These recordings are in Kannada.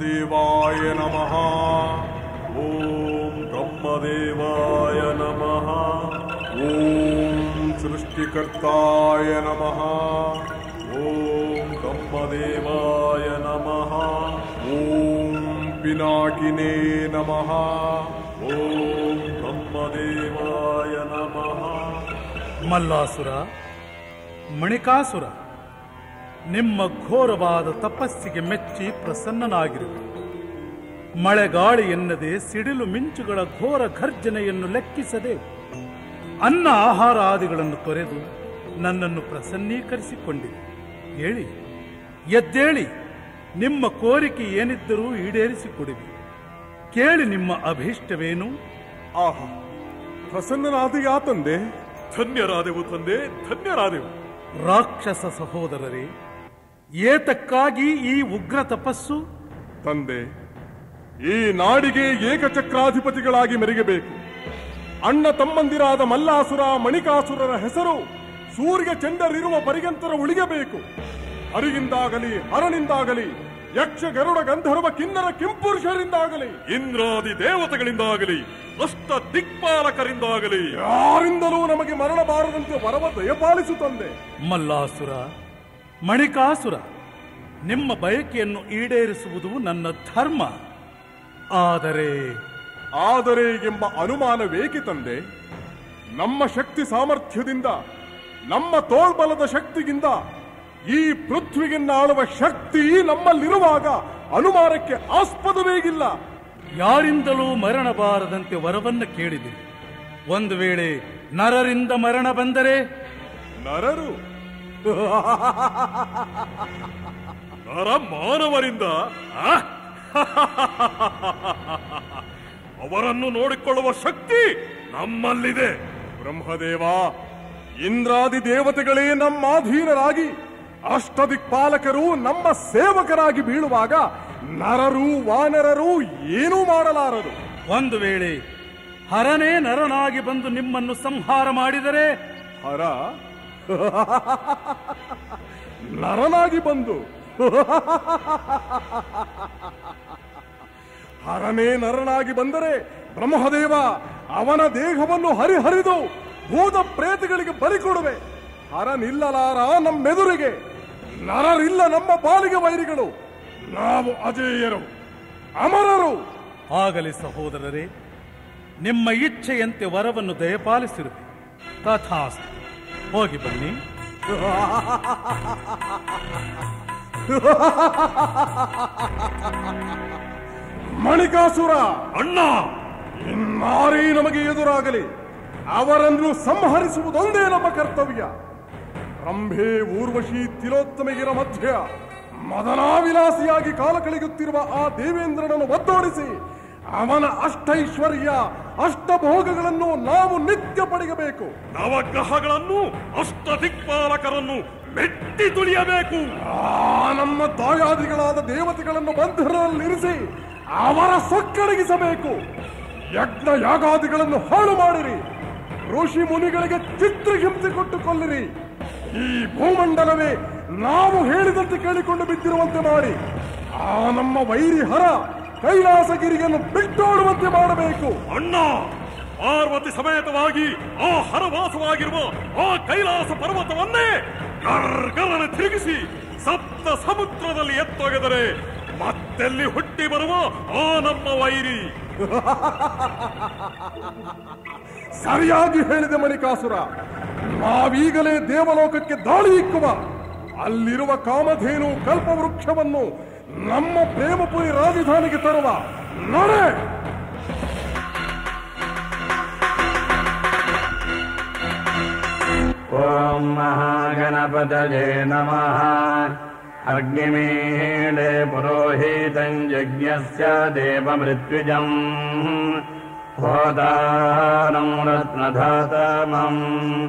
ವಾಸುದೇವಾಯ ನಮಃ ಓಂ ಬ್ರಹ್ಮದೇವಾಯ ನಮಃ ಓಂ ಸೃಷ್ಟಿಕರ್ತಾಯ ನಮಃ ಓಂ ಬ್ರಹ್ಮದೇವಾಯ ನಮಃ ಓಂ ಪಿನಾಕಿನೇ ನಮಃ ಓಂ ಬ್ರಹ್ಮದೇವಾಯ ನಮಃ ಮಲ್ಲಾಸುರ ಮಣಿಕಾಸುರ ನಿಮ್ಮ ಘೋರವಾದ ತಪಸ್ಸಿಗೆ ಮೆಚ್ಚಿ ಪ್ರಸನ್ನನಾಗಿರುವೆ ಮಳೆಗಾಳಿ ಎನ್ನದೆ ಸಿಡಿಲು ಮಿಂಚುಗಳ ಘೋರ ಘರ್ಜನೆಯನ್ನು ಲೆಕ್ಕಿಸದೆ ಅನ್ನ ಆಹಾರ ಆದಿಗಳನ್ನು ತೊರೆದು ನನ್ನನ್ನು ಪ್ರಸನ್ನೀಕರಿಸಿಕೊಂಡಿದೆ ಹೇಳಿ ಎದ್ದೇಳಿ ನಿಮ್ಮ ಕೋರಿಕೆ ಏನಿದ್ದರೂ ಈಡೇರಿಸಿಕೊಡುವಿ ಕೇಳಿ ನಿಮ್ಮ ಅಭೀಷ್ಟವೇನು ಆಹಾ ಪ್ರಸನ್ನನಾದೆಯಾ ತಂದೆ ಧನ್ಯರಾದೆವು ತಂದೆ ಧನ್ಯರಾದೆವು ರಾಕ್ಷಸ ಸಹೋದರರೇ ಏತಕ್ಕಾಗಿ ಈ ಉಗ್ರ ತಪಸ್ಸು ತಂದೆ ಈ ನಾಡಿಗೆ ಏಕಚಕ್ರಾಧಿಪತಿಗಳಾಗಿ ಮೆರೆಯಬೇಕು ಅಣ್ಣ ತಮ್ಮಂದಿರಾದ ಮಲ್ಲಾಸುರ ಮಣಿಕಾಸುರರ ಹೆಸರು ಸೂರ್ಯ ಚಂಡರಿರುವ ಪರ್ಯಂತರ ಉಳಿಯಬೇಕು ಹರಿಯಿಂದಾಗಲಿ ಹರನಿಂದಾಗಲಿ ಯಕ್ಷ ಗರುಡ ಗಂಧರ್ವ ಕಿನ್ನರ ಕಿಂಪುರುಷರಿಂದಾಗಲಿ ಇಂದ್ರಾದಿ ದೇವತೆಗಳಿಂದಾಗಲಿ ಅಷ್ಟ ದಿಕ್ಪಾಲಕರಿಂದಾಗಲಿ ಯಾರಿಂದಲೂ ನಮಗೆ ಮರಣ ಬಾರದಂತೆ ವರವ ದಯಪಾಲಿಸು ತಂದೆ ಮಲ್ಲಾಸುರ ಮಣಿಕಾಸುರ ನಿಮ್ಮ ಬಯಕೆಯನ್ನು ಈಡೇರಿಸುವುದು ನನ್ನ ಧರ್ಮ ಆದರೆ ಆದರೆ ಎಂಬ ಅನುಮಾನವೇಕೆ ತಂದೆ ನಮ್ಮ ಶಕ್ತಿ ಸಾಮರ್ಥ್ಯದಿಂದ ನಮ್ಮ ತೋಳ್ಬಲದ ಶಕ್ತಿಗಿಂತ ಈ ಪೃಥ್ವಿಗೆನ್ನಾಳುವ ಶಕ್ತಿ ನಮ್ಮಲ್ಲಿರುವಾಗ ಅನುಮಾನಕ್ಕೆ ಆಸ್ಪದವೇಗಿಲ್ಲ ಯಾರಿಂದಲೂ ಮರಣ ಬಾರದಂತೆ ವರವನ್ನ ಕೇಳಿದೆ ಒಂದು ವೇಳೆ ನರರಿಂದ ಮರಣ ಬಂದರೆ ನರರು ನರ ಮಾನವರಿಂದ ಆ? ಅವರನ್ನು ನೋಡಿಕೊಳ್ಳುವ ಶಕ್ತಿ ನಮ್ಮಲ್ಲಿದೆ ಬ್ರಹ್ಮದೇವ ಇಂದ್ರಾದಿ ದೇವತೆಗಳೇ ನಮ್ಮಾಧೀನರಾಗಿ ಅಷ್ಟದಿಕ್ಪಾಲಕರು ನಮ್ಮ ಸೇವಕರಾಗಿ ಬೀಳುವಾಗ ನರರು ವಾನರರು ಏನೂ ಮಾಡಲಾರರು ಒಂದು ವೇಳೆ ಹರನೇ ನರನಾಗಿ ಬಂದು ನಿಮ್ಮನ್ನು ಸಂಹಾರ ಮಾಡಿದರೆ ಹರ ನರನಾಗಿ ಬಂದು ಹರನೇ ನರನಾಗಿ ಬಂದರೆ ಬ್ರಹ್ಮದೇವ ಅವನ ದೇಹವನ್ನು ಹರಿಹರಿದು ಭೂತ ಪ್ರೇತಗಳಿಗೆ ಬಲಿ ಕೊಡುವೆ ಹರನಿಲ್ಲಲಾರ ನಮ್ಮೆದುರಿಗೆ ನರರಿಲ್ಲ ನಮ್ಮ ಪಾಲಿಗೆ ವೈರಿಗಳು ನಾವು ಅಜೇಯರು ಅಮರರು ಆಗಲಿ ಸಹೋದರರೇ ನಿಮ್ಮ ಇಚ್ಛೆಯಂತೆ ವರವನ್ನು ದಯಪಾಲಿಸಿರುವೆ ತಥಾಸ್ತು ಹೋಗಿ ಬನ್ನಿ ಮಣಿಕಾಸುರ ಅಣ್ಣ ಇನ್ನಾರೇ ನಮಗೆ ಎದುರಾಗಲಿ ಅವರನ್ನು ಸಂಹರಿಸುವುದೊಂದೇ ನಮ್ಮ ಕರ್ತವ್ಯ ರಂಭೆ ಊರ್ವಶಿ ತಿಲೋತ್ತಮೆಗಿರ ಮಧ್ಯ ಮದನಾವಿಲಾಸಿಯಾಗಿ ಕಾಲ ಕಳೆಯುತ್ತಿರುವ ಆ ದೇವೇಂದ್ರನನ್ನು ಒದ್ದೋಡಿಸಿ ಅವನ ಅಷ್ಟೈಶ್ವರ್ಯ ಅಷ್ಟಭೋಗಗಳನ್ನು ನಾವು ನಿತ್ಯ ಪಡೆಯಬೇಕು ನವಗ್ರಹಗಳನ್ನು ಅಷ್ಟ ದಿಕ್ಪಾಲಕರನ್ನು ಮೆಟ್ಟಿ ತುಳಿಯಬೇಕು ಆ ನಮ್ಮ ತಾಯಾದಿಗಳಾದ ದೇವತೆಗಳನ್ನು ಬಂಧನದಲ್ಲಿರಿಸಿ ಅವರ ಸೊಕ್ಕಡಗಿಸಬೇಕು ಯಜ್ಞ ಯಾಗಾದಿಗಳನ್ನು ಹಾಳು ಮಾಡಿರಿ ಋಷಿ ಮುನಿಗಳಿಗೆ ಚಿತ್ರಹಿಂಸೆ ಕೊಟ್ಟು ಕೊಲ್ಲಿರಿ ಈ ಭೂಮಂಡಲವೇ ನಾವು ಹೇಳಿದಂತೆ ಕೇಳಿಕೊಂಡು ಬಿದ್ದಿರುವಂತೆ ಮಾಡಿ ಆ ನಮ್ಮ ವೈರಿ ಹರ ಕೈಲಾಸಗಿರಿಯನ್ನು ಬಿಟ್ಟೋಡುವಂತೆ ಮಾಡಬೇಕು ಅಣ್ಣ ಪಾರ್ವತಿ ಸಮೇತವಾಗಿ ಆ ಹರವಾಸವಾಗಿರುವ ಆ ಕೈಲಾಸ ಪರ್ವತವನ್ನೇ ಗರ್ಗರನ ತಿರುಗಿಸಿ ಸಪ್ತ ಸಮುದ್ರದಲ್ಲಿ ಎತ್ತೊಗೆದರೆ ಮತ್ತೆಲ್ಲಿ ಹುಟ್ಟಿ ಬರುವ ಆ ನಮ್ಮ ವೈರಿ ಸರಿಯಾಗಿ ಹೇಳಿದೆ ಮಣಿಕಾಸುರ ನಾವೀಗಲೇ ದೇವಲೋಕಕ್ಕೆ ದಾಳಿ ಇಕ್ಕುವ ಅಲ್ಲಿರುವ ಕಾಮಧೇನು ಕಲ್ಪವೃಕ್ಷವನ್ನು ನಮ್ಮ ಪ್ರೇಮಪುರಿ ರಾಜಧಾನಿಗೆ ತರುವ ನಡೆ ॐ महागणपतये नमः अग्निमीळे पुरोहितम् यज्ञस्य देवमृत्युजम् होदारम् रत्नधातमम्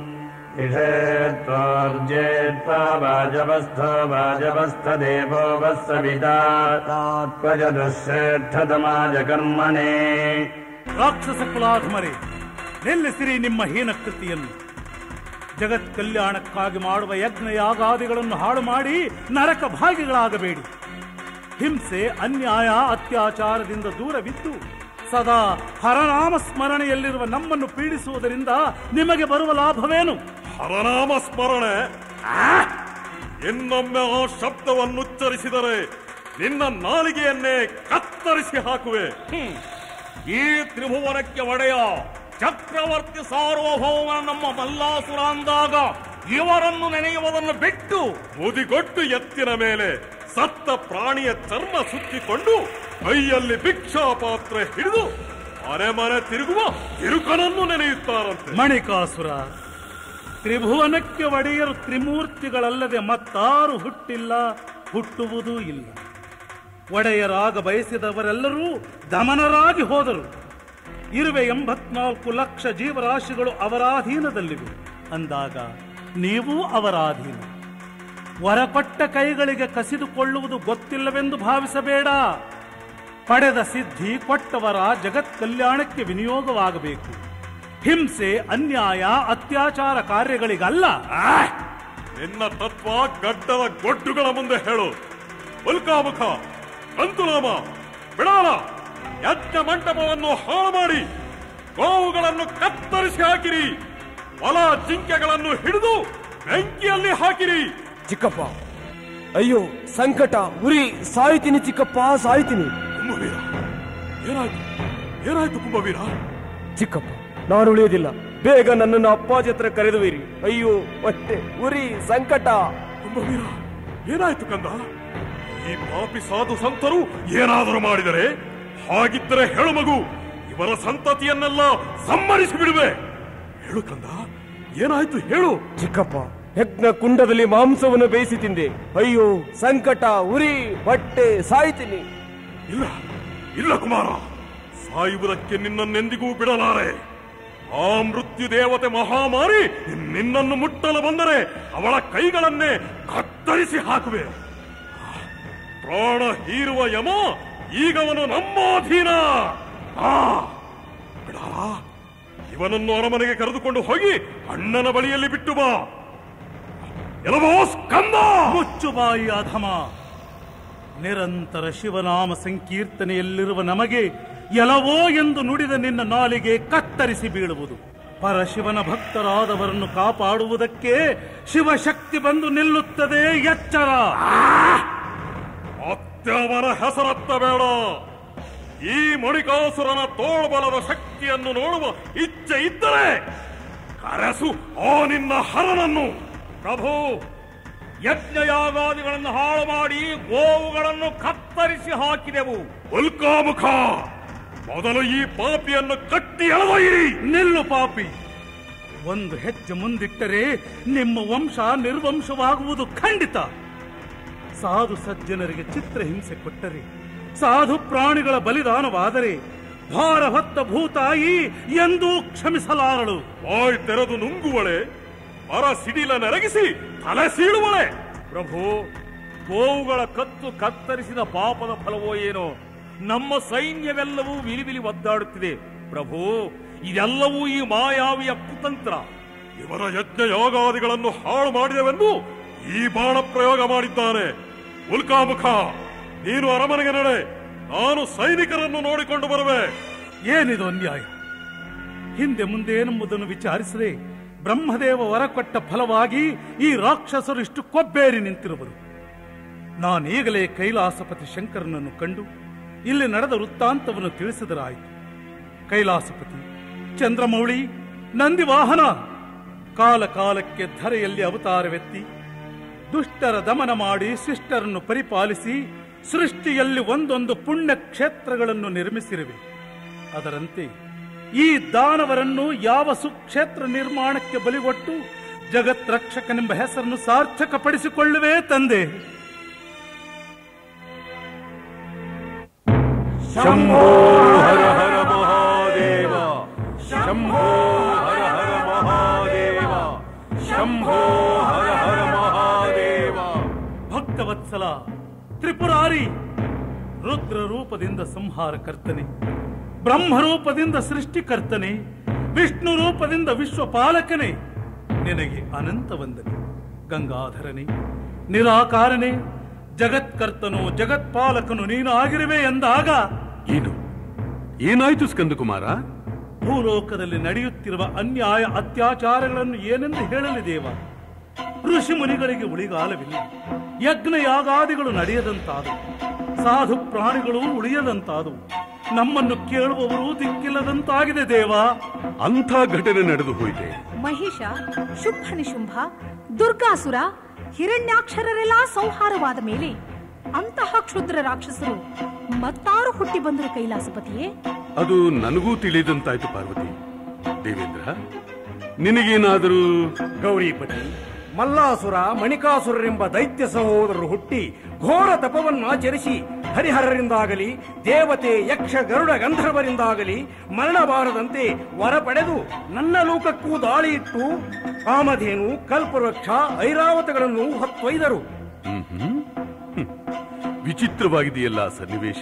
इषेत्वार्जेत्वा वाजवस्थो वाजवस्थदेवो वः सविता त्वजदुश्रेष्ठतमाज कर्मणे ರಾಕ್ಷಸ ಕುಲಾಧಮರೇ ನಿಲ್ಲಿಸಿರಿ ನಿಮ್ಮ ಹೀನ ಕೃತಿಯನ್ನು ಜಗತ್ ಕಲ್ಯಾಣಕ್ಕಾಗಿ ಮಾಡುವ ಯಜ್ಞ ಯಾಗಾದಿಗಳನ್ನು ಹಾಳು ಮಾಡಿ ನರಕ ಭಾಗಿಗಳಾಗಬೇಡಿ ಹಿಂಸೆ ಅನ್ಯಾಯ ಅತ್ಯಾಚಾರದಿಂದ ದೂರವಿದ್ದು ಸದಾ ಹರನಾಮ ಸ್ಮರಣೆಯಲ್ಲಿರುವ ನಮ್ಮನ್ನು ಪೀಡಿಸುವುದರಿಂದ ನಿಮಗೆ ಬರುವ ಲಾಭವೇನು ಹರನಾಮ ಸ್ಮರಣೆ ಆ! ಇನ್ನೊಮ್ಮೆ ಆ ಶಬ್ದವನ್ನುಚ್ಚರಿಸಿದರೆ ನಿನ್ನ ನಾಲಿಗೆಯನ್ನೇ ಕತ್ತರಿಸಿ ಹಾಕುವೆ ಹ್ಮ್. ಈ ತ್ರಿಭುವನಕ್ಕೆ ಒಡೆಯ ಚಕ್ರವರ್ತಿ ಸಾರ್ವಭೌಮನ ನಮ್ಮ ಮಲ್ಲಾಸುರ ಅಂದಾಗ ಇವರನ್ನು ನೆನೆಯುವುದನ್ನು ಬಿಟ್ಟು ಮುದಿಗೊಟ್ಟು ಎತ್ತಿನ ಮೇಲೆ ಸತ್ತ ಪ್ರಾಣಿಯ ಚರ್ಮ ಸುತ್ತಿಕೊಂಡು ಕೈಯಲ್ಲಿ ಭಿಕ್ಷಾ ಪಾತ್ರೆ ಹಿಡಿದು ಮನೆ ಮನೆ ತಿರುಗುವ ತಿರುಕನನ್ನು ನೆನೆಯುತ್ತಾರಂತೆ ಮಣಿಕಾಸುರ ತ್ರಿಭುವನಕ್ಕೆ ಒಡೆಯರು ತ್ರಿಮೂರ್ತಿಗಳಲ್ಲದೆ ಮತ್ತಾರು ಹುಟ್ಟಿಲ್ಲ ಹುಟ್ಟುವುದೂ ಇಲ್ಲ ಒಡೆಯರಾಗ ಬಯಸಿದವರೆಲ್ಲರೂ ದಮನರಾಗಿ ಹೋದರು ಇರುವೆ ಎಂಬತ್ನಾಲ್ಕು ಲಕ್ಷ ಜೀವರಾಶಿಗಳು ಅವರಾಧೀನದಲ್ಲಿವೆ ಅಂದಾಗ ನೀವು ಅವರಾಧೀನ ವರಕೊಟ್ಟ ಕೈಗಳಿಗೆ ಕಸಿದುಕೊಳ್ಳುವುದು ಗೊತ್ತಿಲ್ಲವೆಂದು ಭಾವಿಸಬೇಡ ಪಡೆದ ಸಿದ್ಧಿ ಕೊಟ್ಟವರ ಜಗತ್ ಕಲ್ಯಾಣಕ್ಕೆ ವಿನಿಯೋಗವಾಗಬೇಕು ಹಿಂಸೆ ಅನ್ಯಾಯ ಅತ್ಯಾಚಾರ ಕಾರ್ಯಗಳಿಗಲ್ಲ ಆ! ನಿನ್ನ ತತ್ವ ಗಡ್ಡದ ಗೊಡ್ಡುಗಳ ಮುಂದೆ ಹೇಳು ಉಲ್ಕಾಮುಖ ಕಂತುಲಾಮ ಬಿಡಾಲ ಯಜ್ಞ ಮಂಟಪವನ್ನು ಹಾಳು ಮಾಡಿ ಗೋವುಗಳನ್ನು ಕತ್ತರಿಸಿ ಹಾಕಿರಿ ಹೊಲ ಜಿಂಕೆಗಳನ್ನು ಹಿಡಿದು ಬೆಂಕಿಯಲ್ಲಿ ಹಾಕಿರಿ ಚಿಕ್ಕಪ್ಪ ಅಯ್ಯೋ ಸಂಕಟ ಉರಿ ಸಾಯ್ತೀನಿ ಚಿಕ್ಕಪ್ಪ ಸಾಯ್ತೀನಿ ಕುಂಭವೀರ ಏನಾಯ್ತು ಏನಾಯ್ತು ಕುಂಭವೀರ ಚಿಕ್ಕಪ್ಪ ನಾನು ಉಳಿಯೋದಿಲ್ಲ ಬೇಗ ನನ್ನನ್ನು ಅಪ್ಪಾಜಿ ಹತ್ರ ಕರೆದುವಿರಿ ಅಯ್ಯೋ ಹೊಟ್ಟೆ ಉರಿ ಸಂಕಟ ಕುಂಭವೀರ ಏನಾಯ್ತು ಕಂದ ಈ ಪಾಪಿ ಸಾಧು ಸಂತರು ಏನಾದರೂ ಮಾಡಿದರೆ ಹಾಗಿದ್ದರೆ ಹೇಳು ಮಗು ಇವರ ಸಂತತಿಯನ್ನೆಲ್ಲ ಸಮ್ಮರಿಸಿ ಬಿಡುವೆ ಹೇಳು ಕಂದ ಏನಾಯ್ತು ಹೇಳು ಚಿಕ್ಕಪ್ಪ ಯಜ್ಞ ಕುಂಡದಲ್ಲಿ ಮಾಂಸವನ್ನು ಬೇಯಿಸಿ ತಿಂದೆ ಅಯ್ಯೋ ಸಂಕಟ ಉರಿ ಹೊಟ್ಟೆ ಸಾಯ್ತೀನಿ ಇಲ್ಲ ಇಲ್ಲ ಕುಮಾರ ಸಾಯುವುದಕ್ಕೆ ನಿನ್ನನ್ನೆಂದಿಗೂ ಬಿಡಲಾರೆ ಆ ಮೃತ್ಯು ದೇವತೆ ಮಹಾಮಾರಿ ನಿನ್ನನ್ನು ಮುಟ್ಟಲು ಬಂದರೆ ಅವಳ ಕೈಗಳನ್ನೇ ಕತ್ತರಿಸಿ ಹಾಕುವೆ ಪ್ರಾಣ ಹೀರುವ ಯಮ ಈಗವನು ನಮ್ಮ ಅಧೀನ ಆ, ಬಿಡ ಇವನನ್ನು ಅರಮನೆಗೆ ಕರೆದುಕೊಂಡು ಹೋಗಿ ಅಣ್ಣನ ಬಳಿಯಲ್ಲಿ ಬಿಟ್ಟು ಬಾ ಎಲವೋ ಸ್ಕಂದ ಮುಚ್ಚು ಬಾಯಿ ಅಧಮ ನಿರಂತರ ಶಿವನಾಮ ಸಂಕೀರ್ತನೆಯಲ್ಲಿರುವ ನಮಗೆ ಎಲವೋ ಎಂದು ನುಡಿದ ನಿನ್ನ ನಾಲಿಗೆ ಕತ್ತರಿಸಿ ಬೀಳುವುದು ಪರಶಿವನ ಭಕ್ತರಾದವರನ್ನು ಕಾಪಾಡುವುದಕ್ಕೆ ಶಿವಶಕ್ತಿ ಬಂದು ನಿಲ್ಲುತ್ತದೆ ಎಚ್ಚರ ಮತ್ತೆ ಅವನ ಹೆಸರತ್ತ ಬೇಡ ಈ ಮಣಿಕಾಸುರನ ತೋಳ್ಬಲದ ಶಕ್ತಿಯನ್ನು ನೋಡುವ ಇಚ್ಛೆ ಇದ್ದರೆ ಕರೆಸು ಆ ನಿನ್ನ ಹರನನ್ನು ಪ್ರಭು ಯಜ್ಞಯಾಗಾದಿಗಳನ್ನು ಹಾಳು ಮಾಡಿ ಗೋವುಗಳನ್ನು ಕತ್ತರಿಸಿ ಹಾಕಿದೆವು ಉಲ್ಕಾಮುಖ ಮೊದಲು ಈ ಪಾಪಿಯನ್ನು ಕಟ್ಟಿ ಎಳೆದೊಯ್ಯಿರಿ ನಿಲ್ಲು ಪಾಪಿ ಒಂದು ಹೆಜ್ಜೆ ಮುಂದಿಟ್ಟರೆ ನಿಮ್ಮ ವಂಶ ನಿರ್ವಂಶವಾಗುವುದು ಖಂಡಿತ ಸಾಧು ಸಜ್ಜನರಿಗೆ ಚಿತ್ರಹಿಂಸೆ ಕೊಟ್ಟರೆ ಸಾಧು ಪ್ರಾಣಿಗಳ ಬಲಿದಾನವಾದರೆ ಭಾರ ಹೊತ್ತ ಭೂತಾಯಿ ಎಂದೂ ಕ್ಷಮಿಸಲಾರಳು ಬಾಯ್ ತೆರೆದು ನುಂಗುವಳೆ ಮರ ಸಿಡಿಲ ನೆರಗಿಸಿ ತಲೆ ಸೀಳುವಳೆ ಪ್ರಭು ಗೋವುಗಳ ಕತ್ತು ಕತ್ತರಿಸಿದ ಪಾಪದ ಫಲವೋ ಏನೋ ನಮ್ಮ ಸೈನ್ಯವೆಲ್ಲವೂ ವಿಲಿವಿಲಿ ಒದ್ದಾಡುತ್ತಿದೆ ಪ್ರಭು ಇದೆಲ್ಲವೂ ಈ ಮಾಯಾವಿಯ ಕುತಂತ್ರ ಇವರ ಯಜ್ಞ ಯಾಗಾದಿಗಳನ್ನು ಹಾಳು ಮಾಡಿದವೆಂದು ಈ ಬಾಣ ಪ್ರಯೋಗ ಮಾಡಿದ್ದಾನೆ ಉಲ್ಕಾಮುಖ ನೀನು ಅರಮನೆಗೆ ನಡೆ ನಾನು ಸೈನಿಕರನ್ನು ನೋಡಿಕೊಂಡು ಬರುವೆ ಏನಿದು ಅನ್ಯಾಯ ಹಿಂದೆ ಮುಂದೆ ಏನೆಂಬುದನ್ನು ವಿಚಾರಿಸದೆ ಬ್ರಹ್ಮದೇವ ವರ ಕೊಟ್ಟ ಫಲವಾಗಿ ಈ ರಾಕ್ಷಸರು ಇಷ್ಟು ಕೊಬ್ಬೇರಿ ನಿಂತಿರುವರು ನಾನೀಗಲೇ ಕೈಲಾಸಪತಿ ಶಂಕರನನ್ನು ಕಂಡು ಇಲ್ಲಿ ನಡೆದ ವೃತ್ತಾಂತವನ್ನು ತಿಳಿಸಿದರಾಯಿತು ಕೈಲಾಸಪತಿ ಚಂದ್ರಮೌಳಿ ನಂದಿ ವಾಹನ ಕಾಲ ಕಾಲಕ್ಕೆ ಧರೆಯಲ್ಲಿ ಅವತಾರವೆತ್ತಿ ದುಷ್ಟರ ದಮನ ಮಾಡಿ ಶಿಷ್ಟರನ್ನು ಪರಿಪಾಲಿಸಿ ಸೃಷ್ಟಿಯಲ್ಲಿ ಒಂದೊಂದು ಪುಣ್ಯ ಕ್ಷೇತ್ರಗಳನ್ನು ನಿರ್ಮಿಸಿರುವೆ ಅದರಂತೆ ಈ ದಾನವರನ್ನು ಯಾವ ಸುಕ್ಷೇತ್ರ ನಿರ್ಮಾಣಕ್ಕೆ ಬಲಿಗೊಟ್ಟು ಜಗತ್ ರಕ್ಷಕನೆಂಬ ಹೆಸರನ್ನು ಸಾರ್ಥಕಪಡಿಸಿಕೊಳ್ಳುವೆ ತಂದೆ ಶಂಭೋ ಹರ ಹರ ಮಹಾದೇವ ಶಂಭೋ ಹರ ಹರ ಮಹಾದೇವ ಶಂಭೋ ಹರ ಹರ ಮಹಾದೇವ ಭಕ್ತವತ್ಸಲ ತ್ರಿಪುರಾರಿ ರುದ್ರ ರೂಪದಿಂದ ಸಂಹಾರ ಕರ್ತನೆ ಬ್ರಹ್ಮ ರೂಪದಿಂದ ಸೃಷ್ಟಿಕರ್ತನೆ ವಿಷ್ಣು ರೂಪದಿಂದ ವಿಶ್ವಪಾಲಕನೇ ನಿನಗೆ ಅನಂತ ವಂದನೆ ಗಂಗಾಧರನೇ ನಿರಾಕಾರನೇ ಜಗತ್ಕರ್ತನು ಜಗತ್ಪಾಲಕನು ನೀನು ಆಗಿರುವೆ ಎಂದಾಗ ಏನು ಏನಾಯ್ತು ಸ್ಕಂದಕುಮಾರ ಭೂಲೋಕದಲ್ಲಿ ನಡೆಯುತ್ತಿರುವ ಅನ್ಯಾಯ ಅತ್ಯಾಚಾರಗಳನ್ನು ಏನೆಂದು ಹೇಳಲಿ ದೇವ ಋಷಿ ಮುನಿಗಳಿಗೆ ಉಳಿಗಾಲವಿಲ್ಲ ಯಜ್ಞ ಯಾಗಾದಿಗಳು ನಡೆಯದಂತಾದವು ಸಾಧು ಪ್ರಾಣಿಗಳು ಉಳಿಯದಂತಾದವು ನಮ್ಮನ್ನು ಕೇಳುವವರು ದಿಕ್ಕಿಲ್ಲದಂತಾಗಿದೆ ದೇವ ಅಂಥ ಘಟನೆ ನಡೆದು ಹೋಯಿತೆ ಮಹಿಷ ಶುಂಭ ನಿಶುಂಭ ದುರ್ಗಾಸುರ ಹಿರಣ್ಯಾಕ್ಷರರೆಲ್ಲ ಸಂಹಾರವಾದ ಮೇಲೆ ಅಂತಹ ಕ್ಷುದ್ರ ರಾಕ್ಷಸರು ಮತ್ತಾರು ಹುಟ್ಟಿ ಬಂದರು ಕೈಲಾಸಪತಿಯೇ ಅದು ನನಗೂ ತಿಳಿದಂತಾಯ್ತು ಪಾರ್ವತಿ ದೇವೇಂದ್ರ ನಿನಗೇನಾದರೂ ಗೌರಿಪತಿ ಮಲ್ಲಾಸುರ ಮಣಿಕಾಸುರರೆಂಬ ದೈತ್ಯ ಸಹೋದರರು ಹುಟ್ಟಿ ಘೋರ ತಪವನ್ನಾಚರಿಸಿ ಹರಿಹರರಿಂದಾಗಲಿ ದೇವತೆ ಯಕ್ಷ ಗರುಡ ಗಂಧರ್ವರಿಂದಾಗಲಿ ಮರಣ ಬಾರದಂತೆ ವರ ಪಡೆದು ನನ್ನ ಲೋಕಕ್ಕೂ ದಾಳಿ ಇಟ್ಟು ಕಾಮಧೇನು ಕಲ್ಪವೃಕ್ಷ ಐರಾವತಗಳನ್ನು ಹೊತ್ತೊಯ್ದರು ಹ್ಮ್ ಹ್ಮ್. ಹ್ಮ್. ವಿಚಿತ್ರವಾಗಿದೆಯಲ್ಲ ಸನ್ನಿವೇಶ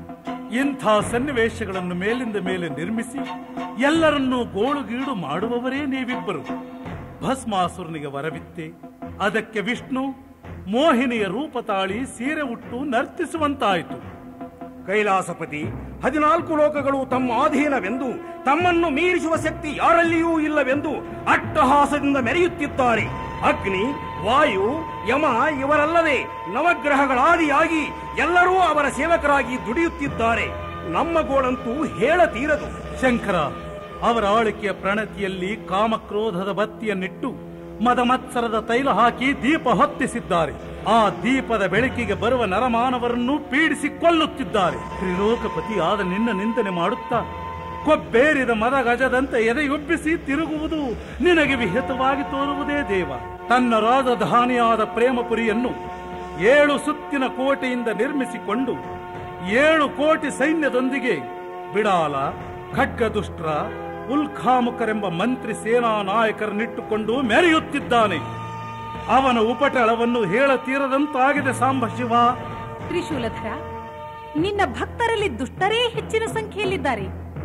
ಇಂಥ ಸನ್ನಿವೇಶಗಳನ್ನು ಮೇಲಿಂದ ಮೇಲೆ ನಿರ್ಮಿಸಿ ಎಲ್ಲರನ್ನೂ ಗೋಳುಗೀಡು ಮಾಡುವವರೇ ನೀವಿಬ್ಬರು ಭಸ್ಮಾಸುರನಿಗೆ ವರವಿತ್ತೆ ಅದಕ್ಕೆ ವಿಷ್ಣು ಮೋಹಿನಿಯ ರೂಪ ತಾಳಿ ಸೀರೆ ಉಟ್ಟು ನರ್ತಿಸುವಂತಾಯಿತು ಕೈಲಾಸಪತಿ ಹದಿನಾಲ್ಕು ಲೋಕಗಳು ತಮ್ಮ ಅಧೀನವೆಂದು ತಮ್ಮನ್ನು ಮೀರಿಸುವ ಶಕ್ತಿ ಯಾರಲ್ಲಿಯೂ ಇಲ್ಲವೆಂದು ಅಟ್ಟಹಾಸದಿಂದ ಮೆರೆಯುತ್ತಿದ್ದಾರೆ ಅಗ್ನಿ ವಾಯು ಯಮ ಇವರಲ್ಲದೆ ನವಗ್ರಹಗಳಾದಿಯಾಗಿ ಎಲ್ಲರೂ ಅವರ ಸೇವಕರಾಗಿ ದುಡಿಯುತ್ತಿದ್ದಾರೆ ನಮ್ಮ ಗೋಳಂತೂ ಹೇಳತೀರದು ಶಂಕರ ಅವರ ಆಳಿಕೆಯ ಪ್ರಣತಿಯಲ್ಲಿ ಕಾಮಕ್ರೋಧದ ಬತ್ತಿಯನ್ನಿಟ್ಟು ಮದಮತ್ಸರದ ತೈಲ ಹಾಕಿ ದೀಪ ಹೊತ್ತಿಸಿದ್ದಾರೆ ಆ ದೀಪದ ಬೆಳಕಿಗೆ ಬರುವ ನರಮಾನವರನ್ನು ಪೀಡಿಸಿ ಕೊಲ್ಲುತ್ತಿದ್ದಾರೆ ತ್ರಿಲೋಕಪತಿ ಆದ ನಿನ್ನ ನಿಂದನೆ ಮಾಡುತ್ತಾ ಕೊಬ್ಬೇರಿದ ಮದ ಗಜದಂತೆ ಎದೆಯೊಬ್ಬಿಸಿ ತಿರುಗುವುದು ನಿನಗೆ ವಿಹಿತವಾಗಿ ತೋರುವುದೇ ದೇವ ತನ್ನ ರಾಜಧಾನಿಯಾದ ಪ್ರೇಮಪುರಿಯನ್ನು ಏಳು ಸುತ್ತಿನ ಕೋಟೆಯಿಂದ ನಿರ್ಮಿಸಿಕೊಂಡು ಏಳು ಕೋಟಿ ಸೈನ್ಯದೊಂದಿಗೆ ಬಿಡಾಲ ಖಡ್ಗದುಷ್ಟ್ರ ಉಲ್ಖಾಮುಖರೆಂಬ ಮಂತ್ರಿ ಸೇನಾ ನಾಯಕರನ್ನಿಟ್ಟುಕೊಂಡು ಮೆರೆಯುತ್ತಿದ್ದಾನೆ ಅವನ ಉಪಟಳವನ್ನು ಹೇಳತೀರದಂತಾಗಿದೆ ಸಾಂಬ ಶಿವ ತ್ರಿಶೂಲಧರ ನಿನ್ನ ಭಕ್ತರಲ್ಲಿ ದುಷ್ಟರೇ ಹೆಚ್ಚಿನ ಸಂಖ್ಯೆಯಲ್ಲಿದ್ದಾರೆ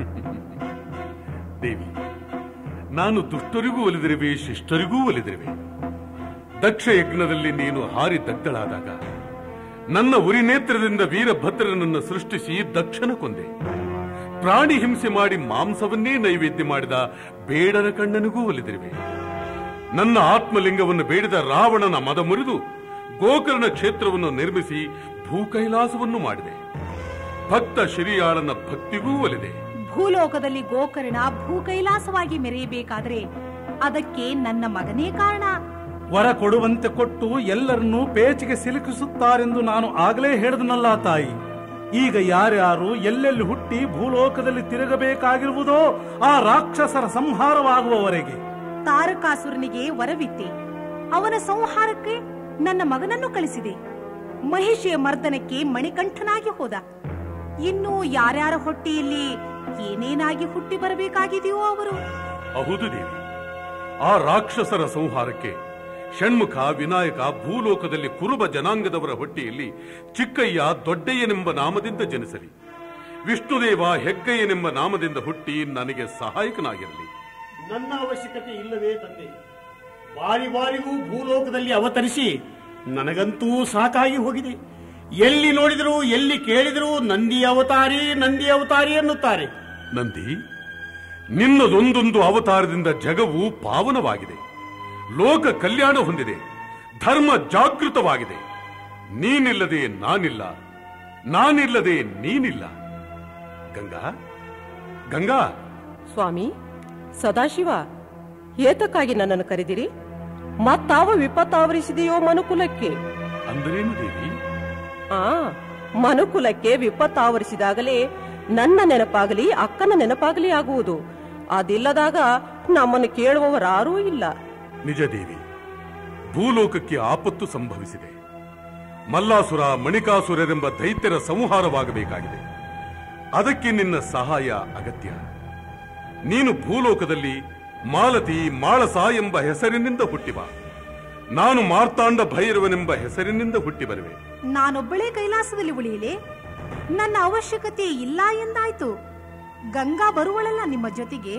ದೇವಿ ನಾನು ದುಷ್ಟರಿಗೂ ಒಲಿದಿರುವೆ ಶಿಷ್ಟರಿಗೂ ಒಲಿದಿರುವೆ ದಕ್ಷ ಯಜ್ಞದಲ್ಲಿ ನೀನು ಹಾರಿ ದಗ್ಧಳಾದಾಗ ನನ್ನ ಉರಿನೇತ್ರದಿಂದ ವೀರಭದ್ರನನ್ನು ಸೃಷ್ಟಿಸಿ ದಕ್ಷನ ಕೊಂದೆ ಪ್ರಾಣಿ ಹಿಂಸೆ ಮಾಡಿ ಮಾಂಸವನ್ನೇ ನೈವೇದ್ಯ ಮಾಡಿದ ಬೇಡರ ಕಣ್ಣನಿಗೂ ಒಲಿದಿರುವೆ ನನ್ನ ಆತ್ಮಲಿಂಗವನ್ನು ಬೇಡಿದ ರಾವಣನ ಮದ ಮುರಿದು ಗೋಕರ್ಣ ಕ್ಷೇತ್ರವನ್ನು ನಿರ್ಮಿಸಿ ಭೂಕೈಲಾಸವನ್ನು ಮಾಡಿದೆ ಭಕ್ತ ಶಿರಿಯಾಳನ ಭಕ್ತಿಗೂ ಒಲಿದೆ ಭೂಲೋಕದಲ್ಲಿ ಗೋಕರ್ಣ ಭೂಕೈಲಾಸವಾಗಿ ಮೆರೆಯಬೇಕಾದ್ರೆ ಅದಕ್ಕೆ ನನ್ನ ಮಗನೇ ಕಾರಣ ವರ ಕೊಡುವಂತೆ ಕೊಟ್ಟು ಎಲ್ಲರನ್ನೂ ಪೇಚಿಗೆ ಸಿಲುಕಿಸುತ್ತಾರೆಂದು ನಾನು ಆಗಲೇ ಹೇಳಿದನಲ್ಲ ತಾಯಿ ಈಗ ಯಾರ್ಯಾರು ಎಲ್ಲೆಲ್ಲಿ ಹುಟ್ಟಿ ಭೂಲೋಕದಲ್ಲಿ ತಿರುಗಬೇಕಾಗಿರುವುದೋ ಆ ರಾಕ್ಷಸರ ಸಂಹಾರವಾಗುವವರೆಗೆ ತಾರಕಾಸುರನಿಗೆ ವರವಿತ್ತೆ ಅವನ ಸಂಹಾರಕ್ಕೆ ನನ್ನ ಮಗನನ್ನು ಕಳಿಸಿದೆ ಮಹಿಷಿಯ ಮರ್ದನಕ್ಕೆ ಮಣಿಕಂಠನಾಗಿ ಹೋದ ಇನ್ನು ಯಾರ್ಯಾರ ಹೊಟ್ಟೆಯಲ್ಲಿ ಏನೇನಾಗಿ ಹುಟ್ಟಿ ಬರಬೇಕಾಗಿದೆಯೋ ಅವರು ಹೌದು ದೇವಿ ಆ ರಾಕ್ಷಸರ ಸಂಹಾರಕ್ಕೆ ಷಣ್ಮುಖ ವಿನಾಯಕ ಭೂಲೋಕದಲ್ಲಿ ಕುರುಬ ಜನಾಂಗದವರ ಹೊಟ್ಟೆಯಲ್ಲಿ ಚಿಕ್ಕಯ್ಯ ದೊಡ್ಡಯ್ಯನೆಂಬ ನಾಮದಿಂದ ಜನಿಸಲಿ ವಿಷ್ಣುದೇವ ಹೆಗ್ಗಯ್ಯನೆಂಬ ನಾಮದಿಂದ ಹುಟ್ಟಿ ನನಗೆ ಸಹಾಯಕನಾಗಿರಲಿ ನನ್ನ ಅವಶ್ಯಕತೆ ಇಲ್ಲವೇ ತಂದೆ ಬಾರಿ ಬಾರಿಗೂ ಭೂಲೋಕದಲ್ಲಿ ಅವತರಿಸಿ ನನಗಂತೂ ಸಾಕಾಗಿ ಹೋಗಿದೆ ಎಲ್ಲಿ ನೋಡಿದರೂ ಎಲ್ಲಿ ಕೇಳಿದರೂ ನಂದಿ ಅವತಾರಿ ನಂದಿ ಅವತಾರಿ ಎನ್ನುತ್ತಾರೆ ನಂದಿ ನಿನ್ನದೊಂದೊಂದು ಅವತಾರದಿಂದ ಜಗವು ಪಾವನವಾಗಿದೆ ಲೋಕ ಕಲ್ಯಾಣ ಹೊಂದಿದೆ ಧರ್ಮ ಜಾಗೃತವಾಗಿದೆ ನೀನಿಲ್ಲದೆ ನಾನಿಲ್ಲ ನಾನಿಲ್ಲದೆ ನೀನಿಲ್ಲ ಗಂಗಾ ಗಂಗಾ ಸ್ವಾಮಿ ಸದಾಶಿವ ಏತಕ್ಕಾಗಿ ನನ್ನನ್ನು ಕರೆದಿರಿ ಮತ್ತಾವ ವಿಪತ್ತಾವರಿಸಿದೆಯೋ ಮನುಕುಲಕ್ಕೆ ಅಂದರೇನು ದೇವಿ ಆ ಮನುಕುಲಕ್ಕೆ ವಿಪತ್ತಾವರಿಸಿದಾಗಲೇ ನನ್ನ ನೆನಪಾಗಲಿ ಅಕ್ಕನ ನೆನಪಾಗಲಿ ಆಗುವುದು ಅದಿಲ್ಲದಾಗ ನಮ್ಮನ್ನು ಕೇಳುವವರಾರೂ ಇಲ್ಲ ನಿಜ ದೇವಿ ಭೂಲೋಕಕ್ಕೆ ಆಪತ್ತು ಸಂಭವಿಸಿದೆ ಮಲ್ಲಾಸುರ ಮಣಿಕಾಸುರರೆಂಬ ದೈತ್ಯರ ಸಂಹಾರವಾಗಬೇಕಾಗಿದೆ ಅದಕ್ಕೆ ನಿನ್ನ ಸಹಾಯ ಅಗತ್ಯ ನೀನು ಭೂಲೋಕದಲ್ಲಿ ಮಾಲತಿ ಮಾಳಸ ಎಂಬ ಹೆಸರಿನಿಂದ ಹುಟ್ಟಿಬ ನಾನು ಮಾರ್ತಾಂಡ ಭೈರವನೆಂಬ ಹೆಸರಿನಿಂದ ಹುಟ್ಟಿ ಬರುವೆ ನಾನೊಬ್ಬಳೇ ಕೈಲಾಸದಲ್ಲಿ ಉಳಿಯಲೆ ನನ್ನ ಅವಶ್ಯಕತೆ ಇಲ್ಲ ಎಂದಾಯ್ತು ಗಂಗಾ ಬರುವಳಲ್ಲ ನಿಮ್ಮ ಜೊತೆಗೆ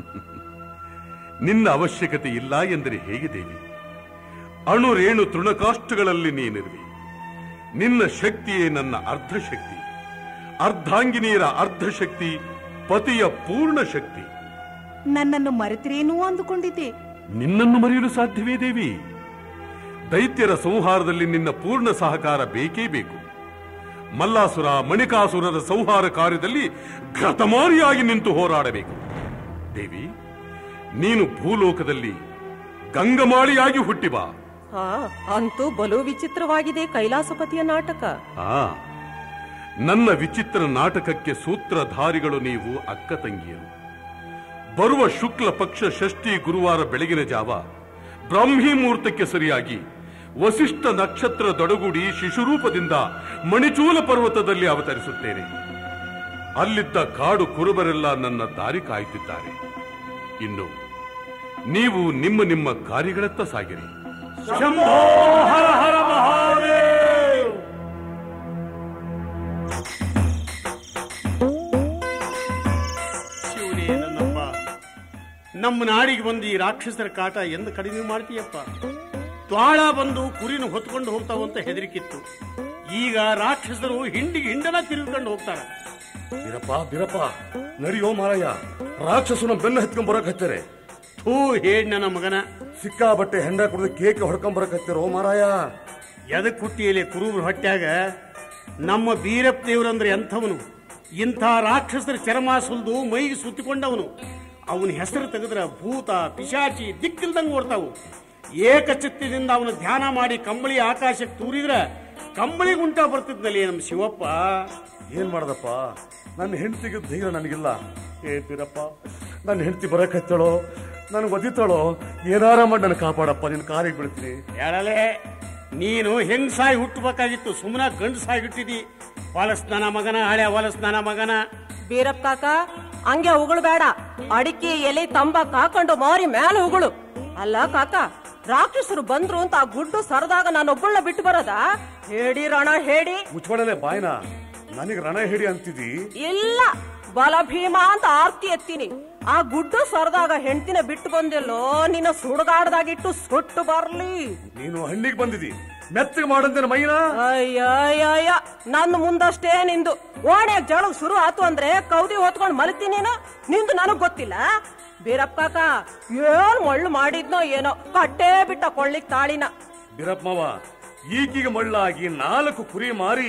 ನಿನ್ನ ಅವಶ್ಯಕತೆ ಇಲ್ಲ ಎಂದರೆ ಹೇಗೆ ದೇವಿ ಅಣು ರೇಣು ತೃಣಕಾಷ್ಟಗಳಲ್ಲಿ ನೀನಿರುವಿ ನಿನ್ನ ಶಕ್ತಿಯೇ ನನ್ನ ಅರ್ಧ ಶಕ್ತಿ ಅರ್ಧಾಂಗಿನಿಯರ ಅರ್ಧ ಶಕ್ತಿ ಪತಿಯ ಪೂರ್ಣ ಶಕ್ತಿ ನನ್ನನ್ನು ಮರೆತಿರೇನೋ ಅಂದುಕೊಂಡಿದ್ದೆ ನಿನ್ನನ್ನು ಮರೆಯಲು ಸಾಧ್ಯವೇ ದೇವಿ ದೈತ್ಯರ ಸಂಹಾರದಲ್ಲಿ ನಿನ್ನ ಪೂರ್ಣ ಸಹಕಾರ ಬೇಕೇ ಬೇಕು ಮಲ್ಲಾಸುರ ಮಣಿಕಾಸುರರ ಸಂಹಾರ ಕಾರ್ಯದಲ್ಲಿ ಘತಮಾರಿಯಾಗಿ ನಿಂತು ಹೋರಾಡಬೇಕು ದೇವಿ ನೀನು ಭೂಲೋಕದಲ್ಲಿ ಗಂಗಮಾಳಿಯಾಗಿ ಹುಟ್ಟಿ ಬಾ ಹಾ ಅಂತೂ ಬಲು ವಿಚಿತ್ರವಾಗಿದೆ ಕೈಲಾಸಪತಿಯ ನಾಟಕ ಆ ನನ್ನ ವಿಚಿತ್ರ ನಾಟಕಕ್ಕೆ ಸೂತ್ರಧಾರಿಗಳು ನೀವು ಅಕ್ಕ ತಂಗಿಯರು ಬರುವ ಶುಕ್ಲ ಪಕ್ಷ ಷಷ್ಠಿ ಗುರುವಾರ ಬೆಳಗಿನ ಜಾವ ಬ್ರಾಹ್ಮಿ ಮುಹೂರ್ತಕ್ಕೆ ಸರಿಯಾಗಿ ವಸಿಷ್ಠ ನಕ್ಷತ್ರದೊಡಗೂಡಿ ಶಿಶುರೂಪದಿಂದ ಮಣಿಚೂಲ ಪರ್ವತದಲ್ಲಿ ಅವತರಿಸುತ್ತೇನೆ ಅಲ್ಲಿದ್ದ ಕಾಡು ಕುರುಬರೆಲ್ಲ ನನ್ನ ದಾರಿ ಕಾಯುತ್ತಿದ್ದಾರೆ ಇನ್ನು ನೀವು ನಿಮ್ಮ ನಿಮ್ಮ ಕಾರ್ಯಗಳತ್ತ ಸಾಗಿರಿ ಶಂಭೋ ಹರ ಹರ ಮಹಾದೇವ್ ಶಿವನೇ ನನ್ನಪ್ಪ ನಮ್ಮ ನಾಡಿಗೆ ಬಂದು ಈ ರಾಕ್ಷಸರ ಕಾಟ ಎಂದು ಕಡಿಮೆ ಮಾಡ್ತೀಯಪ್ಪ ತ್ವಾಳ ಬಂದು ಕುರಿನ ಹೊತ್ಕೊಂಡು ಹೋಗ್ತಾವಂತ ಹೆದರಿಕಿತ್ತು ಈಗ ರಾಕ್ಷಸರು ಹಿಂಡಿಗೆ ಹಿಂಡನ ತಿರುಗಿಕೊಂಡು ಹೋಗ್ತಾರ ಬಿರಪ್ಪ ಬಿರಪ್ಪ ನಡಿಯೋ ಮಾರಯ್ಯ ರಾಕ್ಷಸನ ಬೆನ್ನ ಹತ್ಕೊಂಡ್ ಬರಕ್ ಹತ್ತಾರೆ ಥೂ ಹೇಳಿ ನನ್ನ ಮಗನ ಸಿಕ್ಕಾಬಟ್ಟೆ ಹೆಂಡ ಕುಡಿದು ಕೇಕ್ ಹೊಡ್ಕೊಂಡ್ ಬರಕ್ ಹತ್ತಾರೋ ಮಾರಾಯ ಎದಕ್ ಹುಟ್ಟಿಯಲ್ಲಿ ಕುರುಬ್ರ ಹೊಟ್ಯಾಗ ನಮ್ಮ ಬೀರಪ್ಪ ದೇವರಂದ್ರೆ ಎಂಥವನು ಇಂಥ ರಾಕ್ಷಸರ ಚರ್ಮ ಸುಲ್ದು ಮೈಗೆ ಸುತ್ತಿಕೊಂಡವನು ಅವನ ಹೆಸರು ತೆಗೆದ್ರ ಭೂತ ಪಿಶಾಚಿ ದಿಕ್ಕಿಲ್ದಂಗ್ ಓಡ್ತಾವು ಏಕಚಿತ್ತದಿಂದ ಅವನ ಧ್ಯಾನ ಮಾಡಿ ಕಂಬಳಿ ಆಕಾಶಕ್ಕೆ ತೂರಿದ್ರ ಕಂಬಳಿ ಗುಂಟ ಬರ್ತಿದ್ನಲ್ಲಿ ನಮ್ಮ ಶಿವಪ್ಪ ಏನ್ ಮಾಡದಪ್ಪ ನನ್ನ ಹೆಂಡತಿಗೆ ಧೈರ್ಯ ನನಗಿಲ್ಲ ಏ ಬೀರಪ್ಪ ನನ್ನ ಹೆಂಡತಿ ಬರಕ್ ಹತ್ತಾಳೋ ನನಗೆ ಒದಿತಾಳೋ ಏನಾರ ಮಾಡಿ ನನ್ನ ಕಾಪಾಡಪ್ಪ ನಿನ್ನ ಕಾರಿಗೆ ಬಿಡ್ತೀನಿ ಹೇಳಲೇ ನೀನು ಹೆಂಗ್ಸಾಗಿ ಹುಟ್ಟಬೇಕಾಗಿತ್ತು ಸುಮ್ಮನ ಗಂಡಸಾಗಿ ಹುಟ್ಟಿದಿ ಹೊಲಸ್ನಾನ ಮಗನ ಹಳೆ ಹೊಲಸ್ನಾನ ಮಗನ ಬೀರಪ್ಪ ಕಾಕ ಹಂಗೆ ಉಗುಳು ಬೇಡ ಅಡಿಕೆ ಎಲೆ ತಂಬಾಕ್ ಹಾಕೊಂಡು ಮಾರಿ ಮೇಲೆ ಉಗುಳು ಅಲ್ಲ ಕಾಕ ರಾಕ್ಷಸರು ಬಂದ್ರು ಅಂತ ಆ ಗುಡ್ಡು ಸರದಾಗ ನಾನೊಬ್ಬಳ ಬಿಟ್ಟು ಬರೋದಾ ಹೇಳಿ ರಣ ಹೇಳಿ ಮುಚ್ಕೊಳಲೆ ಬಾಯ್ನ ನನಗೆ ರಣ ಹಿಡಿ ಅಂತಿದಿ ಇಲ್ಲ ಬಲ ಭೀಮ ಅಂತ ಆರ್ತಿ ಎತ್ತೀನಿ ಆ ಗುಡ್ಡು ಸರದಾಗ ಹೆಂಡ್ತಿನ ಬಿಟ್ಟು ಬಂದಿಲ್ಲೋ ನಿನ್ನ ಸುಡುಗಾಡ್ದಾಗಿಟ್ಟು ಸುಟ್ಟು ಬರ್ಲಿ ನೀನು ಹಣ್ಣಿಗೆ ಬಂದಿದಿ ಮೆತ್ತಗೆ ಮಾಡಂದೇನ ಮೈನ ಅಯ್ಯಯ್ಯಯ್ಯ ನನ್ನ ಮುಂದಷ್ಟೇ ನಿಂದು ಓಣೆ ಜಳ ಶುರು ಆತು ಅಂದ್ರೆ ಕೌದಿ ಹೊತ್ಕೊಂಡ್ ಮಲಗ್ತೀನಿ ನೀನು ನಿಂದು ನನಗ್ ಗೊತ್ತಿಲ್ಲ ಬೀರಪ್ಪ ಕಾಕ ಏನ್ ಮಳ್ಳು ಮಾಡಿದ್ನೋ ಏನೋ ಕಟ್ಟೇ ಬಿಟ್ಟ ಕೊಳ್ಳಿಕ್ ತಾಳಿನ ಬೀರಪ್ಪ ಮಾವ ಈಕಿಗೆ ಮಳ್ಳಾಗಿ ನಾಲ್ಕು ಕುರಿ ಮಾರಿ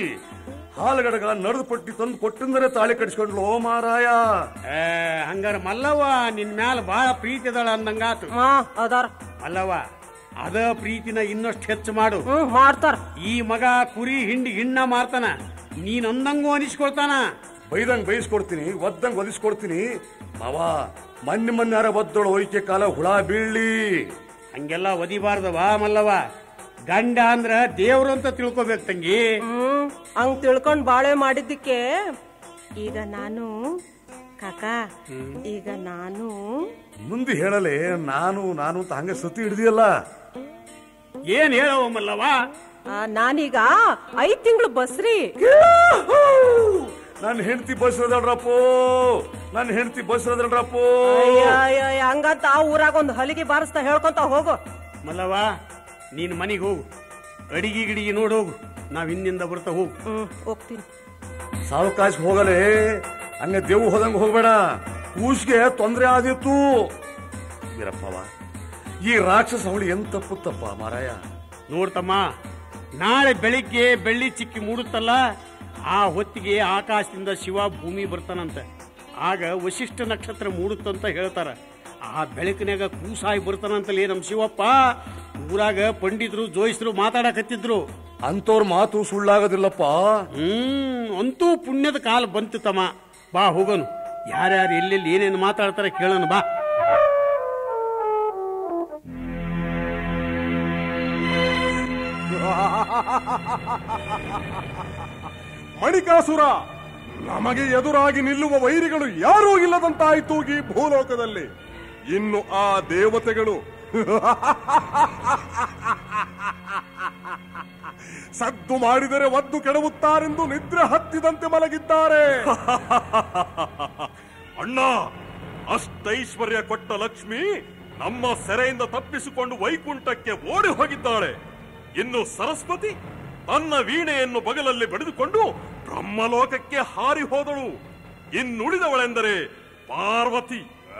ಹಾಲಗಡಗ ನಡ್ದು ಪಟ್ಟಿ ತಂದು ಕೊಟ್ಟಿಂದರೆ ತಾಳಿ ಕಟ್ಸ್ಕೊಂಡ್ಲು ಓ ಮಾರಾಯ ಏ, ಹಂಗಾರ ಮಲ್ಲವ್ವ ನಿನ್ ಮ್ಯಾಲ ಬಹಳ ಪ್ರೀತಿ ಅದಾಳ ಅಂದಂಗಾತು ಹಾ ಅದಾರ ಮಲ್ಲವ್ವ ಅದ ಪ್ರೀತಿನ ಇನ್ನಷ್ಟು ಹೆಚ್ಚು ಮಾಡು ಹ್ಮ್ ಮಾಡ್ತಾರ ಈ ಮಗ ಕುರಿ ಹಿಂಡಿ ಹಿಣ್ಣ ಮಾರ್ತಾನ ನೀನ್ ಅಂದಂಗೂ ಅನಿಸ್ಕೊಳ್ತಾನ ಬೈದಂಗ್ ಬೈಸ್ಕೊಡ್ತೀನಿ ಒದ್ದಂಗ್ ಒದಿಸ್ಕೊಡ್ತೀನಿ ಮಾವ ಮೊನ್ನೆ ಮೊನ್ನೆ ಯಾರ ಒದ್ದೋಳು ಒಯ್ಕೆ ಕಾಲ ಹುಳ ಬೀಳ್ಲಿ ಹಂಗೆಲ್ಲ ಒದಿಬಾರ್ದವಾ ಮಲ್ಲವ್ವ ಗಂಡ ಅಂದ್ರ ದೇವ್ರು ಅಂತ ತಿಳ್ಕೊಬೇಕು ತಂಗಿ ಹ್ಮ್ ಹಂಗ್ ತಿಳ್ಕೊಂಡ್ ಬಾಳೆ ಮಾಡಿದ್ದಕ್ಕೆ ಈಗ ನಾನು ಕಾಕ ಈಗ ನಾನು ಮುಂದೆ ಹೇಳಲೆ ನಾನು ನಾನು ಅಂತ ಹಂಗೆ ಸತಿ ಹಿಡ್ದಿಯಲ್ಲ ಏನ್ ಹೇಳವ ಮಲ್ಲವ್ವ ಆ, ನಾನೀಗ ಐದ್ ತಿಂಗಳು ಬಸ್ರಿ ನನ್ನ ಹೆಂಡತಿ ಬಸ್ ರದಳ್ರಪ್ಪೋ ನನ್ನ ಹೆಂಡತಿ ಬಸ್ ರದಳ್ರಪ್ಪೋ ಅಯ್ಯಯ್ಯಯ್ಯ, ಹಂಗಂತ ಆ ಊರಾಗ ಒಂದು ಹಲಿಗೆ ಬಾರಿಸ್ತಾ ಹೇಳ್ಕೊಂತ ಹೋಗು ಮಲ್ಲವ್ವ ನೀನ್ ಮನಿಗ್ ಹೋಗು ಅಡಿಗೆ ಗಿಡಿಗೆ ನೋಡ್ ಹೋಗು ನಾವ್ ಹಿಂದಿಂದ ಬರ್ತಾ ಹೋಗು ಹ್ಮ್ ಹೋಗ್ತೀನಿ ಸಾವಕಾಶ ಹೋಗಲೆ ಹಂಗೆ ದೇವು ಹೋದಂಗ ಹೋಗ್ಬೇಡ ಕೂಸ್ಗೆ ತೊಂದ್ರೆ ಆದಿತ್ತು ವೀರಪ್ಪವ ಈ ರಾಕ್ಷಸ ಅವಳಿ ಎಂತ ತಪ್ಪುತ್ತಪ್ಪ ಮಾರಾಯ ನೋಡ್ತಮ್ಮ ನಾಳೆ ಬೆಳಿಗ್ಗೆ ಬೆಳ್ಳಿ ಚಿಕ್ಕಿ ಮೂಡುತ್ತಲ್ಲ ಆ ಹೊತ್ತಿಗೆ ಆಕಾಶದಿಂದ ಶಿವ ಭೂಮಿ ಬರ್ತಾನಂತ ಆಗ ವಶಿಷ್ಠ ನಕ್ಷತ್ರ ಮೂಡುತ್ತಂತ ಹೇಳ್ತಾರ ಆ ಬೆಳಕಿನಾಗ ಕೂಸಾಗಿ ಬರ್ತಾನಂತಲೇ ನಮ್ ಶಿವಪ್ಪ ಊರಾಗ ಪಂಡಿತರು ಜೋಯಿಸರು ಮಾತಾಡಕತ್ತಿದ್ರು ಅಂತವ್ರ ಮಾತು ಸುಳ್ಳಾಗೋದಿಲ್ಲಪ್ಪ ಹ್ಮ್ ಅಂತೂ ಪುಣ್ಯದ ಕಾಲ ಬಂತು ತಮ್ಮ ಬಾ ಹೋಗೋನು ಯಾರ್ಯಾರು ಎಲ್ಲೆಲ್ಲಿ ಏನೇನು ಮಾತಾಡ್ತಾರೆ ಕೇಳೋಣ ಬಾ ಮಣಿಕಾಸುರ ನಮಗೆ ಎದುರಾಗಿ ನಿಲ್ಲುವ ವೈರಿಗಳು ಯಾರೂ ಇಲ್ಲದಂತಾಯಿತು ಈ ಭೂಲೋಕದಲ್ಲಿ ಇನ್ನು ಆ ದೇವತೆಗಳು ಸದ್ದು ಮಾಡಿದರೆ ಒದ್ದು ಕೆಡವುತ್ತಾರೆಂದು ನಿದ್ರೆ ಹತ್ತಿದಂತೆ ಮಲಗಿದ್ದಾರೆ ಅಣ್ಣ ಅಷ್ಟೈಶ್ವರ್ಯ ಕೊಟ್ಟ ಲಕ್ಷ್ಮಿ ನಮ್ಮ ಸೆರೆಯಿಂದ ತಪ್ಪಿಸಿಕೊಂಡು ವೈಕುಂಠಕ್ಕೆ ಓಡಿ ಹೋಗಿದ್ದಾಳೆ ಇನ್ನು ಸರಸ್ವತಿ ತನ್ನ ವೀಣೆಯನ್ನು ಬಗಲಲ್ಲಿ ಬಡಿದುಕೊಂಡು ಬ್ರಹ್ಮಲೋಕಕ್ಕೆ ಹಾರಿ ಹೋದಳು ಇನ್ನುಳಿದವಳೆಂದರೆ ಪಾರ್ವತಿ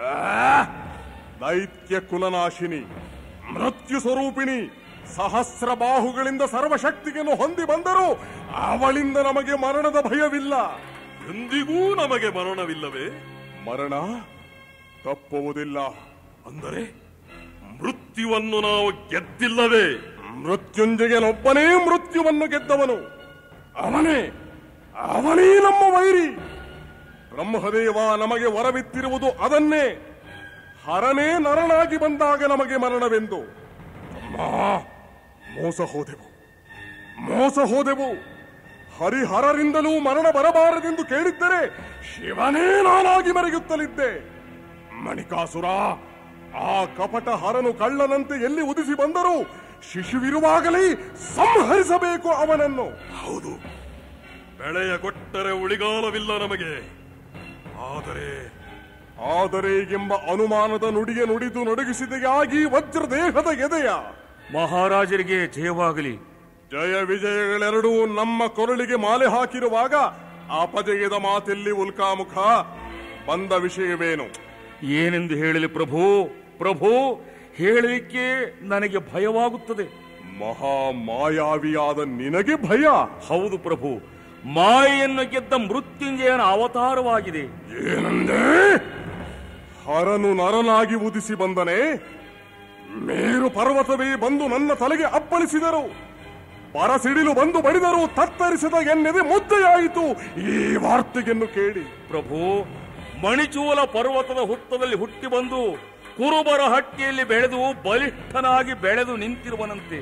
ದೈತ್ಯ ಕುಲನಾಶಿನಿ ಮೃತ್ಯು ಸ್ವರೂಪಿಣಿ ಸಹಸ್ರ ಬಾಹುಗಳಿಂದ ಸರ್ವಶಕ್ತಿಯನ್ನು ಹೊಂದಿ ಬಂದರೂ ಅವಳಿಂದ ನಮಗೆ ಮರಣದ ಭಯವಿಲ್ಲ ಎಂದಿಗೂ ನಮಗೆ ಮರಣವಿಲ್ಲವೇ ಮರಣ ತಪ್ಪುವುದಿಲ್ಲ ಅಂದರೆ ಮೃತ್ಯುವನ್ನು ನಾವು ಗೆದ್ದಿಲ್ಲವೇ ಮೃತ್ಯುಂಜಯನೊಬ್ಬನೇ ಮೃತ್ಯುವನ್ನು ಗೆದ್ದವನು ಅವನೇ ಅವನೇ ನಮ್ಮ ವೈರಿ ಬ್ರಹ್ಮದೇವ ನಮಗೆ ವರವಿತ್ತಿರುವುದು ಅದನ್ನೇ ಹರನೇ ನರನಾಗಿ ಬಂದಾಗ ನಮಗೆ ಮರಣವೆಂದು ಅಮ್ಮ, ಮೋಸ ಹೋದೆವು ಮೋಸ ಹೋದೆವು ಹರಿಹರರಿಂದಲೂ ಮರಣ ಬರಬಾರದೆಂದು ಕೇಳಿದ್ದರೆ ಶಿವನೇ ನಾನಾಗಿ ಮೆರೆಯುತ್ತಲಿದ್ದೆ ಮಣಿಕಾಸುರ ಆ ಕಪಟ ಹರನು ಕಳ್ಳನಂತೆ ಎಲ್ಲಿ ಉದಿಸಿ ಬಂದರೂ ಶಿಶುವಿರುವಾಗಲೇ ಸಂಹರಿಸಬೇಕು ಅವನನ್ನು ಹೌದು ಬೆಳೆಯ ಕೊಟ್ಟರೆ ಉಳಿಗಾಲವಿಲ್ಲ ನಮಗೆ ಆದರೆ ಆದರೆ ಎಂಬ ಅನುಮಾನದ ನುಡಿಯ ನುಡಿದು ನಡುಗಿಸಿದೆಯಾಗಿ ವಜ್ರದೇಹದ ಎದೆಯ ಮಹಾರಾಜರಿಗೆ ಜಯವಾಗಲಿ ಜಯ ವಿಜಯಗಳೆರಡೂ ನಮ್ಮ ಕೊರಳಿಗೆ ಮಾಲೆ ಹಾಕಿರುವಾಗ ಅಪಜಯದ ಮಾತೆಲ್ಲಿ ಉಲ್ಕಾಮುಖ ಬಂದ ವಿಷಯವೇನು ಏನೆಂದು ಹೇಳಲಿ ಪ್ರಭು ಪ್ರಭು ಹೇಳಲಿಕ್ಕೆ ನನಗೆ ಭಯವಾಗುತ್ತದೆ ಮಹಾ ಮಾಯಾವಿಯಾದ ನಿನಗೆ ಭಯ ಹೌದು ಪ್ರಭು ಮಾಯೆಯನ್ನು ಗೆದ್ದ ಮೃತ್ಯುಂಜಯನ ಅವತಾರವಾಗಿದೆ ಏನಂದೆ ಹರನು ನರನಾಗಿ ಉದಿಸಿ ಬಂದನೆ ಮೇರು ಪರ್ವತವೇ ಬಂದು ನನ್ನ ತಲೆಗೆ ಅಪ್ಪಳಿಸಿದರು ಪರಸಿಡಿಲು ಬಂದು ಬಡಿದರು ತತ್ತರಿಸಿದ ಎನ್ನೆದೆ ಮುದ್ದೆಯಾಯಿತು ಈ ವಾರ್ತೆಯನ್ನು ಕೇಳಿ ಪ್ರಭು ಮಣಿಚೂಲ ಪರ್ವತದ ಹುತ್ತದಲ್ಲಿ ಹುಟ್ಟಿ ಬಂದು ಕುರುಬರ ಹಟ್ಟಿಯಲ್ಲಿ ಬೆಳೆದು ಬಲಿಷ್ಠನಾಗಿ ಬೆಳೆದು ನಿಂತಿರುವನಂತೆ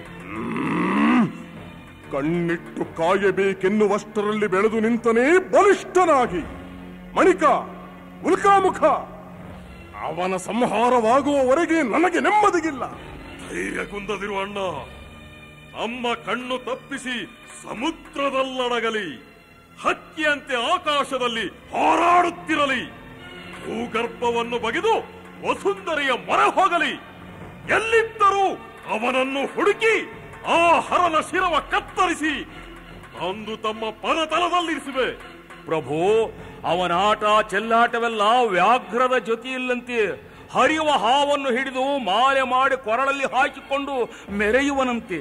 ಕಣ್ಣಿಟ್ಟು ಕಾಯಬೇಕೆನ್ನುವಷ್ಟರಲ್ಲಿ ಬೆಳೆದು ನಿಂತನೇ ಬಲಿಷ್ಠನಾಗಿ ಮಣಿಕ ಉಲ್ಕಾಮುಖ ಅವನ ಸಂಹಾರವಾಗುವವರೆಗೆ ನನಗೆ ನೆಮ್ಮದಿಗಿಲ್ಲ ಧೈರ್ಯ ಕುಂದದಿರುವ ಅಣ್ಣ ನಮ್ಮ ಕಣ್ಣು ತಪ್ಪಿಸಿ ಸಮುದ್ರದಲ್ಲಡಗಲಿ ಹಕ್ಕಿಯಂತೆ ಆಕಾಶದಲ್ಲಿ ಹಾರಾಡುತ್ತಿರಲಿ ಭೂಗರ್ಭವನ್ನು ಬಗೆದು ವಸುಂಧರೆಯ ಮೊರೆ ಹೋಗಲಿ ಎಲ್ಲಿದ್ದರೂ ಅವನನ್ನು ಹುಡುಕಿ ಆ ಹರನ ಶಿರವ ಕತ್ತರಿಸಿ ತಂದು ತಮ್ಮ ಪದತಲದಲ್ಲಿರಿಸುವೆ ಪ್ರಭು ಅವನಾಟ ಚೆಲ್ಲಾಟವೆಲ್ಲ ವ್ಯಾಘ್ರದ ಜೊತೆಯಿಲ್ಲಂತೆ ಹರಿಯುವ ಹಾವನ್ನು ಹಿಡಿದು ಮಾಲೆ ಮಾಡಿ ಕೊರಳಲ್ಲಿ ಹಾಕಿಕೊಂಡು ಮೆರೆಯುವನಂತೆ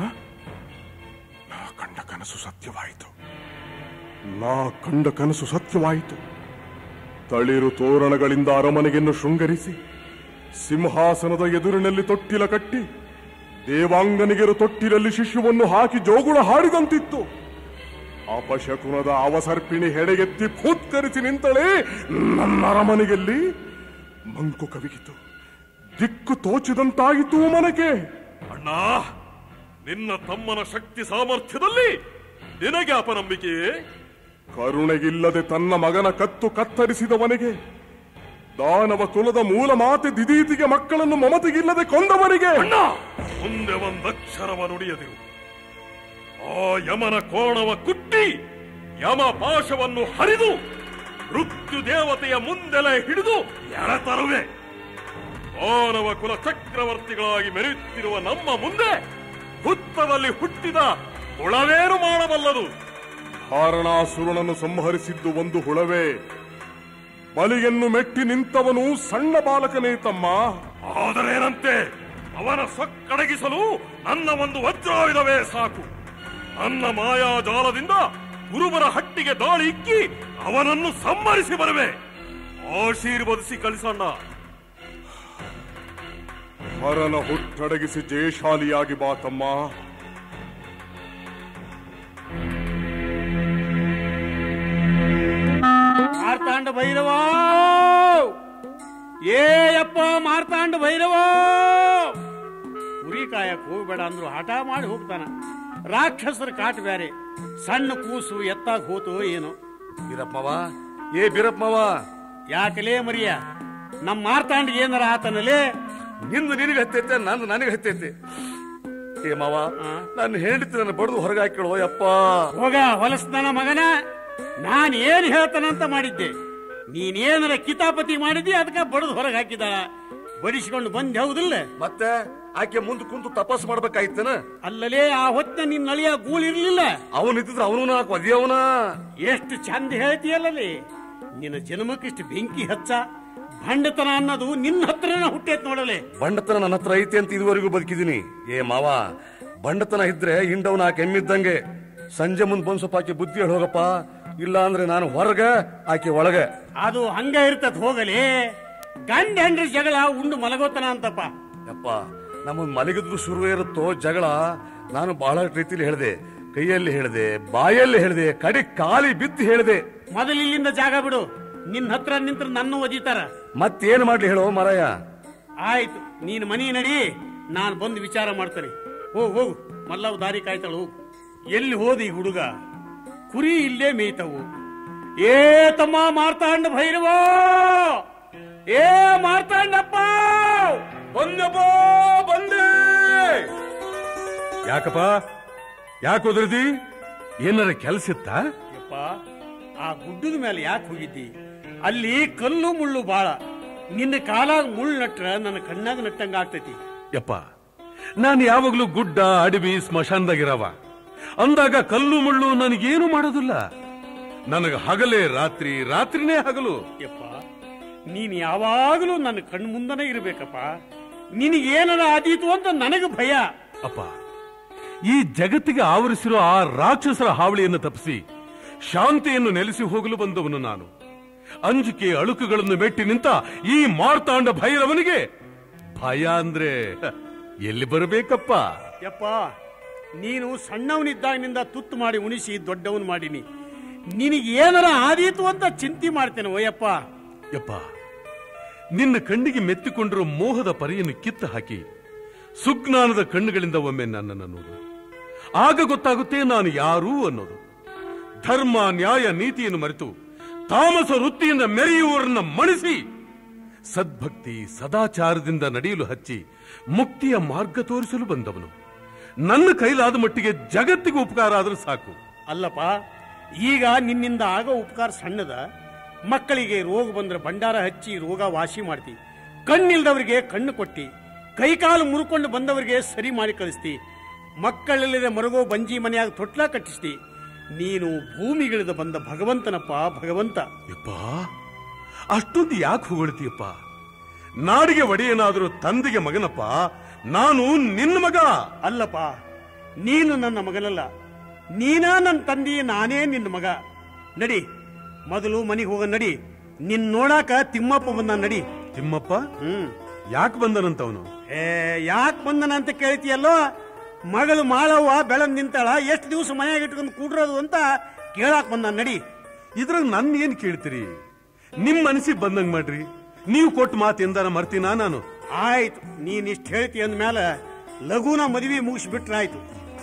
ನಾ ಕಂಡ ಕನಸು ಸತ್ಯವಾಯಿತು ನಾ ಕಂಡ ಕನಸು ಸತ್ಯವಾಯಿತು ತಳಿರು ತೋರಣಗಳಿಂದ ಅರಮನೆಯನ್ನು ಶೃಂಗರಿಸಿ ಸಿಂಹಾಸನದ ಎದುರಿನಲ್ಲಿ ತೊಟ್ಟಿಲ ಕಟ್ಟಿ ದೇವಾಂಗನಿಗೆರು ತೊಟ್ಟಿಲಲ್ಲಿ ಶಿಶುವನ್ನು ಹಾಕಿ ಜೋಗುಳ ಹಾಡಿದಂತಿತ್ತು ಅಪಶಕುನದ ಅವಸರ್ಪಿಣಿ ಹೆಡೆಗೆತ್ತಿ ಫೂತ್ಕರಿಸಿ ನಿಂತಳೇ ನನ್ನ ಅರಮನೆಯಲ್ಲಿ ಮಂಕು ಕವಿಗಿತು ದಿಕ್ಕು ತೋಚಿದಂತಾಯಿತು ಮನಗೆ ಅಣ್ಣ ನಿನ್ನ ತಮ್ಮನ ಶಕ್ತಿ ಸಾಮರ್ಥ್ಯದಲ್ಲಿ ನಿನಗೆ ಅಪನಂಬಿಕೆಯೇ ಕರುಣೆಗಿಲ್ಲದೆ ತನ್ನ ಮಗನ ಕತ್ತು ಕತ್ತರಿಸಿದವನಿಗೆ ದಾನವ ಕುಲದ ಮೂಲ ಮಾತೆ ದಿದೀತಿಗೆ ಮಕ್ಕಳನ್ನು ಮಮತೆಗಿಲ್ಲದೆ ಕೊಂದವನಿಗೆ ಅಣ್ಣ ಮುಂದೆ ಒಂದಕ್ಷರವ ನುಡಿಯದಿರು ಆ ಯಮನ ಕೋಣವ ಕುಟ್ಟಿ ಯಮ ಪಾಶವನ್ನು ಹರಿದು ಮೃತ್ಯು ದೇವತೆಯ ಮುಂದೆಲೆ ಹಿಡಿದು ಎಳತರುವೆ ಮಾನವ ಕುಲ ಚಕ್ರವರ್ತಿಗಳಾಗಿ ಮೆರೆಯುತ್ತಿರುವ ನಮ್ಮ ಮುಂದೆ ಹುತ್ತದಲ್ಲಿ ಹುಟ್ಟಿದ ಹುಳವೇನು ಮಾಡಬಲ್ಲದು ಹಾರಣಾಸುರನನ್ನು ಸಂಹರಿಸಿದ್ದು ಒಂದು ಹುಳವೇ ಬಲಿಯನ್ನು ಮೆಟ್ಟಿ ನಿಂತವನು ಸಣ್ಣ ಬಾಲಕನೇ ತಮ್ಮ ಆದರೇನಂತೆ ಅವನ ಸೊಕ್ಕಡಗಿಸಲು ನನ್ನ ಒಂದು ವಜ್ರಾಯುಧವೇ ಸಾಕು ನನ್ನ ಮಾಯಾಜಾಲದಿಂದ ಗುರುಬರ ಹಟ್ಟಿಗೆ ದಾಳಿ ಇಕ್ಕಿ ಅವನನ್ನು ಸಂಹರಿಸಿ ಬರುವೆ ಆಶೀರ್ವದಿಸಿ ಕಳಿಸಣ್ಣ ಹರನ ಹುಟ್ಟಡಗಿಸಿ ಜಯಶಾಲಿಯಾಗಿ ಬಾ ತಮ್ಮ ಮಾರ್ತಾಂಡ ಭೈರವ ಏ ಅಪ್ಪ ಮಾರ್ತಾಂಡ ಭೈರವ ಕುರಿ ಕಾಯಕ್ ಹೋಗ್ಬೇಡ ಅಂದ್ರು ಹಠ ಮಾಡಿ ಹೋಗ್ತಾನ ರಾಕ್ಷಸರ ಕಾಟ ಬ್ಯಾರೆ ಸಣ್ಣ ಕೂಸು ಎತ್ತಾಗ ಹೋತು ಏನು ಬೀರಪ್ಪವ ಏ ಬೀರಪ್ಪವ ಯಾಕಲೇ ಮರಿಯ ನಮ್ಮ ಮಾರ್ತಾಂಡಿಗೆ ಏನಾರ ಆತನಲೇ ನಿಂದು ನಿನಗೆ ಹತ್ತೈತೆ ನಂದು ನನಗೆ ಹತ್ತೈತೆ ಏ ಮಾವ ನನ್ನ ಹೆಂಡತಿ ನನ್ನ ಬಡ್ದು ಹೊರಗೆ ಹಾಕಿಳು ಯಪ್ಪ ಹೋಗ ಹೊಲಸ್ತಾನ ಮಗನ ನಾನ್ ಏನ್ ಹೇಳ್ತಾನಂತ ಮಾಡಿದ್ದೆ ನೀನೇನರ ಕಿತಾಪತಿ ಮಾಡಿದ್ದಿ ಅದಕ್ಕೆ ಬಡದು ಹೊರಗೆ ಹಾಕಿದ ಬಡಿಸಿಕೊಂಡು ಬಂದ್ ಹೌದಿಲ್ಲ ಮತ್ತೆ ಆಕೆ ಮುಂದೆ ಕುಂತು ತಪಾಸ್ ಮಾಡ್ಬೇಕಾಯ್ತೇನ ಅಲ್ಲಲೇ ಆ ಹೊತ್ತಿನ ನಿನ್ನ ಅಳಿಯ ಗೂಳಿರ್ಲಿಲ್ಲ ಅವನ್ ಇದ್ದಿದ್ರೆ ಅವನು ನಾಲ್ಕು ಒದಿಯವನ ಎಷ್ಟು ಚಂದ ಹೇಳ್ತೀಯಲ್ಲಲ್ಲಿ ನಿನ್ನ ಜನ್ಮಕ್ಕಿಷ್ಟು ಬೆಂಕಿ ಹಚ್ಚ ಭಂಡತನ ಅನ್ನೋದು ನಿನ್ನ ಹತ್ರನ ಹುಟ್ಟೈತ್ ನೋಡಲೆ ಬಂಡತನ ನನ್ನ ಹತ್ರ ಐತೆ ಅಂತ ಇದುವರೆಗೂ ಬದುಕಿದೀನಿ ಏ ಮಾವ ಬಂಡತನ ಇದ್ರೆ ಹಿಂಡವ್ ನಾಲ್ಕು ಎಮ್ಮಿದ್ದಂಗೆ ಸಂಜೆ ಮುಂದ್ ಬಂದ್ ಸ್ವಲ್ಪ ಆಕೆ ಬುದ್ಧಿ ಹೇಳಿ ಹೋಗಪ್ಪ ಇಲ್ಲ ಅಂದ್ರೆ ನಾನು ಹೊರಗ ಆಕೆ ಒಳಗ ಅದು ಹಂಗ ಇರ್ತದ ಹೋಗಲಿ ಗಂಡ ಹೆಂಡ್ರಿ ಜಗಳ ಉಂಡು ಮಲಗೋತನ ಅಂತಪ್ಪ ಯಪ್ಪ ನಮ್ಮ ಮಲಗಿದ್ರು ಶುರು ಇರುತ್ತೋ ಜಗಳ ನಾನು ಬಹಳ ರೀತಿಲಿ ಹೇಳಿದೆ ಕೈಯಲ್ಲಿ ಹೇಳಿದೆ ಬಾಯಲ್ಲಿ ಹೇಳಿದೆ ಕಡೆ ಕಾಲಿ ಬಿದ್ದು ಹೇಳಿದೆ ಮೊದಲು ಇಲ್ಲಿಂದ ಜಾಗ ಬಿಡು ನಿನ್ನ ಹತ್ರ ನಿಂತ್ರ ನನ್ನ ಒದಿತಾರ ಮತ್ತೇನ್ ಮಾಡ್ಲಿ ಹೇಳೋ ಮರಯ್ಯ ಆಯ್ತು ನೀನ್ ಮನಿ ನಡಿ ನಾನು ಬಂದು ವಿಚಾರ ಮಾಡ್ತೇನೆ ಹೋಗು ಹೋಗು ಮಲ್ಲವ್ ದಾರಿ ಕಾಯ್ತಾಳು ಹೋಗು ಎಲ್ಲಿ ಹೋದಿ ಹುಡುಗ ಕುರಿ ಇಲ್ಲೇ ಮೇಯ್ತವು ಏ ತಮ್ಮ ಮಾರ್ತಾಂಡ ಭೈರವ ಏ ಮಾರ್ತಾಂಡಪ್ಪ ಬಂದಪ್ಪ ಬಂದೆ ಯಾಕಪ್ಪ ಯಾಕೆ ಒದರ್ದಿ ಏನಾರ ಕೆಲ್ಸ ಇತ್ತಾ ಯಪ್ಪ ಆ ಗುಡ್ಡದ ಮೇಲೆ ಯಾಕೆ ಹೋಗಿದ್ದಿ ಅಲ್ಲಿ ಕಲ್ಲು ಮುಳ್ಳು ಬಾಳ ನಿನ್ನ ಕಾಲಾಗ ಮುಳ್ಳು ನಟ್ರ ನನ್ನ ಕಣ್ಣಾಗ ನಟ್ಟಂಗ ಆಗ್ತೈತಿ ಯಪ್ಪ ನಾನು ಯಾವಾಗ್ಲೂ ಗುಡ್ಡ ಅಡವಿ ಸ್ಮಶಾನದಾಗಿರವ ಅಂದಾಗ ಕಲ್ಲು ಮುಳ್ಳು ನನಗೇನು ಮಾಡೋದಿಲ್ಲ ನನಗ ಹಗಲೇ ರಾತ್ರಿ ರಾತ್ರಿನೇ ಹಗಲು ಯಪ್ಪ ನೀನ್ ಯಾವಾಗಲೂ ನನ್ನ ಕಣ್ಣು ಮುಂದನೇ ಇರ್ಬೇಕಪ್ಪ ನಿನಗೇನರ ಆದೀತು ಅಂತ ನನಗೆ ಭಯ ಅಪ್ಪ ಈ ಜಗತ್ತಿಗೆ ಆವರಿಸಿರೋ ಆ ರಾಕ್ಷಸರ ಹಾವಳಿಯನ್ನು ತಪ್ಪಿಸಿ ಶಾಂತಿಯನ್ನು ನೆಲೆಸಿ ಹೋಗಲು ಬಂದವನು ನಾನು ಅಂಜಿಕೆ ಅಳುಕುಗಳನ್ನು ಮೆಟ್ಟಿ ನಿಂತ ಈ ಮಾರ್ತಾಂಡ ಭೈರವನಿಗೆ ಭಯ ಅಂದ್ರೆ ಹ, ಎಲ್ಲಿ ಬರಬೇಕಪ್ಪ ಯಪ್ಪ ನೀನು ಸಣ್ಣವನಿದ್ದಾಗಿನಿಂದ ತುತ್ತು ಮಾಡಿ ಉಣಿಸಿ ದೊಡ್ಡವನ್ ಮಾಡೀನಿ ನಿನಗೆ ಏನರ ಆದೀತು ಅಂತ ಚಿಂತೆ ಮಾಡ್ತೇನೆ ಓಯಪ್ಪ ಯಪ್ಪ ನಿನ್ನ ಕಣ್ಣಿಗೆ ಮೆತ್ತಿಕೊಂಡಿರೋ ಮೋಹದ ಪರಿಯನ್ನು ಕಿತ್ತು ಹಾಕಿ ಸುಜ್ಞಾನದ ಕಣ್ಣುಗಳಿಂದ ಒಮ್ಮೆ ನನ್ನನ್ನು ನೋಡು ಆಗ ಗೊತ್ತಾಗುತ್ತೆ ನಾನು ಯಾರು ಅನ್ನೋದು ಧರ್ಮ ನ್ಯಾಯ ನೀತಿಯನ್ನು ಮರೆತು ತಾಮಸ ವೃತ್ತಿಯಿಂದ ಮೆರೆಯುವವರನ್ನ ಮಣಿಸಿ ಸದ್ಭಕ್ತಿ ಸದಾಚಾರದಿಂದ ನಡೆಯಲು ಹಚ್ಚಿ ಮುಕ್ತಿಯ ಮಾರ್ಗ ತೋರಿಸಲು ಬಂದವನು ನನ್ನ ಕೈಲಾದ ಮಟ್ಟಿಗೆ ಜಗತ್ತಿಗೆ ಉಪಕಾರ ಆದ್ರೆ ಸಾಕು ಅಲ್ಲಪ್ಪ ಈಗ ನಿನ್ನಿಂದ ಆಗೋ ಉಪಕಾರ ಸಣ್ಣದ ಮಕ್ಕಳಿಗೆ ರೋಗ ಬಂದ್ರೆ ಭಂಡಾರ ಹಚ್ಚಿ ರೋಗ ವಾಸಿ ಮಾಡ್ತಿ ಕಣ್ಣಿಲ್ದವರಿಗೆ ಕಣ್ಣು ಕೊಟ್ಟಿ ಕೈಕಾಲು ಮುರ್ಕೊಂಡು ಬಂದವರಿಗೆ ಸರಿ ಮಾಡಿ ಕಳಿಸ್ತಿ ಮಕ್ಕಳಿಲ್ಲದೆ ಮರಗೋ ಬಂಜಿ ಮನೆಯಾಗ ತೊಟ್ಲ ಕಟ್ಟಿಸ್ತಿ ನೀನು ಭೂಮಿಗಿಳಿದ ಬಂದ ಭಗವಂತನಪ್ಪ ಭಗವಂತ ಯಪ್ಪ ಅಷ್ಟೊಂದು ಯಾಕೆ ಹೊಗಳ್ತೀಯಪ್ಪ ನಾಡಿಗೆ ಒಡೆಯನಾದರೂ ತಂದೆಗೆ ಮಗನಪ್ಪ ನಾನು ನಿನ್ನ ಮಗ ಅಲ್ಲಪ್ಪ ನೀನು ನನ್ನ ಮಗನಲ್ಲ ನೀನಾ ನನ್ನ ತಂದೆ ನಾನೇ ನಿನ್ನ ಮಗ ನಡಿ ಮೊದಲು ಮನೆಗೆ ಹೋಗ ನಡಿ ನಿನ್ ನೋಡಾಕ ತಿಮ್ಮಪ್ಪ ಬಂದ ನಡಿ ತಿಮ್ಮಪ್ಪ ಹ್ಮ್ ಯಾಕೆ ಬಂದನಂತವನು ಏ ಯಾಕೆ ಬಂದನ ಅಂತ ಕೇಳ್ತೀಯಲ್ಲೋ ಮಗಳು ಮಾಳವ್ವ ಬೆಳನ್ ನಿಂತಾಳ ಎಷ್ಟು ದಿವಸ ಮನೆಯಾಗ ಇಟ್ಕೊಂಡು ಕೂಡ್ರೋದು ಅಂತ ಕೇಳಾಕ್ ಬಂದ ನಡಿ ಇದ್ರಾಗ ನನ್ ಏನ್ ಕೇಳ್ತೀರಿ ನಿಮ್ ಮನಸ್ಸಿಗೆ ಬಂದಂಗ್ ಮಾಡ್ರಿ ನೀವು ಕೊಟ್ಟ ಮಾತು ಎಂದಾರ ಮರ್ತೀನಾ ನಾನು ಆಯ್ತು ನೀನ್ ಇಷ್ಟ ಹೇಳ್ತಿ ಅಂದ್ಮೇಲೆ ಲಘುನ ಮದುವೆ ಮುಗಿಸ್ಬಿಟ್ರಾಯ್ತು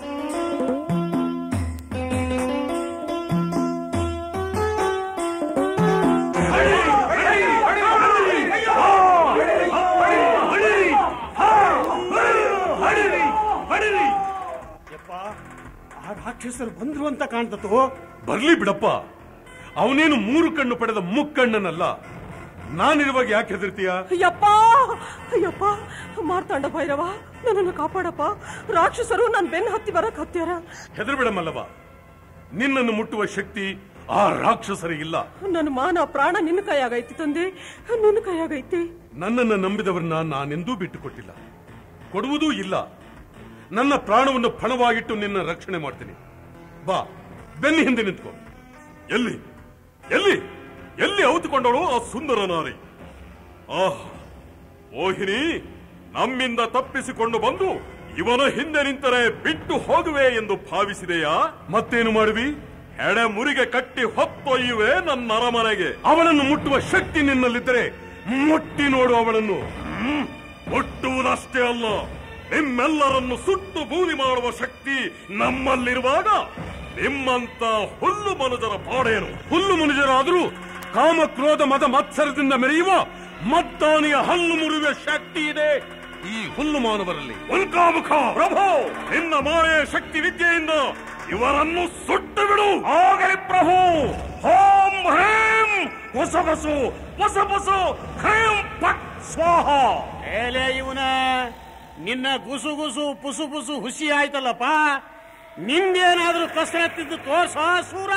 ಯಪ್ಪ ಆ ರಾಕ್ಷಸರು ಬಂದ್ರು ಅಂತ ಕಾಣ್ತತೋ ಬರ್ಲಿ ಬಿಡಪ್ಪ ಅವನೇನು ಮೂರು ಕಣ್ಣು ಪಡೆದ ಮುಕ್ಕಣ್ಣನಲ್ಲ ನಾನಿರುವಾಗ ಯಾಕೆ ಹೆದರ್ತೀಯ ಯಪ್ಪ ಯಪ್ಪ ಮಾರ್ತಾಂಡ ಭೈರವ ನನ್ನನ್ನು ಕಾಪಾಡಪ್ಪ ರಾಕ್ಷಸರು ನನ್ ಬೆನ್ನು ಹತ್ತಿ ಬರಕ್ ಹತ್ಯಾರ ಹೆದರ್ಬಿಡಮಲ್ಲವ ನಿನ್ನನ್ನು ಮುಟ್ಟುವ ಶಕ್ತಿ ಆ ರಾಕ್ಷಸರಿಗಿಲ್ಲ ನನ್ನ ಮಾನ ಪ್ರಾಣ ನಿನ್ನ ಕೈಯಾಗೈತಿ ತಂದೆ ನಿನ್ನ ಕೈಯಾಗೈತಿ ನನ್ನನ್ನು ನಂಬಿದವರನ್ನ ನಾನೆಂದೂ ಬಿಟ್ಟುಕೊಟ್ಟಿಲ್ಲ ಕೊಡುವುದೂ ಇಲ್ಲ ನನ್ನ ಪ್ರಾಣವನ್ನು ಫಣವಾಗಿಟ್ಟು ನಿನ್ನ ರಕ್ಷಣೆ ಮಾಡ್ತೀನಿ ಬಾ ಬೆನ್ನಿ ಹಿಂದೆ ನಿಂತ್ಕೋ ಎಲ್ಲಿ ಎಲ್ಲಿ ಎಲ್ಲಿ ಔತುಕೊಂಡವಳು ಆ ಸುಂದರ ನಾರಿ ಆಹ್ ಮೋಹಿನಿ ನಮ್ಮಿಂದ ತಪ್ಪಿಸಿಕೊಂಡು ಬಂದು ಇವನ ಹಿಂದೆ ನಿಂತರೆ ಬಿಟ್ಟು ಹೋಗುವೆ ಎಂದು ಭಾವಿಸಿದೆಯಾ ಮತ್ತೇನು ಮಾಡುವಿ ಹೆಡೆ ಮುರಿಗೆ ಕಟ್ಟಿ ಹೊತ್ತೊಯ್ಯುವೆ ನನ್ನ ಅರಮನೆಗೆ ಅವಳನ್ನು ಮುಟ್ಟುವ ಶಕ್ತಿ ನಿನ್ನಲ್ಲಿದ್ದರೆ ಮುಟ್ಟಿ ನೋಡು ಅವಳನ್ನು ಹ್ಮ್, ಮುಟ್ಟುವುದಷ್ಟೇ ಅಲ್ಲ ನಿಮ್ಮೆಲ್ಲರನ್ನು ಸುಟ್ಟು ಬೂದಿ ಮಾಡುವ ಶಕ್ತಿ ನಮ್ಮಲ್ಲಿರುವಾಗ ನಿಮ್ಮಂತ ಹುಲ್ಲು ಮನುಜರ ಪಾಡೇನು ಹುಲ್ಲು ಮನುಜರಾದರೂ ಕಾಮ ಕ್ರೋಧ ಮದ ಮತ್ಸರದಿಂದ ಮೆರೆಯುವ ಮತ್ತಾನಿಯ ಹಲ್ಲು ಮುರಿಯುವ ಶಕ್ತಿ ಇದೆ ಈ ಹುಲ್ಲು ಮಾನವರಲ್ಲಿ ಉಲ್ಕಾಮುಖ ಪ್ರಭು ನಿನ್ನ ಮಾಯೆ ಶಕ್ತಿ ವಿದ್ಯೆಯಿಂದ ಇವರನ್ನು ಸುಟ್ಟು ಬಿಡು ಆಗಲಿ ಪ್ರಭು ಹೋಂ ಹ್ರೇಂ ಹೊಸಬಸು ಹೊಸಬಸು ಹ್ರೇಂ ಪಟ್ ಸ್ವಾಹ ಏಲೇ ಇವನ ನಿನ್ನ ಗುಸು ಗುಸು ಪುಸು ಪುಸು ಹುಸಿ ಆಯ್ತಲ್ಲಪ್ಪ ನಿಂದೇನಾದ್ರೂ ಕಸರತ್ತಿದ್ದು ತೋರ್ಸ ಸೂರ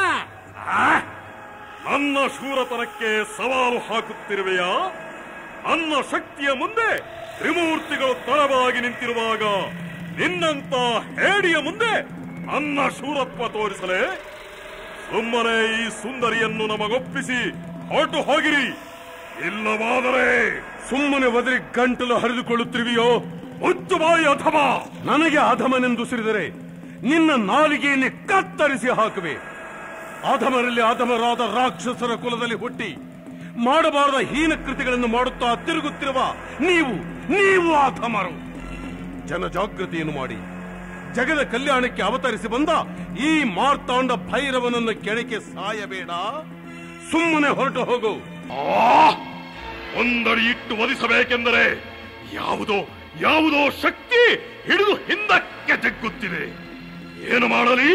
ನನ್ನ ಶೂರತನಕ್ಕೆ ಸವಾಲು ಹಾಕುತ್ತಿರುವೆಯಾ ನನ್ನ ಶಕ್ತಿಯ ಮುಂದೆ ತ್ರಿಮೂರ್ತಿಗಳು ತಳವಾಗಿ ನಿಂತಿರುವಾಗ ನಿನ್ನಂತ ಹೇಡಿಯ ಮುಂದೆ ನನ್ನ ಶೂರತ್ವ ತೋರಿಸಲೇ ಸುಮ್ಮನೆ ಈ ಸುಂದರಿಯನ್ನು ನಮಗೊಪ್ಪಿಸಿ ಹೊರಟು ಹೋಗಿರಿ ಇಲ್ಲವಾದರೆ ಸುಮ್ಮನೆ ಒದರಿ ಗಂಟಲು ಹರಿದುಕೊಳ್ಳುತ್ತಿರುವೆಯೋ ಮುಚ್ಚು ಬಾಯಿ ಅಥವಾ ನನಗೆ ಅಧಮನೆಂದು ಸಿರಿದರೆ ನಿನ್ನ ನಾಲಿಗೆಯನ್ನೇ ಕತ್ತರಿಸಿ ಹಾಕುವೆ ಅಧಮರಲ್ಲಿ ಅಧಮರಾದ ರಾಕ್ಷಸರ ಕುಲದಲ್ಲಿ ಹುಟ್ಟಿ ಮಾಡಬಾರದ ಹೀನ ಕೃತಿಗಳನ್ನು ಮಾಡುತ್ತಾ ತಿರುಗುತ್ತಿರುವ ನೀವು ನೀವು ಅಧಮರು ಜನಜಾಗೃತಿಯನ್ನು ಮಾಡಿ ಜಗದ ಕಲ್ಯಾಣಕ್ಕೆ ಅವತರಿಸಿ ಬಂದ ಈ ಮಾರ್ತಾಂಡ ಭೈರವನನ್ನು ಕೆಳಕ್ಕೆ ಸಾಯಬೇಡ ಸುಮ್ಮನೆ ಹೊರಟು ಹೋಗು ಒಂದಡಿ ಇಟ್ಟು ವಧಿಸಬೇಕೆಂದರೆ ಯಾವುದೋ ಯಾವುದೋ ಶಕ್ತಿ ಹಿಡಿದು ಹಿಂದಕ್ಕೆ ಜಗ್ಗುತ್ತಿದೆ ಏನು ಮಾಡಲಿ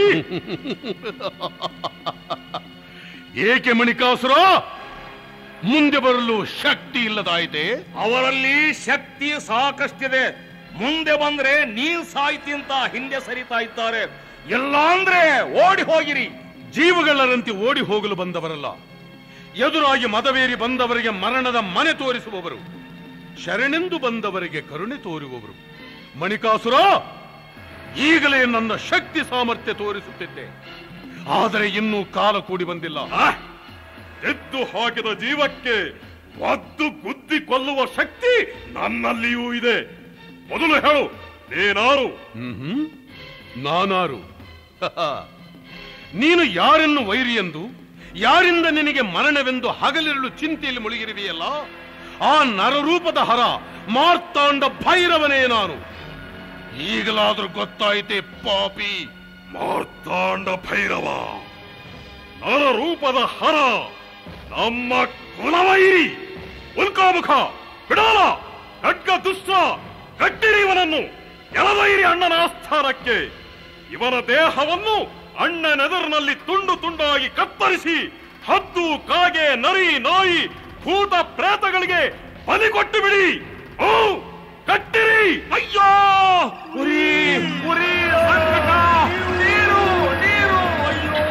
ಏಕೆ ಮಣಿಕಾಸುರ ಮುಂದೆ ಬರಲು ಶಕ್ತಿ ಇಲ್ಲದಾಯಿತೆ ಅವರಲ್ಲಿ ಶಕ್ತಿ ಸಾಕಷ್ಟಿದೆ ಮುಂದೆ ಬಂದ್ರೆ ನೀನ್ ಸಾಯ್ತಿ ಅಂತ ಹಿಂದೆ ಸರಿತಾ ಇದ್ದಾರೆ ಇಲ್ಲ ಅಂದ್ರೆ ಓಡಿ ಹೋಗಿರಿ ಜೀವಗಳರಂತೆ ಓಡಿ ಹೋಗಲು ಬಂದವರಲ್ಲ ಎದುರಾಗಿ ಮದವೇರಿ ಬಂದವರಿಗೆ ಮರಣದ ಮನೆ ತೋರಿಸುವವರು ಶರಣೆಂದು ಬಂದವರಿಗೆ ಕರುಣೆ ತೋರುವವರು ಮಣಿಕಾಸುರ ಈಗಲೇ ನನ್ನ ಶಕ್ತಿ ಸಾಮರ್ಥ್ಯ ತೋರಿಸುತ್ತಿದ್ದೆ ಆದರೆ ಇನ್ನೂ ಕಾಲ ಕೂಡಿ ಬಂದಿಲ್ಲ ಎದ್ದು ಹಾಕಿದ ಜೀವಕ್ಕೆ ಒದ್ದು ಗುದ್ದಿ ಕೊಲ್ಲುವ ಶಕ್ತಿ ನನ್ನಲ್ಲಿಯೂ ಇದೆ ಮೊದಲು ಹೇಳು ನೀನಾರು ಹ್ಮ್ ನಾನಾರು ನೀನು ಯಾರನ್ನು ವೈರಿ ಎಂದು ಯಾರಿಂದ ನಿನಗೆ ಮರಣವೆಂದು ಹಗಲಿರಲು ಚಿಂತೆಯಲ್ಲಿ ಮುಳುಗಿರುವೆಯಲ್ಲ ಆ ನರರೂಪದ ಹರ ಮಾರ್ತಾಂಡ ಭೈರವನೇ ನಾನು ಈಗಲಾದ್ರೂ ಗೊತ್ತಾಯಿತೆ ಪಾಪಿ ಮಾರ್ತಾಂಡ ಭೈರವ ನರ ರೂಪದ ಹರ ನಮ್ಮ ಕುಲವೈರಿ ಉಲ್ಕಾಮುಖ ಬಿಡಾಲ ಖಡ್ಗ ದುಷ್ಟ ಕಟ್ಟಿರಿ ಇವನನ್ನು ಎಳವೈರಿ ಅಣ್ಣನ ಆಸ್ಥಾನಕ್ಕೆ ಇವನ ದೇಹವನ್ನು ಅಣ್ಣನೆದರಿನಲ್ಲಿ ತುಂಡು ತುಂಡಾಗಿ ಕತ್ತರಿಸಿ ಹದ್ದು ಕಾಗೆ ನರಿ ನಾಯಿ ಭೂತ ಪ್ರೇತಗಳಿಗೆ ಬಲಿ ಕೊಟ್ಟು ಬಿಡಿ ಓ ಕಟ್ಟಿರಿ ಅಯ್ಯೋ ಉರಿ ಉರಿ ಸಂಕಟ, ನೀರು ನೀರು ಅಯ್ಯೋ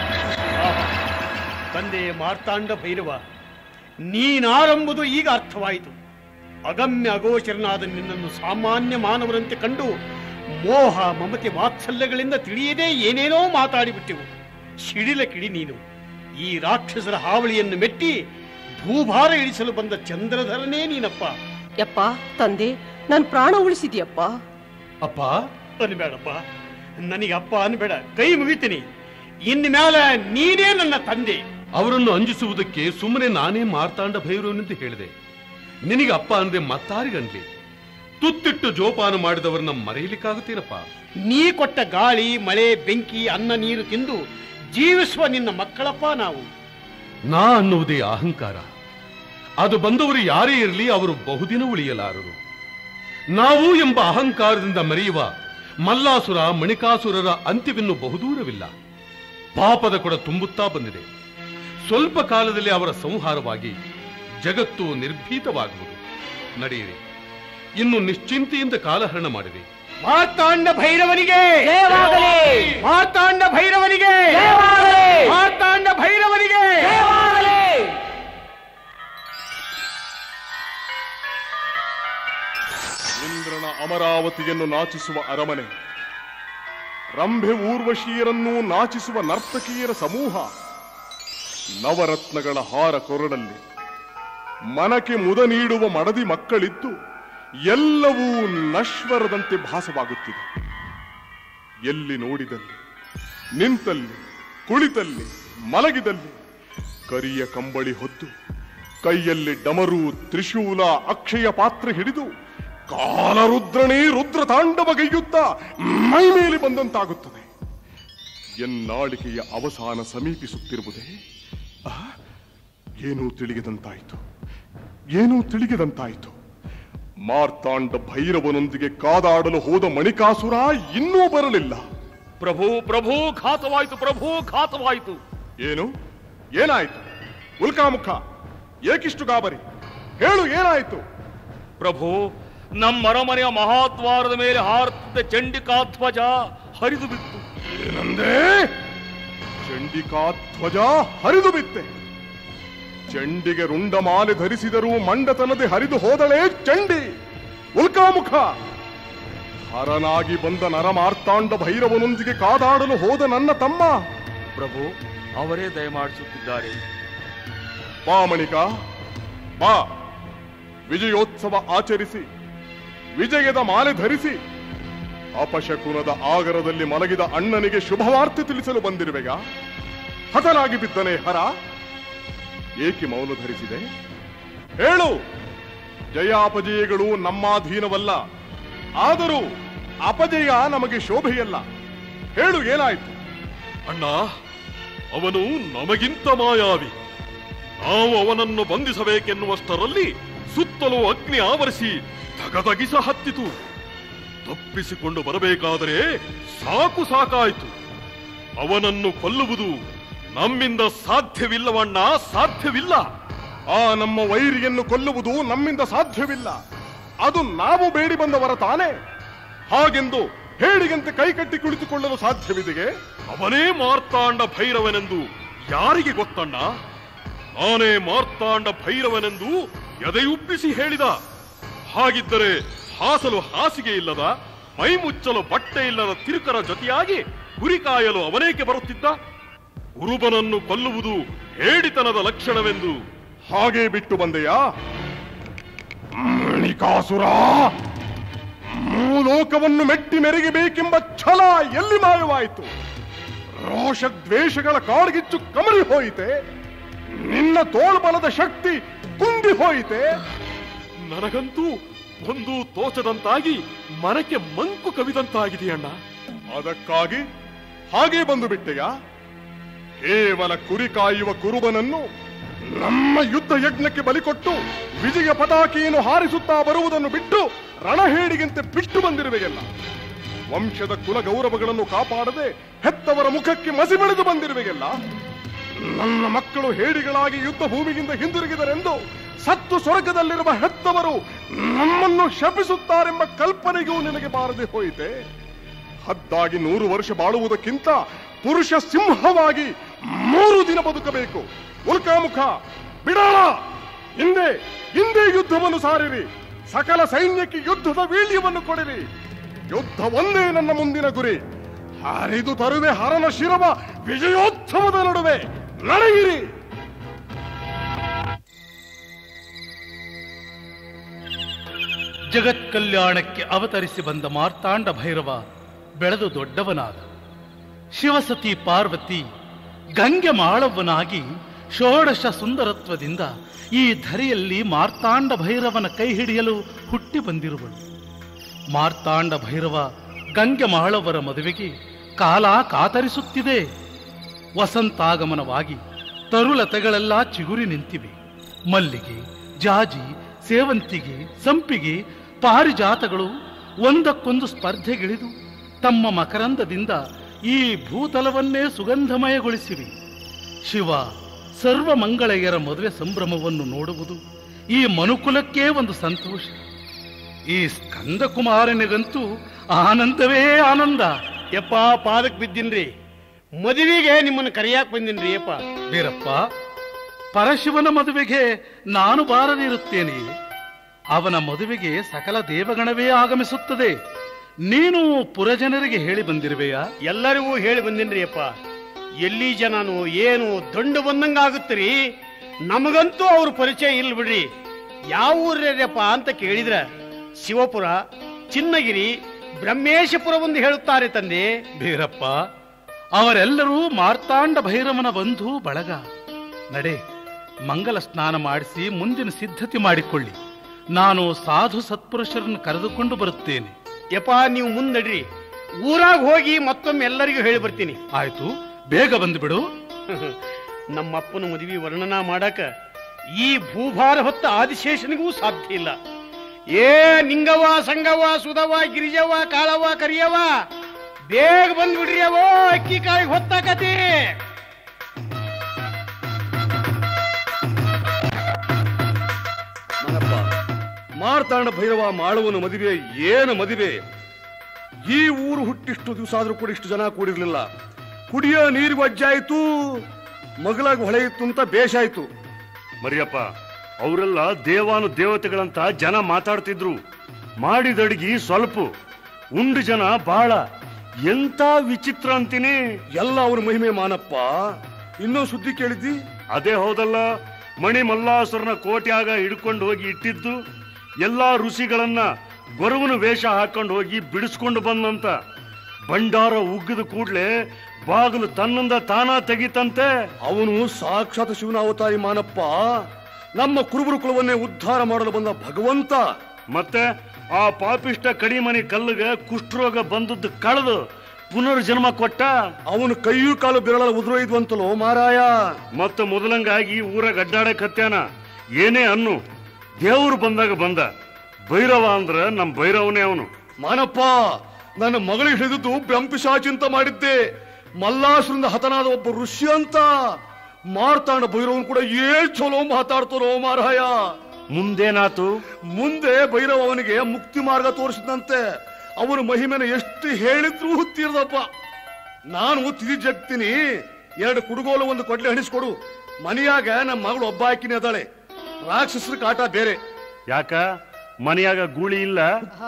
ತಂದೆ ಮಾರ್ತಾಂಡ ಭೈರವ ನೀನಾರೆಂಬುದು ಈಗ ಅರ್ಥವಾಯಿತು ಅಗಮ್ಯ ಅಗೋಚರನಾದ ನಿನ್ನನ್ನು ಸಾಮಾನ್ಯ ಮಾನವರಂತೆ ಕಂಡು ಮೋಹ ಮಮತೆ ವಾತ್ಸಲ್ಯಗಳಿಂದ ತಿಳಿಯದೇ ಏನೇನೋ ಮಾತಾಡಿಬಿಟ್ಟೆವು ಸಿಡಿಲ ಕಿಡಿ ನೀನು ಈ ರಾಕ್ಷಸರ ಹಾವಳಿಯನ್ನು ಮೆಟ್ಟಿ ಭೂಭಾರ ಇಳಿಸಲು ಬಂದ ಚಂದ್ರಧರನೇ ನೀನಪ್ಪ ಯಪ್ಪ ತಂದೆ ನನ್ ಪ್ರಾಣ ಉಳಿಸಿದ್ಯಪ್ಪ ಅಪ್ಪ ಅನ್ಬೇಡಪ್ಪ ನನಗೆ ಅಪ್ಪ ಅನ್ಬೇಡ ಕೈ ಮುಗಿತೀನಿ ಇನ್ನು ಮೇಲೆ ನೀನೇ ನನ್ನ ತಂದೆ ಅವರನ್ನು ಅಂಜಿಸುವುದಕ್ಕೆ ಸುಮ್ಮನೆ ನಾನೇ ಮಾರ್ತಾಂಡ ಭೈರವನೆಂದು ಹೇಳಿದೆ ನಿನಗೆ ಅಪ್ಪ ಅಂದ್ರೆ ಮತ್ತಾರಿಗನ್ಲಿ ತುತ್ತಿಟ್ಟು ಜೋಪಾನ ಮಾಡಿದವರನ್ನ ಮರೆಯಲಿಕ್ಕಾಗುತ್ತೇನಪ್ಪ ನೀ ಕೊಟ್ಟ ಗಾಳಿ ಮಳೆ ಬೆಂಕಿ ಅನ್ನ ನೀರು ತಿಂದು ಜೀವಿಸುವ ನಿನ್ನ ಮಕ್ಕಳಪ್ಪ ನಾವು ನಾ ಅನ್ನುವುದೇ ಅಹಂಕಾರ ಅದು ಬಂದವರು ಯಾರೇ ಇರಲಿ ಅವರು ಬಹುದಿನ ಉಳಿಯಲಾರರು ನಾವು ಎಂಬ ಅಹಂಕಾರದಿಂದ ಮೆರೆಯುವ ಮಲ್ಲಾಸುರ ಮಣಿಕಾಸುರರ ಅಂತ್ಯವಿನ್ನು ಬಹುದೂರವಿಲ್ಲ ಪಾಪದ ಕೊಡ ತುಂಬುತ್ತಾ ಬಂದಿದೆ ಸ್ವಲ್ಪ ಕಾಲದಲ್ಲಿ ಅವರ ಸಂಹಾರವಾಗಿ ಜಗತ್ತು ನಿರ್ಭೀತವಾಗುವುದು ನಡೆಯಿರಿ ಇನ್ನು ನಿಶ್ಚಿಂತೆಯಿಂದ ಕಾಲಹರಣ ಮಾಡಿದೆ ಮಾರ್ತಾಂಡ ಭೈರವನಿಗೆ ಜಯವಾಗಲಿ! ಮಾರ್ತಾಂಡ ಭೈರವನಿಗೆ ಜಯವಾಗಲಿ! ಮಾರ್ತಾಂಡ ಭೈರವನಿಗೆ ಇಂದ್ರನ ಅಮರಾವತಿಯನ್ನು ನಾಚಿಸುವ ಅರಮನೆ ರಂಭೆ ಊರ್ವಶಿಯರನ್ನು ನಾಚಿಸುವ ನರ್ತಕಿಯರ ಸಮೂಹ ನವರತ್ನಗಳ ಹಾರ ಕೊರಡಲ್ಲಿ ಮನಕ್ಕೆ ಮುದ ನೀಡುವ ಮಡದಿ ಮಕ್ಕಳಿದ್ದು ಎಲ್ಲವೂ ನಶ್ವರದಂತೆ ಭಾಸವಾಗುತ್ತಿದೆ ಎಲ್ಲಿ ನೋಡಿದಲ್ಲಿ ನಿಂತಲ್ಲಿ ಕುಳಿತಲ್ಲಿ ಮಲಗಿದಲ್ಲಿ ಕರಿಯ ಕಂಬಳಿ ಹೊತ್ತು ಕೈಯಲ್ಲಿ ಡಮರು ತ್ರಿಶೂಲ ಅಕ್ಷಯ ಪಾತ್ರ ಹಿಡಿದು ಕಾಲರುದ್ರನೇ ರುದ್ರ ತಾಂಡವಗೈಯುತ್ತಾ ಮೈ ಮೇಲೆ ಬಂದಂತಾಗುತ್ತದೆ ಎನ್ನಾಳಿಕೆಯ ಅವಸಾನ ಸಮೀಪಿಸುತ್ತಿರುವುದೇ ಆ, ಏನೂ ತಿಳಿಯದಂತಾಯಿತು ಏನೂ ತಿಳಿಯದಂತಾಯಿತು ಮಾರ್ತಾಂಡ ಭೈರವನೊಂದಿಗೆ ಕಾದಾಡಲು ಹೋದ ಮಣಿಕಾಸುರ ಇನ್ನೂ ಬರಲಿಲ್ಲ ಪ್ರಭು ಪ್ರಭು ಘಾತವಾಯ್ತು ಪ್ರಭು ಘಾತವಾಯ್ತು ಏನು ಏನಾಯ್ತು ಉಲ್ಕಾಮುಖ ಏಕಿಷ್ಟು ಗಾಬರಿ ಹೇಳು ಏನಾಯ್ತು ಪ್ರಭು ನಮ್ಮ ಅರಮನೆಯ ಮಹಾದ್ವಾರದ ಮೇಲೆ ಹಾರುತ್ತಿದ್ದ ಚಂಡಿಕಾಧ್ವಜ ಹರಿದು ಬಿತ್ತು ಏನಂದೆ ಚಂಡಿಕಾ ಧ್ವಜ ಹರಿದು ಬಿತ್ತೆ ಚಂಡಿಗೆ ರುಂಡಮಾಲೆ ಧರಿಸಿದರೂ ಮಂಡತನದೆ ಹರಿದು ಹೋದಳೇ ಚಂಡಿ ಉಲ್ಕಾಮುಖ ಹರನಾಗಿ ಬಂದ ನರಮಾರ್ತಾಂಡ ಭೈರವನೊಂದಿಗೆ ಕಾದಾಡಲು ಹೋದ ನನ್ನ ತಮ್ಮ ಪ್ರಭು ಅವರೇ ದಯಮಾಡಿಸುತ್ತಿದ್ದಾರೆ ಬಾ ಮಣಿಕ ಬಾ ವಿಜಯೋತ್ಸವ ಆಚರಿಸಿ ವಿಜಯದ ಮಾಲೆ ಧರಿಸಿ ಅಪಶಕುನದ ಆಗರದಲ್ಲಿ ಮಲಗಿದ ಅಣ್ಣನಿಗೆ ಶುಭವಾರ್ತೆ ತಿಳಿಸಲು ಬಂದಿರುವೆಗ ಹತನಾಗಿ ಬಿದ್ದನೆ ಹರ ಏಕೆ ಮೌನ ಧರಿಸಿದೆ ಹೇಳು ಜಯಾಪಜಯಗಳು ನಮ್ಮಾಧೀನವಲ್ಲ ಆದರೂ ಅಪಜಯ ನಮಗೆ ಶೋಭೆಯಲ್ಲ ಹೇಳು ಏನಾಯ್ತು ಅಣ್ಣ ಅವನು ನಮಗಿಂತ ಮಾಯಾವಿ ನಾವು ಅವನನ್ನು ಬಂಧಿಸಬೇಕೆನ್ನುವಷ್ಟರಲ್ಲಿ ಸುತ್ತಲೂ ಅಗ್ನಿ ಆವರಿಸಿ ತಗದಗಿಸ ಹತ್ತಿತು ತಪ್ಪಿಸಿಕೊಂಡು ಬರಬೇಕಾದರೆ ಸಾಕು ಸಾಕಾಯಿತು ಅವನನ್ನು ಕೊಲ್ಲುವುದು ನಮ್ಮಿಂದ ಸಾಧ್ಯವಿಲ್ಲವಣ್ಣ ಸಾಧ್ಯವಿಲ್ಲ ಆ ನಮ್ಮ ವೈರಿಯನ್ನು ಕೊಲ್ಲುವುದು ನಮ್ಮಿಂದ ಸಾಧ್ಯವಿಲ್ಲ ಅದು ನಾವು ಬೇಡಿ ಬಂದವರ ತಾನೇ ಹಾಗೆಂದು ಹೇಳಿಗಂತೆ ಕೈಕಟ್ಟಿ ಕುಳಿತುಕೊಳ್ಳಲು ಸಾಧ್ಯವಿದೆಯೇ ಅವನೇ ಮಾರ್ತಾಂಡ ಭೈರವನೆಂದು ಯಾರಿಗೆ ಗೊತ್ತಣ್ಣ ನಾನೇ ಮಾರ್ತಾಂಡ ಭೈರವನೆಂದು ಎದೆಯುಬ್ಬಿಸಿ ಹೇಳಿದ ಹಾಗಿದ್ದರೆ ಹಾಸಲು ಹಾಸಿಗೆ ಇಲ್ಲದ ಮೈ ಮುಚ್ಚಲು ಬಟ್ಟೆ ಇಲ್ಲದ ತಿರುಕರ ಜೊತೆಯಾಗಿ ಗುರಿ ಕಾಯಲು ಅವನೇಕೆ ಬರುತ್ತಿದ್ದ ಉರುಬನನ್ನು ಕೊಲ್ಲುವುದು ಹೇಡಿತನದ ಲಕ್ಷಣವೆಂದು ಹಾಗೆ ಬಿಟ್ಟು ಬಂದೆಯಾ ಮಣಿಕಾಸುರ ಲೋಕವನ್ನು ಮೆಟ್ಟಿ ಮೆರೆಗಬೇಕೆಂಬ ಛಲ ಎಲ್ಲಿ ಮಾಯವಾಯಿತು ರೋಷ ದ್ವೇಷಗಳ ಕಾಡ್ಗಿಚ್ಚು ಕಮರಿ ಹೋಯಿತೆ ನಿನ್ನ ತೋಳ್ಬಲದ ಶಕ್ತಿ ಕುಂದಿ ಹೋಯಿತೆ ನನಗಂತೂ ಒಂದು ತೋಚದಂತಾಗಿ ಮನಕ್ಕೆ ಮಂಕು ಕವಿದಂತಾಗಿದೆಯಣ್ಣ ಅದಕ್ಕಾಗಿ ಹಾಗೆ ಬಂದು ಬಿಟ್ಟೆಯ ಕೇವಲ ಕುರಿ ಕಾಯುವ ಕುರುಬನನ್ನು ನಮ್ಮ ಯುದ್ಧ ಯಜ್ಞಕ್ಕೆ ಬಲಿಕೊಟ್ಟು ವಿಜಯ ಪತಾಕೆಯನ್ನು ಹಾರಿಸುತ್ತಾ ಬರುವುದನ್ನು ಬಿಟ್ಟು ರಣಹೇಡಿಗಂತೆ ಬಿಟ್ಟು ಬಂದಿರುವೆಯಲ್ಲ ವಂಶದ ಕುಲ ಗೌರವಗಳನ್ನು ಕಾಪಾಡದೆ ಹೆತ್ತವರ ಮುಖಕ್ಕೆ ಮಸಿ ಬೆಳೆದು ಬಂದಿರುವೆಯಲ್ಲ ನನ್ನ ಮಕ್ಕಳು ಹೇಡಿಗಳಾಗಿ ಯುದ್ಧ ಭೂಮಿಗಿಂದ ಹಿಂದಿರುಗಿದರೆಂದು ಸತ್ತು ಸ್ವರ್ಗದಲ್ಲಿರುವ ಹೆತ್ತವರು ನಮ್ಮನ್ನು ಶಪಿಸುತ್ತಾರೆಂಬ ಕಲ್ಪನೆಗೂ ನಿನಗೆ ಬಾರದೆ ಹೋಯಿತೆ ಹದ್ದಾಗಿ ನೂರು ವರ್ಷ ಬಾಳುವುದಕ್ಕಿಂತ ಪುರುಷ ಸಿಂಹವಾಗಿ ಮೂರು ದಿನ ಬದುಕಬೇಕು ಉಲ್ಕಾಮುಖ ಬಿಡಾಳ ಹಿಂದೆ ಹಿಂದೆ ಯುದ್ಧವನ್ನು ಸಾರಿರಿ ಸಕಲ ಸೈನ್ಯಕ್ಕೆ ಯುದ್ಧದ ವೀಳ್ಯವನ್ನು ಕೊಡಿರಿ ಯುದ್ಧ ಒಂದೇ ನನ್ನ ಮುಂದಿನ ಗುರಿ ಹರಿದು ತರುವೆ ಹರನ ಶಿರವ ವಿಜಯೋತ್ಸವದ ನಡುವೆ ನಡೆಯಿರಿ ಜಗತ್ ಕಲ್ಯಾಣಕ್ಕೆ ಅವತರಿಸಿ ಬಂದ ಮಾರ್ತಾಂಡ ಭೈರವ ಬೆಳೆದು ದೊಡ್ಡವನಾದ ಶಿವಸತಿ ಪಾರ್ವತಿ ಗಂಗೆ ಮಾಳವ್ವನಾಗಿ ಷೋಡಶ ಸುಂದರತ್ವದಿಂದ ಈ ಧರೆಯಲ್ಲಿ ಮಾರ್ತಾಂಡ ಭೈರವನ ಕೈ ಹಿಡಿಯಲು ಹುಟ್ಟಿ ಬಂದಿರುವಳು ಮಾರ್ತಾಂಡ ಭೈರವ ಗಂಗೆ ಮಾಳವರ ಮದುವೆಗೆ ಕಾಲ ಕಾತರಿಸುತ್ತಿದೆ ವಸಂತಾಗಮನವಾಗಿ ತರುಲತೆಗಳೆಲ್ಲ ಚಿಗುರಿ ನಿಂತಿವೆ ಮಲ್ಲಿಗೆ ಜಾಜಿ ಸೇವಂತಿಗೆ ಸಂಪಿಗೆ ಪಾರಿಜಾತಗಳು ಒಂದಕ್ಕೊಂದು ಸ್ಪರ್ಧೆಗಿಳಿದು ತಮ್ಮ ಮಕರಂದದಿಂದ ಈ ಭೂತಲವನ್ನೇ ಸುಗಂಧಮಯಗೊಳಿಸಿವೆ ಶಿವ ಸರ್ವಮಂಗಳೆಯರ ಮದುವೆ ಸಂಭ್ರಮವನ್ನು ನೋಡುವುದು ಈ ಮನುಕುಲಕ್ಕೇ ಒಂದು ಸಂತೋಷ ಈ ಸ್ಕಂದ ಕುಮಾರನಿಗಂತೂ ಆನಂದವೇ ಆನಂದ ಯಪ್ಪ ಪಾದಕ್ ಬಿದ್ದೀನ್ರಿ ಮದುವೆಗೆ ನಿಮ್ಮನ್ನು ಕರೆಯಾಕ್ ಬಂದಿನ್ರಿ ಯಪ್ಪ ವೀರಪ್ಪ ಪರಶಿವನ ಮದುವೆಗೆ ನಾನು ಬಾರದಿರುತ್ತೇನೆ ಅವನ ಮದುವೆಗೆ ಸಕಲ ದೇವಗಣವೇ ಆಗಮಿಸುತ್ತದೆ ನೀನು ಪುರಜನರಿಗೆ ಹೇಳಿ ಬಂದಿರುವೆಯಾ ಎಲ್ಲರಿಗೂ ಹೇಳಿ ಬಂದಿನ್ರಿ ಯಪ್ಪ ಎಲ್ಲಿ ಜನನು ಏನು ದಂಡು ಬಂದಂಗ ಆಗುತ್ತೀರಿ ನಮಗಂತೂ ಅವ್ರ ಪರಿಚಯ ಇಲ್ಲ ಬಿಡ್ರಿ ಯಾವ ಊರ್ಯಪ್ಪ ಅಂತ ಕೇಳಿದ್ರ ಶಿವಪುರ ಚಿನ್ನಗಿರಿ ಬ್ರಹ್ಮೇಶಪುರವೆಂದು ಹೇಳುತ್ತಾರೆ ತಂದೆ ಬೀರಪ್ಪ ಅವರೆಲ್ಲರೂ ಮಾರ್ತಾಂಡ ಭೈರವನ ಬಂಧು ಬಳಗ ನಡೆ ಮಂಗಲ ಸ್ನಾನ ಮಾಡಿಸಿ ಮುಂದಿನ ಸಿದ್ಧತೆ ಮಾಡಿಕೊಳ್ಳಿ ನಾನು ಸಾಧು ಸತ್ಪುರುಷರನ್ನು ಕರೆದುಕೊಂಡು ಬರುತ್ತೇನೆ ಯಪ್ಪ ನೀವು ಮುಂದಡ್ರಿ ಊರಾಗ ಹೋಗಿ ಮತ್ತೊಮ್ಮೆ ಎಲ್ಲರಿಗೂ ಹೇಳಿ ಬರ್ತೀನಿ ಆಯ್ತು ಬೇಗ ಬಂದುಬಿಡು ನಮ್ಮಪ್ಪನ ಮದುವೆ ವರ್ಣನ ಮಾಡಕ ಈ ಭೂಭಾರ ಹೊತ್ತ ಆದಿಶೇಷನಿಗೂ ಸಾಧ್ಯ ಇಲ್ಲ ಏ ನಿಂಗವ ಸಂಗವ ಸುಧವ ಗಿರಿಜವ ಕಾಳವ ಕರಿಯವ ಬೇಗ ಬಂದ್ಬಿಡ್ರಿ ಅವೋ ಅಕ್ಕಿ ಕಾಳಿಗೆ ಹೊತ್ತಾಕತಿ ಮಾರ್ತಾಂಡ ಭೈರವ ಮಾಳವನ ಮದುವೆ ಏನು ಮದುವೆ ಈ ಊರು ಹುಟ್ಟಿಷ್ಟು ದಿವಸ ಆದ್ರೂ ಕೂಡ ಇಷ್ಟು ಜನ ಕೂಡಿರ್ಲಿಲ್ಲ ಕುಡಿಯೋ ನೀರಿಗೂ ಅಜ್ಜಾಯ್ತು ಮಗಲಾಗ ಹೊಳೆಯಿತು ಅಂತ ಬೇಷಾಯ್ತು ಮರಿಯಪ್ಪ ಅವರೆಲ್ಲ ದೇವಾನು ದೇವತೆಗಳಂತ ಜನ ಮಾತಾಡ್ತಿದ್ರು ಮಾಡಿದ ಅಡಿಗೆ ಸ್ವಲ್ಪ ಉಂಡು ಜನ ಬಹಳ ಎಂತ ವಿಚಿತ್ರ ಅಂತೀನಿ ಎಲ್ಲ ಅವ್ರ ಮಹಿಮೆ ಮಾನಪ್ಪ ಇನ್ನೂ ಸುದ್ದಿ ಕೇಳಿದ್ದಿ ಅದೇ ಹೌದಲ್ಲ ಮಣಿ ಮಲ್ಲಾಸುರನ ಕೋಟ್ಯಾಗ ಹಿಡ್ಕೊಂಡು ಹೋಗಿ ಇಟ್ಟಿದ್ದು ಎಲ್ಲಾ ಋಷಿಗಳನ್ನ ಗೊರವನ ವೇಷ ಹಾಕೊಂಡು ಹೋಗಿ ಬಿಡಿಸ್ಕೊಂಡು ಬಂದಂತ ಭಂಡಾರ ಉಗ್ಗಿದ ಕೂಡ್ಲೆ ಬಾಗಿಲು ತನ್ನಿಂದ ತಾನ ತೆಗಿತಂತೆ ಅವನು ಸಾಕ್ಷಾತ್ ಶಿವನ ಅವತಾರಿ ಮಾನಪ್ಪ ನಮ್ಮ ಕುರುಬರು ಕುಲವನ್ನೇ ಉದ್ಧಾರ ಮಾಡಲು ಬಂದ ಭಗವಂತ ಮತ್ತೆ ಆ ಪಾಪಿಷ್ಟ ಕಡಿಮನಿ ಕಲ್ಲಿಗೆ ಕುಷ್ಠರೋಗ ಬಂದದ್ದು ಕಳೆದು ಪುನರ್ಜನ್ಮ ಕೊಟ್ಟ ಅವನು ಕೈಯೂ ಕಾಲು ಬೆರಳ ಉದುರೊಯ್ದ್ವಂತಲೋ ಮಾರಾಯ ಮತ್ತೆ ಮೊದಲಂಗಾಗಿ ಊರಾಗ ಅಡ್ಡಾಡಕ್ ಹತ್ಯಾನ ಏನೇ ಅನ್ನು ದೇವ್ರು ಬಂದಾಗ ಬಂದ ಭೈರವ ಅಂದ್ರ ನಮ್ ಭೈರವನೇ ಅವನು ಮಾನಪ್ಪ ನನ್ನ ಮಗಳಿಗೆ ಹಿಡಿದು ಬ್ರಂಪಿಶಾಚಿ ಅಂತ ಮಾಡಿದ್ದೆ ಮಲ್ಲಾಸುರಿಂದ ಹತನಾದ ಒಬ್ಬ ಋಷಿ ಅಂತ ಮಾರ್ತಾಂಡ ಭೈರವನ್ ಕೂಡ ಏನ್ ಚಲೋ ಮಾತಾಡ್ತಾರೋ ಮಾರಾಯ ಮುಂದೇನಾತು ಮುಂದೆ ಭೈರವ ಅವನಿಗೆ ಮುಕ್ತಿ ಮಾರ್ಗ ತೋರಿಸಿದಂತೆ ಅವನ ಮಹಿಮೆನ ಎಷ್ಟು ಹೇಳಿದ್ರೂ ತೀರ್ದಪ್ಪ ನಾನು ತಿದಿ ಜಗ್ತೀನಿ ಎರಡು ಕುಡುಗೋಲು ಒಂದು ಕೊಡ್ಲೆ ಹಣಿಸ್ಕೊಡು ಮನೆಯಾಗ ನಮ್ಮ ಮಗಳು ಒಬ್ಬ ಆಕಿನೇ ಅದಾಳೆ ರಾಕ್ಷಸರ ಕಾಟ ಬೇರೆ ಯಾಕ ಮನೆಯಾಗ ಗೂಳಿ ಇಲ್ಲ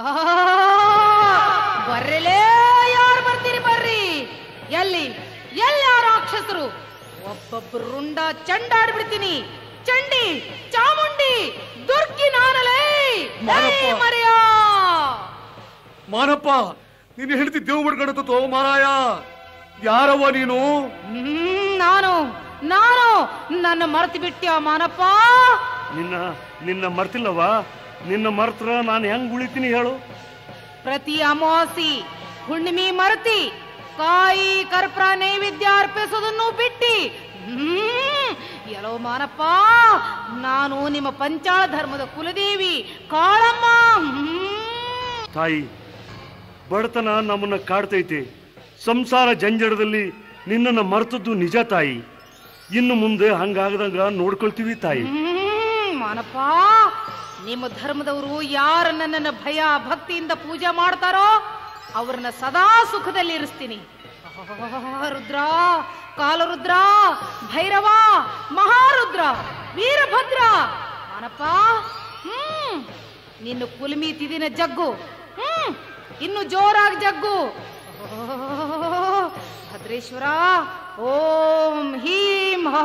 ಬರ್ರಲೇ ಯಾರು ಬರ್ತೀರಿ ಬರ್ರಿ ಎಲ್ಲಿ ಎಲ್ಲಿ ಆ ರಾಕ್ಷಸರು ಒಬ್ಬೊಬ್ಬರು ರುಂಡ ಚಂಡಾಡ್ಬಿಡ್ತೀನಿ ಚಂಡಿ ಚಾಮುಂಡಿ ದುರ್ಗಿ ನಾನಲೇ ಮಾರಪ್ಪ. ಏಯ್ ಮರೆಯಾ ಮಾನಪ್ಪ ನೀನು ಹೇಳ್ತಿ ದೇವ್ ಬಿಡ್ಕಡತೋ ಮಾರಾಯ ಯಾರವ್ವ ನೀನು ಹ್ಮ್ ನಾನು ನಾನು ನನ್ನ ಮರೆತು ಬಿಟ್ಟ್ಯಾ ಮಾನಪ್ಪ ನಿನ್ನ ನಿನ್ನ ಮರ್ತಿಲ್ಲವಾ ನಿನ್ನ ಮರ್ತ್ರ ನಾನು ಹೆಂಗ್ ಉಳಿತೀನಿ ಹೇಳು ಪ್ರತಿ ಅಮಾವಾಸಿ ಹುಣ್ಣಿಮೆ ಮರತಿ ಕಾಯಿ ಕರ್ಪೂರ ನೈವೇದ್ಯ ಅರ್ಪಿಸೋದನ್ನು ಬಿಟ್ಟಿ ಹ್ಮ್ ಎಲ್ಲೋ ಮಾನಪ್ಪ ನಾನು ನಿಮ್ಮ ಪಂಚಾಳ ಧರ್ಮದ ಕುಲದೇವಿ ಕಾಳಮ್ಮ ಹ್ಮ್ ತಾಯಿ ಬಡತನ ನಮ್ಮನ್ನ ಕಾಡ್ತೈತೆ ಸಂಸಾರ ಜಂಜಡದಲ್ಲಿ ನಿನ್ನನ್ನ ಮರ್ತದ್ದು ನಿಜ ತಾಯಿ ಇನ್ನು ಮುಂದೆ ಹಂಗಾಗದಂಗ ನೋಡ್ಕೊಳ್ತೀವಿ ತಾಯಿ ಹ್ಮ್, ಮಾನಪ್ಪ ನಿಮ್ಮ ಧರ್ಮದವರು ಯಾರು ನನ್ನನ್ನು ಭಯ ಭಕ್ತಿಯಿಂದ ಪೂಜೆ ಮಾಡ್ತಾರೋ ಅವ್ರನ್ನ ಸದಾ ಸುಖದಲ್ಲಿ ಇರಿಸ್ತೀನಿ ಆಹ್, ರುದ್ರ ಕಾಲರುದ್ರ ಭೈರವ ಮಹಾರುದ್ರ ವೀರಭದ್ರ ಮಾನಪ್ಪ ಹ್ಮ್ ನಿನ್ನ ಕುಲ್ಮಿ ತಿದಿನ ಜಗ್ಗು ಹ್ಮ್ ಇನ್ನು ಜೋರಾಗಿ ಜಗ್ಗು ಆಹ್, ಭದ್ರೇಶ್ವರ ಓಂ ಹೀಂ ಹಾ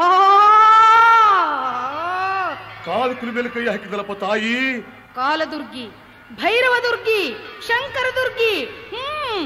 ಕಾಲು ಕುಲಿ ಮೇಲೆ ಕೈ ಹಾಕಿದಲ್ಲಪ್ಪ ತಾಯಿ ಕಾಲದುರ್ಗಿ ಭೈರವ ದುರ್ಗಿ ಶಂಕರ ದುರ್ಗಿ ಹ್ಮ್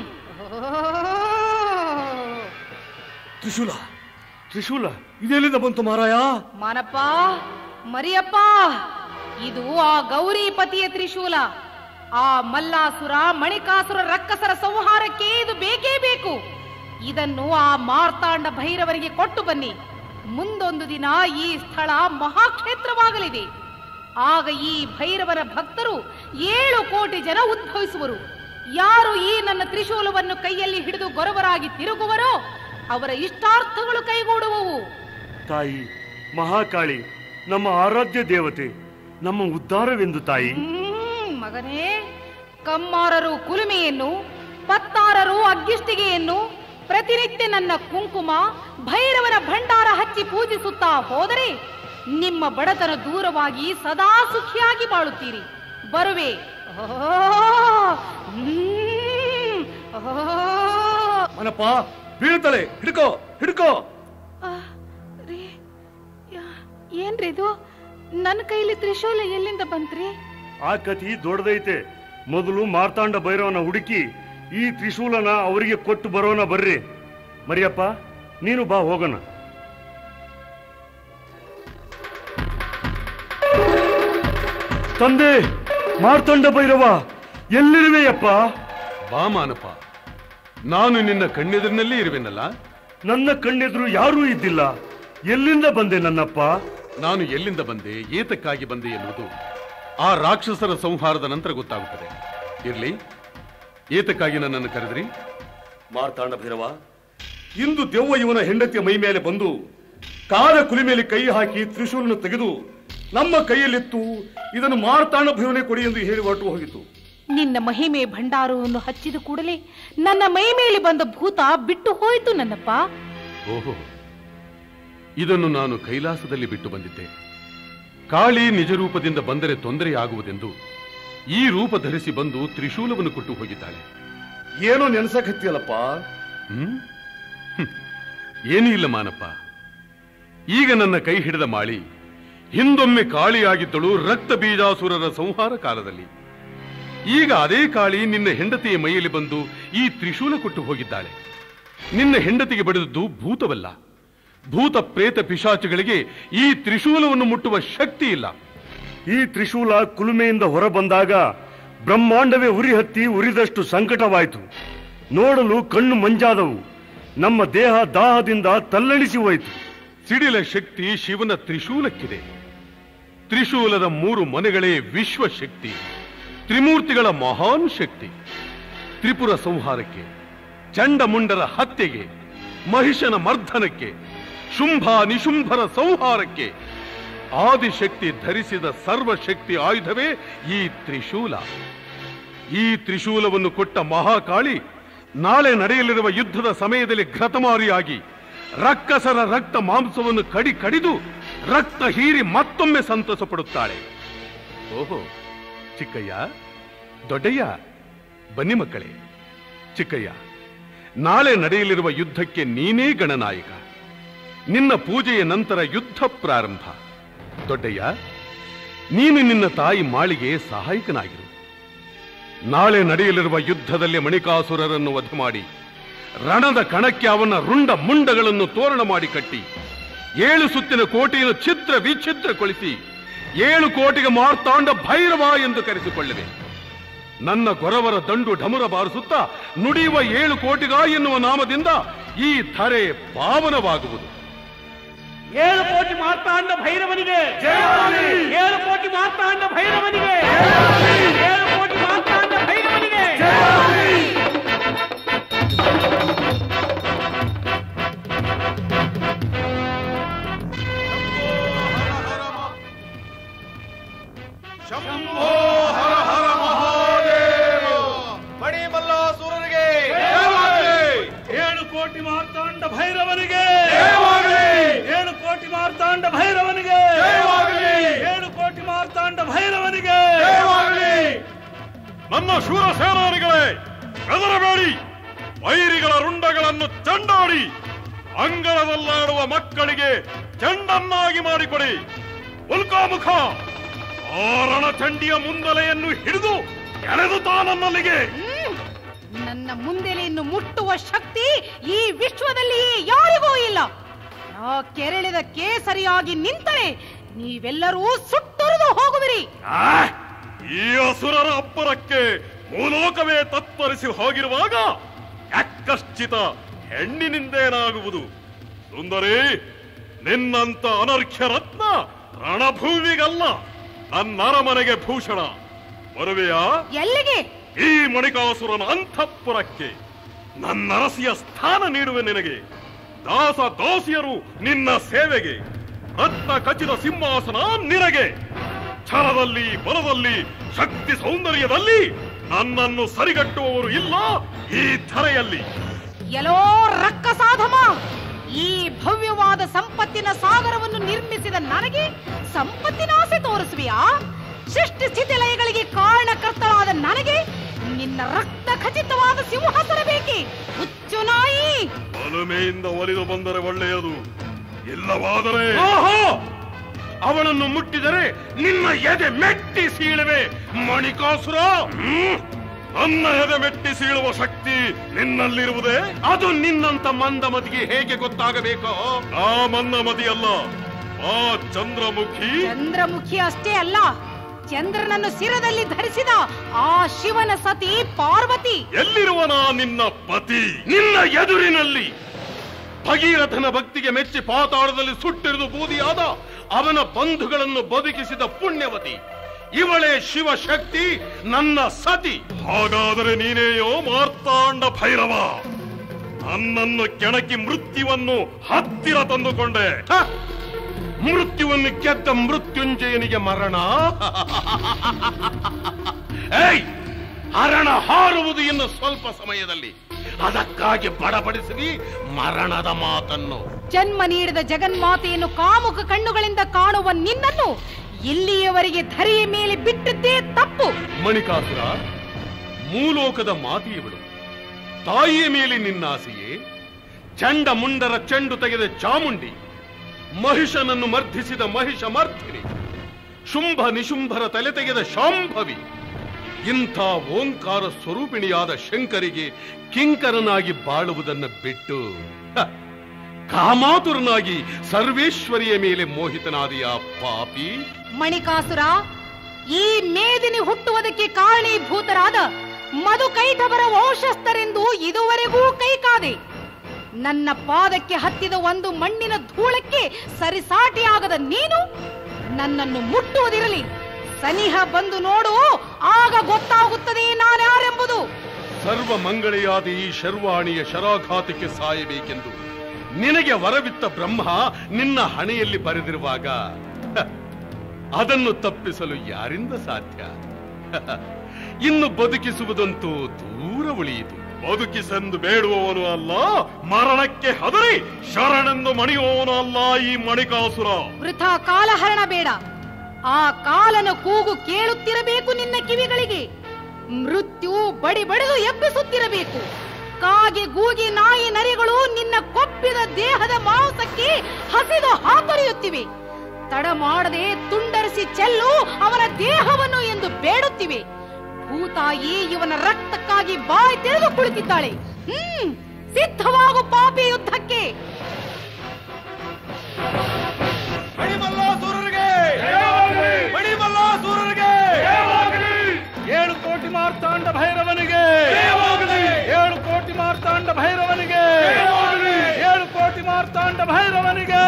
ತ್ರಿಶೂಲ ತ್ರಿಶೂಲ ಇದೆಲ್ಲಿಂದ ಬಂತು ಮಾರಾಯ ಮಾನಪ್ಪ ಮರಿಯಪ್ಪ ಇದು ಆ ಗೌರಿಪತಿಯ ತ್ರಿಶೂಲ ಆ ಮಲ್ಲಾಸುರ ಮಣಿಕಾಸುರ ರಕ್ಕಸರ ಸಂಹಾರಕ್ಕೆ ಇದು ಬೇಕೇ ಬೇಕು ಇದನ್ನು ಆ ಮಾರ್ತಾಂಡ ಭೈರವರಿಗೆ ಕೊಟ್ಟು ಬನ್ನಿ ಮುಂದೊಂದು ದಿನ ಈ ಸ್ಥಳ ಮಹಾಕ್ಷೇತ್ರವಾಗಲಿದೆ ಆಗ ಈ ಭೈರವರ ಭಕ್ತರು ಏಳು ಕೋಟಿ ಜನ ಉದ್ಭವಿಸುವರು ಯಾರು ಈ ನನ್ನ ತ್ರಿಶೂಲವನ್ನು ಕೈಯಲ್ಲಿ ಹಿಡಿದು ಗೊರವರಾಗಿ ತಿರುಗುವರೋ ಅವರ ಇಷ್ಟಾರ್ಥಗಳು ಕೈಗೂಡುವವು ತಾಯಿ ಮಹಾಕಾಳಿ ನಮ್ಮ ಆರಾಧ್ಯ ದೇವತೆ ನಮ್ಮ ಉದ್ಧಾರವೆಂದು ತಾಯಿ ಹ್ಮ್, ಮಗನೇ ಕಮ್ಮಾರರು ಕುಲುಮೆಯನ್ನು ಪತ್ತಾರರು ಅಗ್ಗಿಷ್ಟಿಗೆಯನ್ನು ಪ್ರತಿನಿತ್ಯ ನನ್ನ ಕುಂಕುಮ ಭೈರವನ ಭಂಡಾರ ಹಚ್ಚಿ ಪೂಜಿಸುತ್ತಾ ಹೋದರೆ ನಿಮ್ಮ ಬಡತನ ದೂರವಾಗಿ ಸದಾ ಸುಖಿಯಾಗಿ ಬಾಳುತ್ತೀರಿ ಬರುವೆ ಓ, ಹ್ಮ್, ಓ. ಮನಪ್ಪ ಬೀಳ್ತಳೆ ಹಿಡ್ಕೋ ಹಿಡ್ಕೋ ಆ, ರೀ, ಯಾ- ಏನ್ರಿ ಇದು ನನ್ನ ಕೈಲಿ ತ್ರಿಶೂಲ ಎಲ್ಲಿಂದ ಬಂತ್ರಿ ಆ ಕಥಿ ದೊಡ್ಡದೈತೆ ಮೊದಲು ಮಾರ್ತಾಂಡ ಭೈರವನ ಹುಡುಕಿ ಈ ತ್ರಿಶೂಲನ ಅವರಿಗೆ ಕೊಟ್ಟು ಬರೋಣ ಬರ್ರಿ ಮರಿಯಪ್ಪ ನೀನು ಬಾ ಹೋಗೋಣ ತಂದೆ ಮಾರ್ತಾಂಡ ಭೈರವ ಎಲ್ಲಿರುವೆಯಪ್ಪ ಬಾ ಮಾನಪ್ಪ ನಾನು ನಿನ್ನ ಕಣ್ಣೆದುರಿನಲ್ಲಿ ಇರುವೆನಲ್ಲ ನನ್ನ ಕಣ್ಣೆದುರು ಯಾರೂ ಇದ್ದಿಲ್ಲ ಎಲ್ಲಿಂದ ಬಂದೆ ನನ್ನಪ್ಪ ನಾನು ಎಲ್ಲಿಂದ ಬಂದೆ ಏತಕ್ಕಾಗಿ ಬಂದೆ ಎನ್ನುವುದು ಆ ರಾಕ್ಷಸರ ಸಂಹಾರದ ನಂತರ ಗೊತ್ತಾಗುತ್ತದೆ ಇರ್ಲಿ ಏತಕ್ಕಾಗಿ ನನ್ನನ್ನು ಕರೆದ್ರಿ ಮಾರ್ತಾಂಡ ಭೈರವ ಇಂದು ದೆವ್ವ ಇವನ ಹೆಂಡತಿಯ ಮೈ ಮೇಲೆ ಬಂದು ಕಾಲ ಕುಲಿ ಮೇಲೆ ಕೈ ಹಾಕಿ ತ್ರಿಶೂಲನ್ನು ತೆಗೆದು ನಮ್ಮ ಕೈಯಲ್ಲಿತ್ತು ಇದನ್ನು ಮಾರ್ತಾಂಡ ಭೈರವನೇ ಕೊಡಿ ಎಂದು ಹೇಳಿ ಹೊರಟು ಹೋಗಿತು ನಿನ್ನ ಮಹಿಮೆ ಭಂಡಾರವನ್ನು ಹಚ್ಚಿದ ಕೂಡಲೇ ನನ್ನ ಮೈ ಮೇಲೆ ಬಂದ ಭೂತ ಬಿಟ್ಟು ಹೋಯಿತು ನನ್ನಪ್ಪ ಓಹೋ ಇದನ್ನು ನಾನು ಕೈಲಾಸದಲ್ಲಿ ಬಿಟ್ಟು ಬಂದಿದ್ದೆ ಕಾಳಿ ನಿಜ ರೂಪದಿಂದ ಬಂದರೆ ತೊಂದರೆಯಾಗುವುದೆಂದು ಈ ರೂಪ ಧರಿಸಿ ಬಂದು ತ್ರಿಶೂಲವನ್ನು ಕೊಟ್ಟು ಹೋಗಿದ್ದಾಳೆ ಏನೋ ನೆನ್ಸಕತ್ತಿಯಲ್ಲಪ್ಪ ಹ್ಮ್ ಹ್ಮ್. ಏನೂ ಇಲ್ಲ ಮಾನಪ್ಪ ಈಗ ನನ್ನ ಕೈ ಹಿಡಿದ ಮಾಳಿ ಹಿಂದೊಮ್ಮೆ ಕಾಳಿಯಾಗಿದ್ದಳು ರಕ್ತ ಬೀಜಾಸುರರ ಸಂಹಾರ ಕಾಲದಲ್ಲಿ ಈಗ ಅದೇ ಕಾಳಿ ನಿನ್ನ ಹೆಂಡತಿಯ ಮೈಯಲ್ಲಿ ಬಂದು ಈ ತ್ರಿಶೂಲ ಕೊಟ್ಟು ಹೋಗಿದ್ದಾಳೆ ನಿನ್ನ ಹೆಂಡತಿಗೆ ಬಡಿದದ್ದು ಭೂತವಲ್ಲ ಭೂತ ಪ್ರೇತ ಪಿಶಾಚಗಳಿಗೆ ಈ ತ್ರಿಶೂಲವನ್ನು ಮುಟ್ಟುವ ಶಕ್ತಿ ಇಲ್ಲ ಈ ತ್ರಿಶೂಲ ಕುಲುಮೆಯಿಂದ ಹೊರಬಂದಾಗ ಬ್ರಹ್ಮಾಂಡವೇ ಉರಿ ಹತ್ತಿ ಉರಿದಷ್ಟು ಸಂಕಟವಾಯಿತು ನೋಡಲು ಕಣ್ಣು ಮಂಜಾದವು ನಮ್ಮ ದೇಹ ದಾಹದಿಂದ ತಲ್ಲಣಿಸಿ ಹೋಯಿತು ಸಿಡಿಲ ಶಕ್ತಿ ಶಿವನ ತ್ರಿಶೂಲಕ್ಕಿದೆ ತ್ರಿಶೂಲದ ಮೂರು ಮನೆಗಳೇ ವಿಶ್ವಶಕ್ತಿ ತ್ರಿಮೂರ್ತಿಗಳ ಮಹಾನ್ ಶಕ್ತಿ ತ್ರಿಪುರ ಸಂಹಾರಕ್ಕೆ ಚಂಡಮುಂಡರ ಹತ್ಯೆಗೆ ಮಹಿಷನ ಮರ್ಧನಕ್ಕೆ ಶುಂಭ ನಿಶುಂಭರ ಸಂಹಾರಕ್ಕೆ ಆದಿಶಕ್ತಿ ಧರಿಸಿದ ಸರ್ವಶಕ್ತಿ ಆಯುಧವೇ ಈ ತ್ರಿಶೂಲ ಈ ತ್ರಿಶೂಲವನ್ನು ಕೊಟ್ಟ ಮಹಾಕಾಳಿ ನಾಳೆ ನಡೆಯಲಿರುವ ಯುದ್ಧದ ಸಮಯದಲ್ಲಿ ಘತಮಾರಿಯಾಗಿ ರಕ್ಕಸರ ರಕ್ತ ಮಾಂಸವನ್ನು ಕಡಿ ಕಡಿದು ರಕ್ತ ಹೀರಿ ಮತ್ತೊಮ್ಮೆ ಸಂತಸ ಪಡುತ್ತಾಳೆ ಓಹೋ ಚಿಕ್ಕಯ್ಯ ದೊಡ್ಡಯ್ಯ ಬನ್ನಿ ಮಕ್ಕಳೇ ಚಿಕ್ಕಯ್ಯ ನಾಳೆ ನಡೆಯಲಿರುವ ಯುದ್ಧಕ್ಕೆ ನೀನೇ ಗಣನಾಯಕ ನಿನ್ನ ಪೂಜೆಯ ನಂತರ ಯುದ್ಧ ಪ್ರಾರಂಭ ದೊಡ್ಡಯ್ಯ ನೀನು ನಿನ್ನ ತಾಯಿ ಮಾಳಿಗೆ ಸಹಾಯಕನಾಗಿರು ನಾಳೆ ನಡೆಯಲಿರುವ ಯುದ್ಧದಲ್ಲಿ ಮಣಿಕಾಸುರರನ್ನು ವಧೆ ಮಾಡಿ ರಣದ ಕಣಕ್ಕೆ ಅವನ ರುಂಡ ಮುಂಡಗಳನ್ನು ತೋರಣ ಮಾಡಿ ಕಟ್ಟಿ ಏಳು ಸುತ್ತಿನ ಕೋಟೆಯನ್ನು ಚಿತ್ರ ವಿಚಿತ್ರಗೊಳಿಸಿ ಏಳು ಕೋಟಿಗೆ ಮಾರ್ತಾಂಡ ಭೈರವ ಎಂದು ಕರೆಸಿಕೊಳ್ಳುವೆ ನನ್ನ ಗೊರವರ ದಂಡು ಢಮುರ ಬಾರಿಸುತ್ತಾ ನುಡಿಯುವ ಏಳು ಕೋಟಿಗ ಎನ್ನುವ ನಾಮದಿಂದ ಈ ಧರೆ ಪಾವನವಾಗುವುದು ಏಳು ಕೋಟಿ ಮಾರ್ತಾಂಡ ಭೈರವನಿಗೆ ಏಳು ಕೋಟಿ ಮಾರ್ತಾಂಡ ಭೈರವನಿಗೆ ಏಳು ಕೋಟಿ ಮಾರ್ತಾಂಡ ಭೈರವನಿಗೆ ಶಂಭೋ ಹರ ಹರ ಮಹಾದೇವ ಮಣಿಮಲ್ಲಾಸುರನಿಗೆ ಏಳು ಕೋಟಿ ಮಾರ್ತಾಂಡ ಭೈರವನಿಗೆ ಏಳು ಕೋಟಿ ಮಾರ್ತಾಂಡ ಭೈರವನಿಗೆ ಏಳು ಕೋಟಿ ಮಾರ್ತಾಂಡ ಭೈರವನಿಗೆ ನನ್ನ ಶೂರ ಸೇನಾನಿಗಳೇ ಹೆದರಬೇಡಿ ವೈರಿಗಳ ರುಂಡಗಳನ್ನು ಚಂಡಾಡಿ ಅಂಗಳದಲ್ಲಾಡುವ ಮಕ್ಕಳಿಗೆ ಚೆಂಡನ್ನಾಗಿ ಮಾಡಿಕೊಡಿ ಉಲ್ಕಾಮುಖ ಆ ರಣಚಂಡಿಯ ಮುಂದಲೆಯನ್ನು ಹಿಡಿದು ಎಳೆದು ತಾನನ್ನಲ್ಲಿಗೆ ನನ್ನ ಮುಂದೆಲೆಯನ್ನು ಮುಟ್ಟುವ ಶಕ್ತಿ ಈ ವಿಶ್ವದಲ್ಲಿ ಯಾರಿಗೂ ಇಲ್ಲ ನಾ ಕೆರಳಿದ ಕೇಸರಿಯಾಗಿ ನಿಂತರೆ ನೀವೆಲ್ಲರೂ ಸುಟ್ಟುರಿದು ಹೋಗುವಿರಿ ಆ, ಈ ಅಸುರರ ಅಬ್ಬರಕ್ಕೆ ಭೂಲೋಕವೇ ತತ್ತರಿಸಿ ಹೋಗಿರುವಾಗ ಯಾಕಶ್ಚಿತ ಹೆಣ್ಣಿನಿಂದೇನಾಗುವುದು ಸುಂದರಿ ನಿನ್ನಂತ ಅನರ್ಘ್ಯ ರತ್ನ ರಣಭೂಮಿಗಲ್ಲ ನನ್ನ ಅರಮನೆಗೆ ಭೂಷಣ ಬರುವೆಯಾ ಎಲ್ಲಿಗೆ ಈ ಮಣಿಕಾಸುರನ ಅಂತಃಪುರಕ್ಕೆ ನನ್ನ ಅರಸಿಯ ಸ್ಥಾನ ನೀಡುವೆ ನಿನಗೆ ದಾಸ ದಾಸಿಯರು ನಿನ್ನ ಸೇವೆಗೆ ರತ್ನ ಖಚಿತ ಸಿಂಹಾಸನ ನಿನಗೆ ಛಲದಲ್ಲಿ ಬಲದಲ್ಲಿ ಶಕ್ತಿ ಸೌಂದರ್ಯದಲ್ಲಿ ನನ್ನನ್ನು ಸರಿಗಟ್ಟುವವರು ಇಲ್ಲ ಈ ಧರೆಯಲ್ಲಿ ಎಲ್ಲೋ ರಕ್ಕಸಾಧಮ ಈ ಭವ್ಯವಾದ ಸಂಪತ್ತಿನ ಸಾಗರವನ್ನು ನಿರ್ಮಿಸಿದ ನನಗೆ ಸಂಪತ್ತಿನ ಆಸೆ ತೋರಿಸುವಿಯಾ ಸೃಷ್ಟಿ ಸ್ಥಿತಿ ಲಯಗಳಿಗೆ ಕಾರಣಕರ್ತಳಾದ ನನಗೆ ನಿನ್ನ ರಕ್ತ ಖಚಿತವಾದ ಸಿಂಹಾಸನ ಬೇಕೆ ಹುಚ್ಚು ನಾಯಿ ಒಲುಮೆಯಿಂದ ಒಲಿದು ಬಂದರೆ ಒಳ್ಳೆಯದು ಇಲ್ಲವಾದರೆ ಓಹೋ ಅವಳನ್ನು ಮುಟ್ಟಿದರೆ ನಿನ್ನ ಎದೆ ಮೆಟ್ಟಿ ಸೀಳುವೆ ಮಣಿಕಾಸುರ ಹ್ಮ್? ನನ್ನ ಎದೆ ಮೆಟ್ಟಿ ಸೀಳುವ ಶಕ್ತಿ ನಿನ್ನಲ್ಲಿರುವುದೇ ಅದು ನಿನ್ನಂತ ಮಂದಮತಿಗೆ ಹೇಗೆ ಗೊತ್ತಾಗಬೇಕೋ ಆ ಮನ್ನಮದಿಯಲ್ಲ ಆ ಚಂದ್ರಮುಖಿ ಚಂದ್ರಮುಖಿ ಅಷ್ಟೇ ಅಲ್ಲ ಚಂದ್ರನನ್ನು ಶಿರದಲ್ಲಿ ಧರಿಸಿದ ಆ ಶಿವನ ಸತಿ ಪಾರ್ವತಿ ಎಲ್ಲಿರುವನ ನಿನ್ನ ಪತಿ ನಿನ್ನ ಎದುರಿನಲ್ಲಿ ಭಗೀರಥನ ಭಕ್ತಿಗೆ ಮೆಚ್ಚಿ ಪಾತಾಳದಲ್ಲಿ ಸುಟ್ಟಿರಿದು ಬೂದಿಯಾದ ಅವನ ಬಂಧುಗಳನ್ನು ಬದುಕಿಸಿದ ಪುಣ್ಯವತಿ ಇವಳೇ ಶಿವಶಕ್ತಿ ನನ್ನ ಸತಿ ಹಾಗಾದರೆ ನೀನೇಯೋ ಮಾರ್ತಾಂಡ ಭೈರವ ನನ್ನನ್ನು ಕೆಣಕಿ ಮೃತ್ಯುವನ್ನು ಹತ್ತಿರ ತಂದುಕೊಂಡೆ ಹ! ಮೃತ್ಯುವನ್ನು ಗೆದ್ದ ಮೃತ್ಯುಂಜಯನಿಗೆ ಮರಣ ಏಯ್ ಹರಣ ಹಾರುವುದು ಇನ್ನು ಸ್ವಲ್ಪ ಸಮಯದಲ್ಲಿ ಅದಕ್ಕಾಗಿ ಬಡಬಡಿಸಿ ಮರಣದ ಮಾತನ್ನು ಜನ್ಮ ನೀಡಿದ ಜಗನ್ಮಾತೆಯನ್ನು ಕಾಮುಕ ಕಣ್ಣುಗಳಿಂದ ಕಾಣುವ ನಿನ್ನನ್ನು ಇಲ್ಲಿಯವರೆಗೆ ಧರೆಯ ಮೇಲೆ ಬಿಟ್ಟಿದ್ದೇ ತಪ್ಪು ಮಣಿಕಾಸುರ ಮೂಲೋಕದ ಮಾತೆಯವಳು ತಾಯಿಯ ಮೇಲೆ ನಿನ್ನಾಸೆಯೇ ಚಂಡ ಮುಂಡರ ಚೆಂಡು ತೆಗೆದ ಚಾಮುಂಡಿ ಮಹಿಷನನ್ನು ಮರ್ಧಿಸಿದ ಮಹಿಷ ಮರ್ಧಿನಿ ಶುಂಭ ನಿಶುಂಭರ ತಲೆ ತೆಗೆದ ಶಾಂಭವಿ ಇಂಥ ಓಂಕಾರ ಸ್ವರೂಪಿಣಿಯಾದ ಶಂಕರಿಗೆ ಕಿಂಕರನಾಗಿ ಬಾಳುವುದನ್ನ ಬಿಟ್ಟು ಹ, ಕಾಮಾತುರನಾಗಿ ಸರ್ವೇಶ್ವರಿಯ ಮೇಲೆ ಮೋಹಿತನಾದಿಯ ಪಾಪಿ ಮಣಿಕಾಸುರ ಈ ಮೇದಿನಿ ಹುಟ್ಟುವುದಕ್ಕೆ ಕಾರಣೀಭೂತರಾದ ಮಧುಕೈಟವರ ವಂಶಸ್ಥರೆಂದು ಇದುವರೆಗೂ ಕೈಕಾದೆ ನನ್ನ ಪಾದಕ್ಕೆ ಹತ್ತಿದ ಒಂದು ಮಣ್ಣಿನ ಧೂಳಕ್ಕೆ ಸರಿಸಾಟಿಯಾಗದ ನೀನು ನನ್ನನ್ನು ಮುಟ್ಟುವುದಿರಲಿ ಸನಿಹ ಬಂದು ನೋಡು ಆಗ ಗೊತ್ತಾಗುತ್ತದೆ ನಾನ್ಯಾರೆಂಬುದು ಸರ್ವ ಮಂಗಳೆಯಾದ ಈ ಶರ್ವಾಣಿಯ ಶರಾಘಾತಕ್ಕೆ ಸಾಯಬೇಕೆಂದು ನಿನಗೆ ವರವಿತ್ತ ಬ್ರಹ್ಮ ನಿನ್ನ ಹಣೆಯಲ್ಲಿ ಬರೆದಿರುವಾಗ ಹ, ಅದನ್ನು ತಪ್ಪಿಸಲು ಯಾರಿಂದ ಸಾಧ್ಯ ಹ, ಇನ್ನು ಬದುಕಿಸುವುದಂತೂ ದೂರ ಉಳಿಯಿತು ಬದುಕಿಸೆಂದು ಬೇಡುವವನು ಅಲ್ಲ ಮರಣಕ್ಕೆ ಹದರಿ ಶರಣೆಂದು ಮಣಿಯುವವನು ಅಲ್ಲ ಈ ಮಣಿಕಾಸುರ ವೃಥಾ ಕಾಲಹರಣ ಬೇಡ ಆ ಕಾಲನ ಕೂಗು ಕೇಳುತ್ತಿರಬೇಕು ನಿನ್ನ ಕಿವಿಗಳಿಗೆ ಮೃತ್ಯು ಬಡಿ ಬಡಿದು ಎಬ್ಬಿಸುತ್ತಿರಬೇಕು ಕಾಗೆ ಗೂಗಿ ನಾಯಿ ನರಿಗಳು ನಿನ್ನ ಕೊಪ್ಪಿದ ದೇಹದ ಮಾಂಸಕ್ಕೆ ಹಸಿದು ಹಾತೊರೆಯುತ್ತಿವೆ ತಡ ಮಾಡದೆ ತುಂಡರಿಸಿ ಚೆಲ್ಲು ಅವನ ದೇಹವನ್ನು ಎಂದು ಬೇಡುತ್ತಿವೆ ಭೂತಾಯಿ ಇವನ ರಕ್ತಕ್ಕಾಗಿ ಬಾಯಿ ತೆರೆದು ಕುಳಿತಿದ್ದಾಳೆ ಹ್ಮ್ ಸಿದ್ಧವಾಗು ಪಾಪಿ ಯುದ್ಧಕ್ಕೆ ಏಳು ಕೋಟಿ ಮಾರ್ತಾಂಡ ಭೈರವನಿಗೆ ಏಳು ಕೋಟಿ ಮಾರ್ತಾಂಡ ಭೈರವನಿಗೆ ಏಳು ಕೋಟಿ ಮಾರ್ತಾಂಡ ಭೈರವನಿಗೆ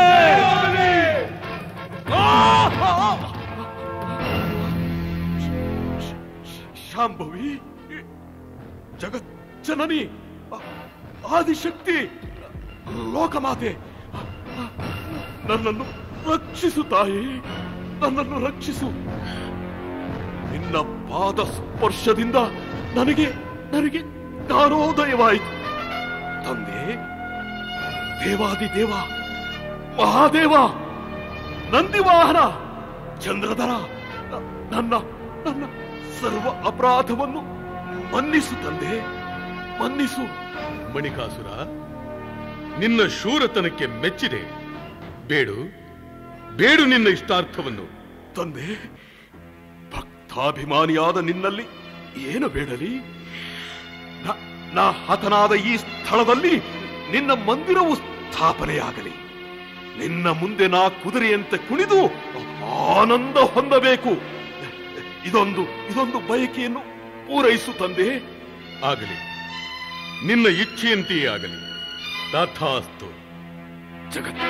ಶಾಂಭವಿ ಜಗತ್ ಜನನಿ ಆದಿಶಕ್ತಿ ಲೋಕಮಾತೆ ನನ್ನನ್ನು ರಕ್ಷಿಸು ತಾಯಿ ನನ್ನನ್ನು ರಕ್ಷಿಸು ನಿನ್ನ ಪಾದ ಸ್ಪರ್ಶದಿಂದ ನನಗೆ ನನಗೆ ಜ್ಞಾನೋದಯವಾಯಿತು ತಂದೆ ದೇವಾದಿ ದೇವ ಮಹಾದೇವ ನಂದಿವಾಹನ ಚಂದ್ರಧರ ನ- ನನ್ನ ನನ್ನ ಸರ್ವ ಅಪರಾಧವನ್ನು ಮನ್ನಿಸು ತಂದೆ ಮನ್ನಿಸು ಮಣಿಕಾಸುರ ನಿನ್ನ ಶೂರತನಕ್ಕೆ ಮೆಚ್ಚಿದೆ ಬೇಡು ಬೇಡು ನಿನ್ನ ಇಷ್ಟಾರ್ಥವನ್ನು ತಂದೆ ಭಕ್ತಾಭಿಮಾನಿಯಾದ ನಿನ್ನಲ್ಲಿ ಏನು ಬೇಡಲಿ ನ- ನಾ ಹತನಾದ ಈ ಸ್ಥಳದಲ್ಲಿ ನಿನ್ನ ಮಂದಿರವು ಸ್ಥಾಪನೆಯಾಗಲಿ ನಿನ್ನ ಮುಂದೆ ನಾ ಕುದುರೆಯಂತೆ ಕುಣಿದು ಆನಂದ ಹೊಂದಬೇಕು ಇದೊಂದು ಇದೊಂದು ಬಯಕೆಯನ್ನು ಪೂರೈಸು ತಂದೆ ಆಗಲಿ ನಿನ್ನ ಇಚ್ಛೆಯಂತೆಯೇ ಆಗಲಿ ತಥಾಸ್ತು ಜಗತ್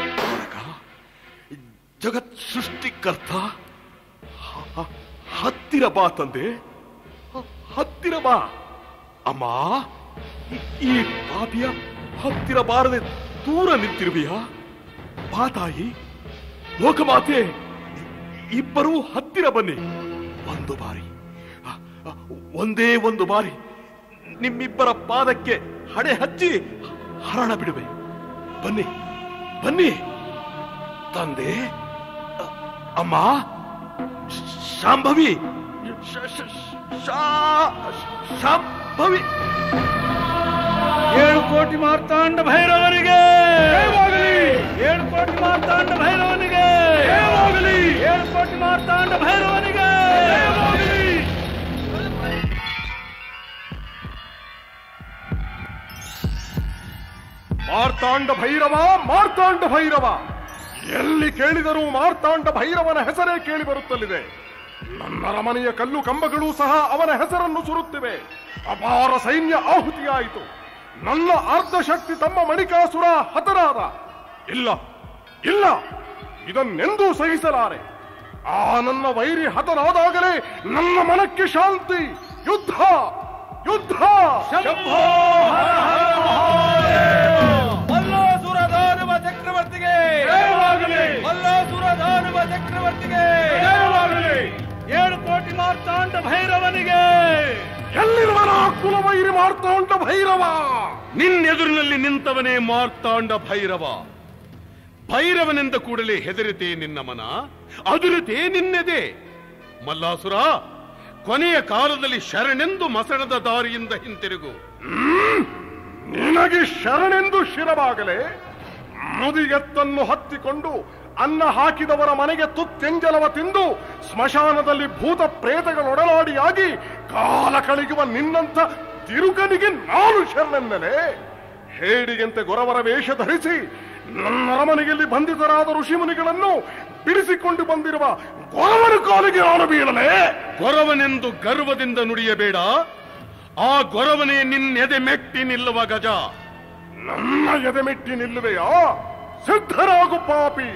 ಜಗತ್ ಸೃಷ್ಟಿಕರ್ತ ಹ- ಹತ್ತಿರ ಬಾ ತಂದೆ ಹ- ಹತ್ತಿರ ಬಾ ಅಮ್ಮ ಈ- ಈ ಪಾಪಿಯ ಹತ್ತಿರ ಬಾರದೆ ದೂರ ನಿಂತಿರುವೆಯಾ ಬಾ ತಾಯಿ ಲೋಕಮಾತೆ ಇ- ಇಬ್ಬರೂ ಹತ್ತಿರ ಬನ್ನಿ ಒಂದು ಬಾರಿ ಅ, ಅ, ಒಂದೇ ಒಂದು ಬಾರಿ ನಿಮ್ಮಿಬ್ಬರ ಪಾದಕ್ಕೆ ಹಣೆ ಹಚ್ಚಿ ಹರಣ ಬಿಡುವೆ ಬನ್ನಿ ಬನ್ನಿ ತಂದೆ ಅ- ಅಮ್ಮ ಶ- ಶಾಂಭವಿ ಶ- ಶ- ಶಾ- ಶಾಂಭವಿ ಏಳು ಕೋಟಿ ಮಾರ್ತಾಂಡ ಭೈರವನಿಗೆ ಏಳು ಕೋಟಿ ಮಾರ್ತಾಂಡ ಭೈರವನಿಗೆ ಏಳು ಕೋಟಿ ಮಾರ್ತಾಂಡ ಭೈರವನಿಗೆ ಮಾರ್ತಾಂಡ ಭೈರವ ಮಾರ್ತಾಂಡ ಭೈರವ ಎಲ್ಲಿ ಕೇಳಿದರೂ ಮಾರ್ತಾಂಡ ಭೈರವನ ಹೆಸರೇ ಕೇಳಿ ಬರುತ್ತಲಿದೆ ನನ್ನ ಅರಮನೆಯ ಕಲ್ಲು ಕಂಬಗಳೂ ಸಹ ಅವನ ಹೆಸರನ್ನು ಸುರುತ್ತಿವೆ ಅಪಾರ ಸೈನ್ಯ ಆಹುತಿಯಾಯಿತು ನನ್ನ ಅರ್ಧ ಶಕ್ತಿ ತಮ್ಮ ಮಣಿಕಾಸುರ ಹತರಾದ ಇಲ್ಲ ಇಲ್ಲ ಇದನ್ನೆಂದೂ ಸಹಿಸಲಾರೆ ಆ ನನ್ನ ವೈರಿ ಹತನಾದಾಗಲೇ ನನ್ನ ಮನಕ್ಕೆ ಶಾಂತಿ ಯುದ್ಧ ಯುದ್ಧ ಶಂಭೋ ಮಲ್ಲಾಸುರ ದಾನವ ಚಕ್ರವರ್ತಿಗೆ ಮಲ್ಲಾಸುರ ಭೈರವ ನಿನ್ನೆದುರಿನಲ್ಲಿ ನಿಂತವನೇ ಮಾರ್ತಾಂಡ ಭೈರವ ಭೈರವನೆಂದ ಕೂಡಲೇ ಹೆದರಿತೆ ನಿನ್ನ ಮನ ಅದುರಿತೆ ನಿನ್ನೆದೆ ಮಲ್ಲಾಸುರ ಕೊನೆಯ ಕಾಲದಲ್ಲಿ ಶರಣೆಂದು ಮಸಣದ ದಾರಿಯಿಂದ ಹಿಂತಿರುಗು ನಿನಗೆ ಶರಣೆಂದು ಶಿರವಾಗಲೇ ಮುದಿಗೆತ್ತನ್ನು ಹತ್ತಿಕೊಂಡು ಅನ್ನ ಹಾಕಿದವರ ಮನೆಗೆ ತುತ್ತೆಂಜಲವ ತಿಂದು ಸ್ಮಶಾನದಲ್ಲಿ ಭೂತ ಪ್ರೇತಗಳೊಡಲಾಡಿಯಾಗಿ ಕಾಲ ಕಳೆಯುವ ನಿನ್ನಂಥ ತಿರುಗನಿಗೆ ನಾನು ಶರಣೆಂದನೆ ಹೇಡಿಗೆಂತೆ ಗೊರವರ ವೇಷ ಧರಿಸಿ ನನ್ನ ಅರಮನೆಯಲ್ಲಿ ಬಂಧಿತರಾದ ಋಷಿಮುನಿಗಳನ್ನು ಬಿಡಿಸಿಕೊಂಡು ಬಂದಿರುವ ಗೊರವರ ಕಾಲಿಗೆ ನಾನು ಬೀಳಲೇ ಗೊರವನೆಂದು ಗರ್ವದಿಂದ ನುಡಿಯಬೇಡ ಆ ಗೊರವನೇ ನಿನ್ನೆದೆ ಮೆಟ್ಟಿ ನಿಲ್ಲುವ ಗಜ ನನ್ನ ಎದೆ ಮೆಟ್ಟಿ ನಿಲ್ಲುವೆಯಾ ಸಿದ್ಧರಾಗು ಪಾಪಿ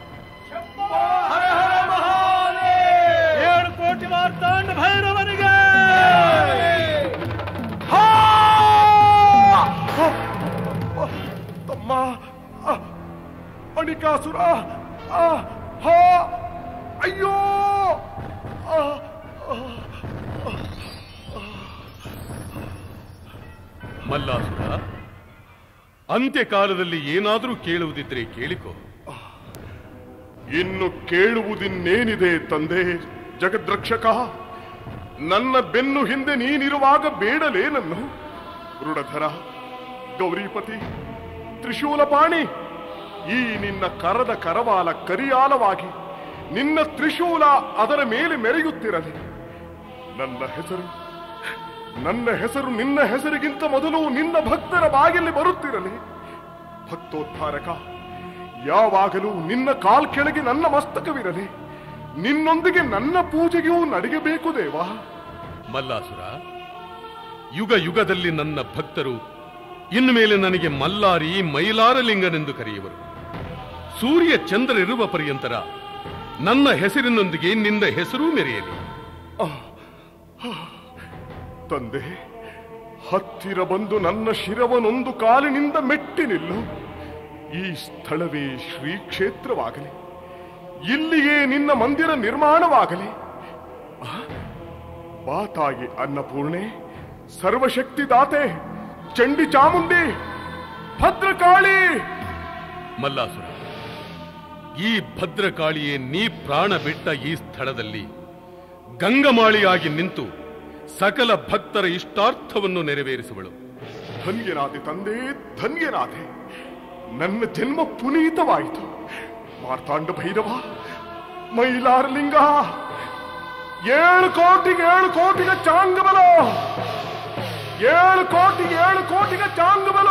ಏಳು ಕೋಟಿ ಮಾರ್ತಾಂಡ ಭೈರವನಿಗೆ ತಮ್ಮ ಆ, ಮಣಿಕಾಸುರ ಆ, ಹಾ, ಅಯ್ಯೋ ಆ, ಆ, ಮಲ್ಲಾಸುರ ಅಂತ್ಯಕಾಲದಲ್ಲಿ ಏನಾದರೂ ಕೇಳುವುದಿದ್ರೆ ಕೇಳಿಕೋ ಇನ್ನು ಕೇಳುವುದಿನ್ನೇನಿದೆ ತಂದೆ ಜಗದ್ರಕ್ಷಕ ನನ್ನ ಬೆನ್ನು ಹಿಂದೆ ನೀನಿರುವಾಗ ಬೇಡಲೇ ನನ್ನ ಋಣಧರ ಗೌರಿಪತಿ ತ್ರಿಶೂಲಪಾಣಿ ಈ ನಿನ್ನ ಕರದ ಕರವಾಲ ಕರಿಯಾಲವಾಗಿ ನಿನ್ನ ತ್ರಿಶೂಲ ಅದರ ಮೇಲೆ ಮೆರೆಯುತ್ತಿರಲಿ ನನ್ನ ಹೆಸರು ನನ್ನ ಹೆಸರು ನಿನ್ನ ಹೆಸರಿಗಿಂತ ಮೊದಲು ನಿನ್ನ ಭಕ್ತರ ಬಾಗಿಲಿ ಬರುತ್ತಿರಲಿ ಭಕ್ತೋದ್ಧಾರಕ ಯಾವಾಗಲೂ ನಿನ್ನ ಕಾಲ್ ಕೆಳಗೆ ನನ್ನ ಮಸ್ತಕವಿರಲಿ ನಿನ್ನೊಂದಿಗೆ ನನ್ನ ಪೂಜೆಗೂ ನಡೆಯಬೇಕು ದೇವಾ ಮಲ್ಲಾಸುರ ಯುಗ ಯುಗದಲ್ಲಿ ನನ್ನ ಭಕ್ತರು ಇನ್ನು ಮೇಲೆ ನನಗೆ ಮಲ್ಲಾರಿ ಮೈಲಾರಲಿಂಗನೆಂದು ಕರೆಯುವರು ಸೂರ್ಯ ಚಂದ್ರರಿರುವ ಪರ್ಯಂತರ ನನ್ನ ಹೆಸರಿನೊಂದಿಗೆ ನಿನ್ನ ಹೆಸರೂ ಮೆರೆಯಲಿ ತಂದೆ ಹತ್ತಿರ ಬಂದು ನನ್ನ ಶಿರವನೊಂದು ಕಾಲಿನಿಂದ ಮೆಟ್ಟಿ ನಿಲ್ಲು ಈ ಸ್ಥಳವೇ ಶ್ರೀ ಕ್ಷೇತ್ರವಾಗಲಿ ಇಲ್ಲಿಯೇ ನಿನ್ನ ಮಂದಿರ ನಿರ್ಮಾಣವಾಗಲಿ ಆ, ಬಾ ತಾಯಿ ಅನ್ನಪೂರ್ಣೆ ಸರ್ವಶಕ್ತಿ ದಾತೆ ಚಂಡಿ ಚಾಮುಂಡಿ ಭದ್ರಕಾಳಿ ಮಲ್ಲಾಸುರ ಈ ಭದ್ರಕಾಳಿಯೇ ನೀ ಪ್ರಾಣ ಬಿಟ್ಟ ಈ ಸ್ಥಳದಲ್ಲಿ ಗಂಗಮಾಳಿಯಾಗಿ ನಿಂತು ಸಕಲ ಭಕ್ತರ ಇಷ್ಟಾರ್ಥವನ್ನು ನೆರವೇರಿಸುವಳು ಧನ್ಯನಾದೆ ತಂದೆ ಧನ್ಯನಾದೆ ನನ್ನ ಜನ್ಮ ಪುನೀತವಾಯಿತು ಮಾರ್ತಾಂಡ ಭೈರವ ಮೈಲಾರಲಿಂಗ ಏಳು ಕೋಟಿಗೆ ಏಳು ಕೋಟಿಗೆ ಚಾಂಗಬಲ ಏಳು ಕೋಟಿಗೆ ಏಳು ಕೋಟಿಗೆ ಚಾಂಗಬಲ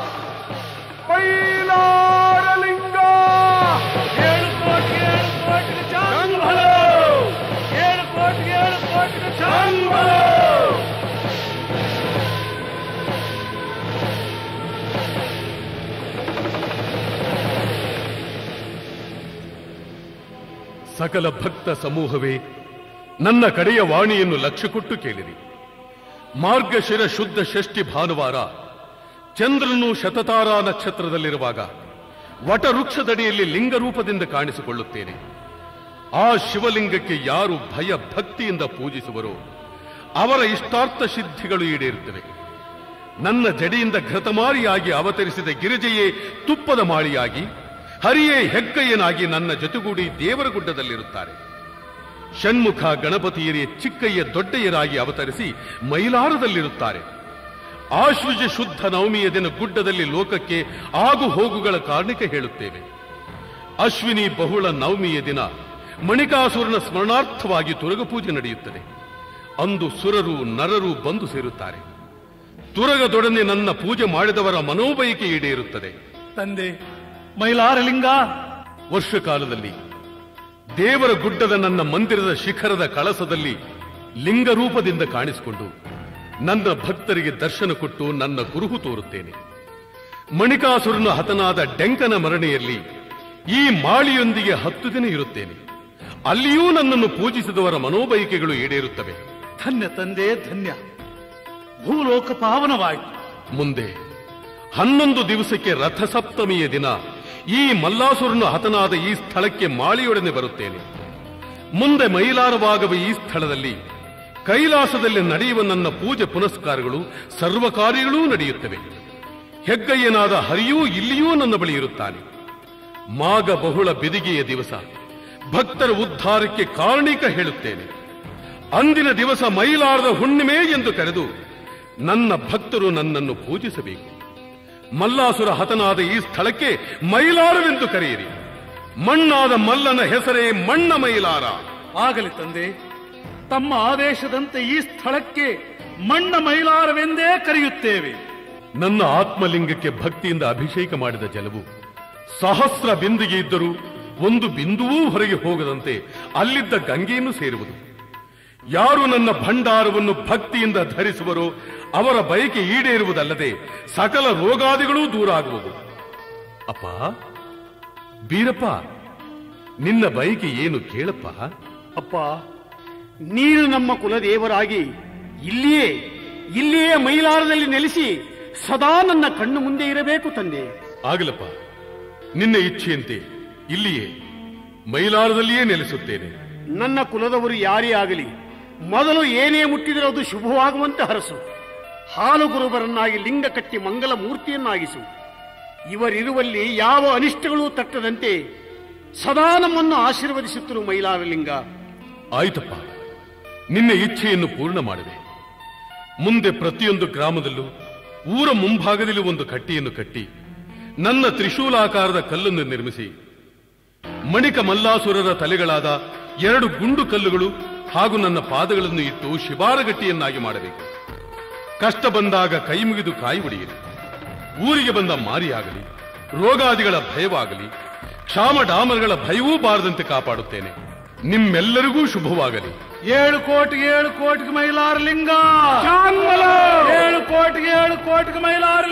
ಮೈಲಾರಲಿಂಗ ಏಳು ಕೋಟಿ ಏಳು ಕೋಟಿಗೆ ಚಾಂಗಬಲ ಏಳು ಕೋಟಿಗೆ ಏಳು ಕೋಟಿಗೆ ಚಾಂಗಬಲ ಸಕಲ ಭಕ್ತ ಸಮೂಹವೇ ನನ್ನ ಕಡೆಯ ವಾಣಿಯನ್ನು ಲಕ್ಷ್ಯ ಕೊಟ್ಟು ಕೇಳಿರಿ ಮಾರ್ಗಶಿರ ಶುದ್ಧ ಷಷ್ಠಿ ಭಾನುವಾರ ಚಂದ್ರನು ಶತತಾರ ನಕ್ಷತ್ರದಲ್ಲಿರುವಾಗ ವಟವೃಕ್ಷದಡಿಯಲ್ಲಿ ಲಿಂಗರೂಪದಿಂದ ಕಾಣಿಸಿಕೊಳ್ಳುತ್ತೇನೆ ಆ ಶಿವಲಿಂಗಕ್ಕೆ ಯಾರು ಭಯ ಭಕ್ತಿಯಿಂದ ಪೂಜಿಸುವರೋ ಅವರ ಇಷ್ಟಾರ್ಥ ಸಿದ್ಧಿಗಳು ಈಡೇರುತ್ತವೆ ನನ್ನ ಜಡಿಯಿಂದ ಘೃತಮಾರಿಯಾಗಿ ಅವತರಿಸಿದ ಗಿರಿಜೆಯೇ ತುಪ್ಪದ ಮಾಳಿಯಾಗಿ ಹರಿಯೇ ಹೆಗ್ಗಯ್ಯನಾಗಿ ನನ್ನ ಜೊತೆಗೂಡಿ ದೇವರ ಗುಡ್ಡದಲ್ಲಿರುತ್ತಾರೆ ಷಣ್ಮುಖ ಗಣಪತಿಯರೇ ಚಿಕ್ಕಯ್ಯ ದೊಡ್ಡಯ್ಯರಾಗಿ ಅವತರಿಸಿ ಮೈಲಾರದಲ್ಲಿರುತ್ತಾರೆ ಆಶ್ವಜ ಶುದ್ಧ ನವಮಿಯ ದಿನ ಗುಡ್ಡದಲ್ಲಿ ಲೋಕಕ್ಕೆ ಆಗು ಹೋಗುಗಳ ಕಾರಣಿಕ ಹೇಳುತ್ತೇವೆ ಅಶ್ವಿನಿ ಬಹುಳ ನವಮಿಯ ದಿನ ಮಣಿಕಾಸುರನ ಸ್ಮರಣಾರ್ಥವಾಗಿ ತುರಗ ಪೂಜೆ ನಡೆಯುತ್ತದೆ ಅಂದು ಸುರರು ನರರು ಬಂದು ಸೇರುತ್ತಾರೆ ತುರಗದೊಡನೆ ನನ್ನ ಪೂಜೆ ಮಾಡಿದವರ ಮನೋಬಯಕೆ ಈಡೇರುತ್ತದೆ ತಂದೆ ಮೈಲಾರಲಿಂಗ ವರ್ಷಕಾಲದಲ್ಲಿ ದೇವರ ಗುಡ್ಡದ ನನ್ನ ಮಂದಿರದ ಶಿಖರದ ಕಳಸದಲ್ಲಿ ಲಿಂಗರೂಪದಿಂದ ಕಾಣಿಸಿಕೊಂಡು ನನ್ನ ಭಕ್ತರಿಗೆ ದರ್ಶನ ಕೊಟ್ಟು ನನ್ನ ಕುರುಹು ತೋರುತ್ತೇನೆ ಮಣಿಕಾಸುರನ ಹತನಾದ ಡೆಂಕನ ಮರಣೆಯಲ್ಲಿ ಈ ಮಾಳಿಯೊಂದಿಗೆ ಹತ್ತು ದಿನ ಇರುತ್ತೇನೆ ಅಲ್ಲಿಯೂ ನನ್ನನ್ನು ಪೂಜಿಸಿದವರ ಮನೋಬಯಕೆಗಳು ಈಡೇರುತ್ತವೆ ಧನ್ಯ ತಂದೆ ಧನ್ಯ ಭೂಲೋಕ ಪಾವನವಾಯಿತು ಮುಂದೆ ಹನ್ನೊಂದು ದಿವಸಕ್ಕೆ ರಥಸಪ್ತಮಿಯ ದಿನ ಈ ಮಲ್ಲಾಸುರನು ಹತನಾದ ಈ ಸ್ಥಳಕ್ಕೆ ಮಾಳಿಯೊಡನೆ ಬರುತ್ತೇನೆ ಮುಂದೆ ಮೈಲಾರವಾಗುವ ಈ ಸ್ಥಳದಲ್ಲಿ ಕೈಲಾಸದಲ್ಲಿ ನಡೆಯುವ ನನ್ನ ಪೂಜೆ ಪುನಸ್ಕಾರಗಳು ಸರ್ವ ಕಾರ್ಯಗಳೂ ನಡೆಯುತ್ತವೆ ಹೆಗ್ಗಯ್ಯನಾದ ಹರಿಯೂ ಇಲ್ಲಿಯೂ ನನ್ನ ಬಳಿ ಇರುತ್ತಾನೆ ಮಾಗ ಬಹುಳ ಬೆದಿಗೆಯ ದಿವಸ ಭಕ್ತರ ಉದ್ಧಾರಕ್ಕೆ ಕಾರಣಿಕ ಹೇಳುತ್ತೇನೆ ಅಂದಿನ ದಿವಸ ಮೈಲಾರದ ಹುಣ್ಣಿಮೆ ಎಂದು ಕರೆದು ನನ್ನ ಭಕ್ತರು ನನ್ನನ್ನು ಪೂಜಿಸಬೇಕು ಮಲ್ಲಾಸುರ ಹತನಾದ ಈ ಸ್ಥಳಕ್ಕೆ ಮೈಲಾರವೆಂದು ಕರೆಯಿರಿ ಮಣ್ಣಾದ ಮಲ್ಲನ ಹೆಸರೇ ಮಣ್ಣ ಮೈಲಾರ ಆಗಲಿ ತಂದೆ ತಮ್ಮ ಆದೇಶದಂತೆ ಈ ಸ್ಥಳಕ್ಕೆ ಮಣ್ಣ ಮೈಲಾರವೆಂದೇ ಕರೆಯುತ್ತೇವೆ ನನ್ನ ಆತ್ಮಲಿಂಗಕ್ಕೆ ಭಕ್ತಿಯಿಂದ ಅಭಿಷೇಕ ಮಾಡಿದ ಜಲವು ಸಹಸ್ರ ಬಿಂದಿಗೆ ಇದ್ದರೂ ಒಂದು ಬಿಂದುವೂ ಹೊರಗೆ ಹೋಗದಂತೆ ಅಲ್ಲಿದ್ದ ಗಂಗೆಯನ್ನು ಸೇರುವುದು ಯಾರು ನನ್ನ ಭಂಡಾರವನ್ನು ಭಕ್ತಿಯಿಂದ ಧರಿಸುವರೋ ಅವರ ಬಯಕೆ ಈಡೇರುವುದಲ್ಲದೆ ಸಕಲ ರೋಗಾದಿಗಳೂ ದೂರ ಆಗುವುದು ಅಪ್ಪ ಬೀರಪ್ಪ ನಿನ್ನ ಬಯಕೆ ಏನು ಕೇಳಪ್ಪ ಅಪ್ಪ ನೀನು ನಮ್ಮ ಕುಲದೇವರಾಗಿ ಇಲ್ಲಿಯೇ ಇಲ್ಲಿಯೇ ಮೈಲಾರದಲ್ಲಿ ನೆಲೆಸಿ ಸದಾ ನನ್ನ ಕಣ್ಣು ಮುಂದೆ ಇರಬೇಕು ತಂದೆ ಆಗಲಪ್ಪ ನಿನ್ನ ಇಚ್ಛೆಯಂತೆ ಇಲ್ಲಿಯೇ ಮೈಲಾರದಲ್ಲಿಯೇ ನೆಲೆಸುತ್ತೇನೆ ನನ್ನ ಕುಲದವರು ಯಾರೇ ಆಗಲಿ ಮೊದಲು ಏನೇ ಮುಟ್ಟಿದರೆ ಅದು ಶುಭವಾಗುವಂತೆ ಹರಸು ಹಾಲು ಗುರುಬರನ್ನಾಗಿ ಲಿಂಗ ಕಟ್ಟಿ ಮಂಗಲ ಮೂರ್ತಿಯನ್ನಾಗಿಸು ಇವರಿರುವಲ್ಲಿ ಯಾವ ಅನಿಷ್ಟಗಳೂ ತಟ್ಟದಂತೆ ಸದಾ ನಮ್ಮನ್ನು ಆಶೀರ್ವದಿಸುತ್ತಿರು ಮೈಲಾರಲಿಂಗ ಆಯ್ತಪ್ಪ ನಿನ್ನ ಇಚ್ಛೆಯನ್ನು ಪೂರ್ಣ ಮಾಡುವೆ ಮುಂದೆ ಪ್ರತಿಯೊಂದು ಗ್ರಾಮದಲ್ಲೂ ಊರ ಮುಂಭಾಗದಲ್ಲಿ ಒಂದು ಕಟ್ಟಿಯನ್ನು ಕಟ್ಟಿ ನನ್ನ ತ್ರಿಶೂಲಾಕಾರದ ಕಲ್ಲನ್ನು ನಿರ್ಮಿಸಿ ಮಣಿಕ ಮಲ್ಲಾಸುರರ ತಲೆಗಳಾದ ಎರಡು ಗುಂಡು ಕಲ್ಲುಗಳು ಹಾಗೂ ನನ್ನ ಪಾದಗಳನ್ನು ಇಟ್ಟು ಶಿಬಾರಗಟ್ಟಿಯನ್ನಾಗಿ ಮಾಡಬೇಕು ಕಷ್ಟ ಬಂದಾಗ ಕೈ ಮುಗಿದು ಕಾಯಿ ಒಡೆಯಲಿ ಊರಿಗೆ ಬಂದ ಮಾರಿಯಾಗಲಿ ರೋಗಾದಿಗಳ ಭಯವಾಗಲಿ ಕ್ಷಾಮ ಡಾಮರಗಳ ಭಯವೂ ಬಾರದಂತೆ ಕಾಪಾಡುತ್ತೇನೆ ನಿಮ್ಮೆಲ್ಲರಿಗೂ ಶುಭವಾಗಲಿ ಏಳು ಕೋಟಿಗೆ ಏಳು ಕೋಟಿಗೆ ಮೈಲಾರ ಲಿಂಗ ಚಾಂಬಲ! ಏಳು ಕೋಟಿಗೆ ಏಳು ಕೋಟಿಗೆ ಮೈಲಾರ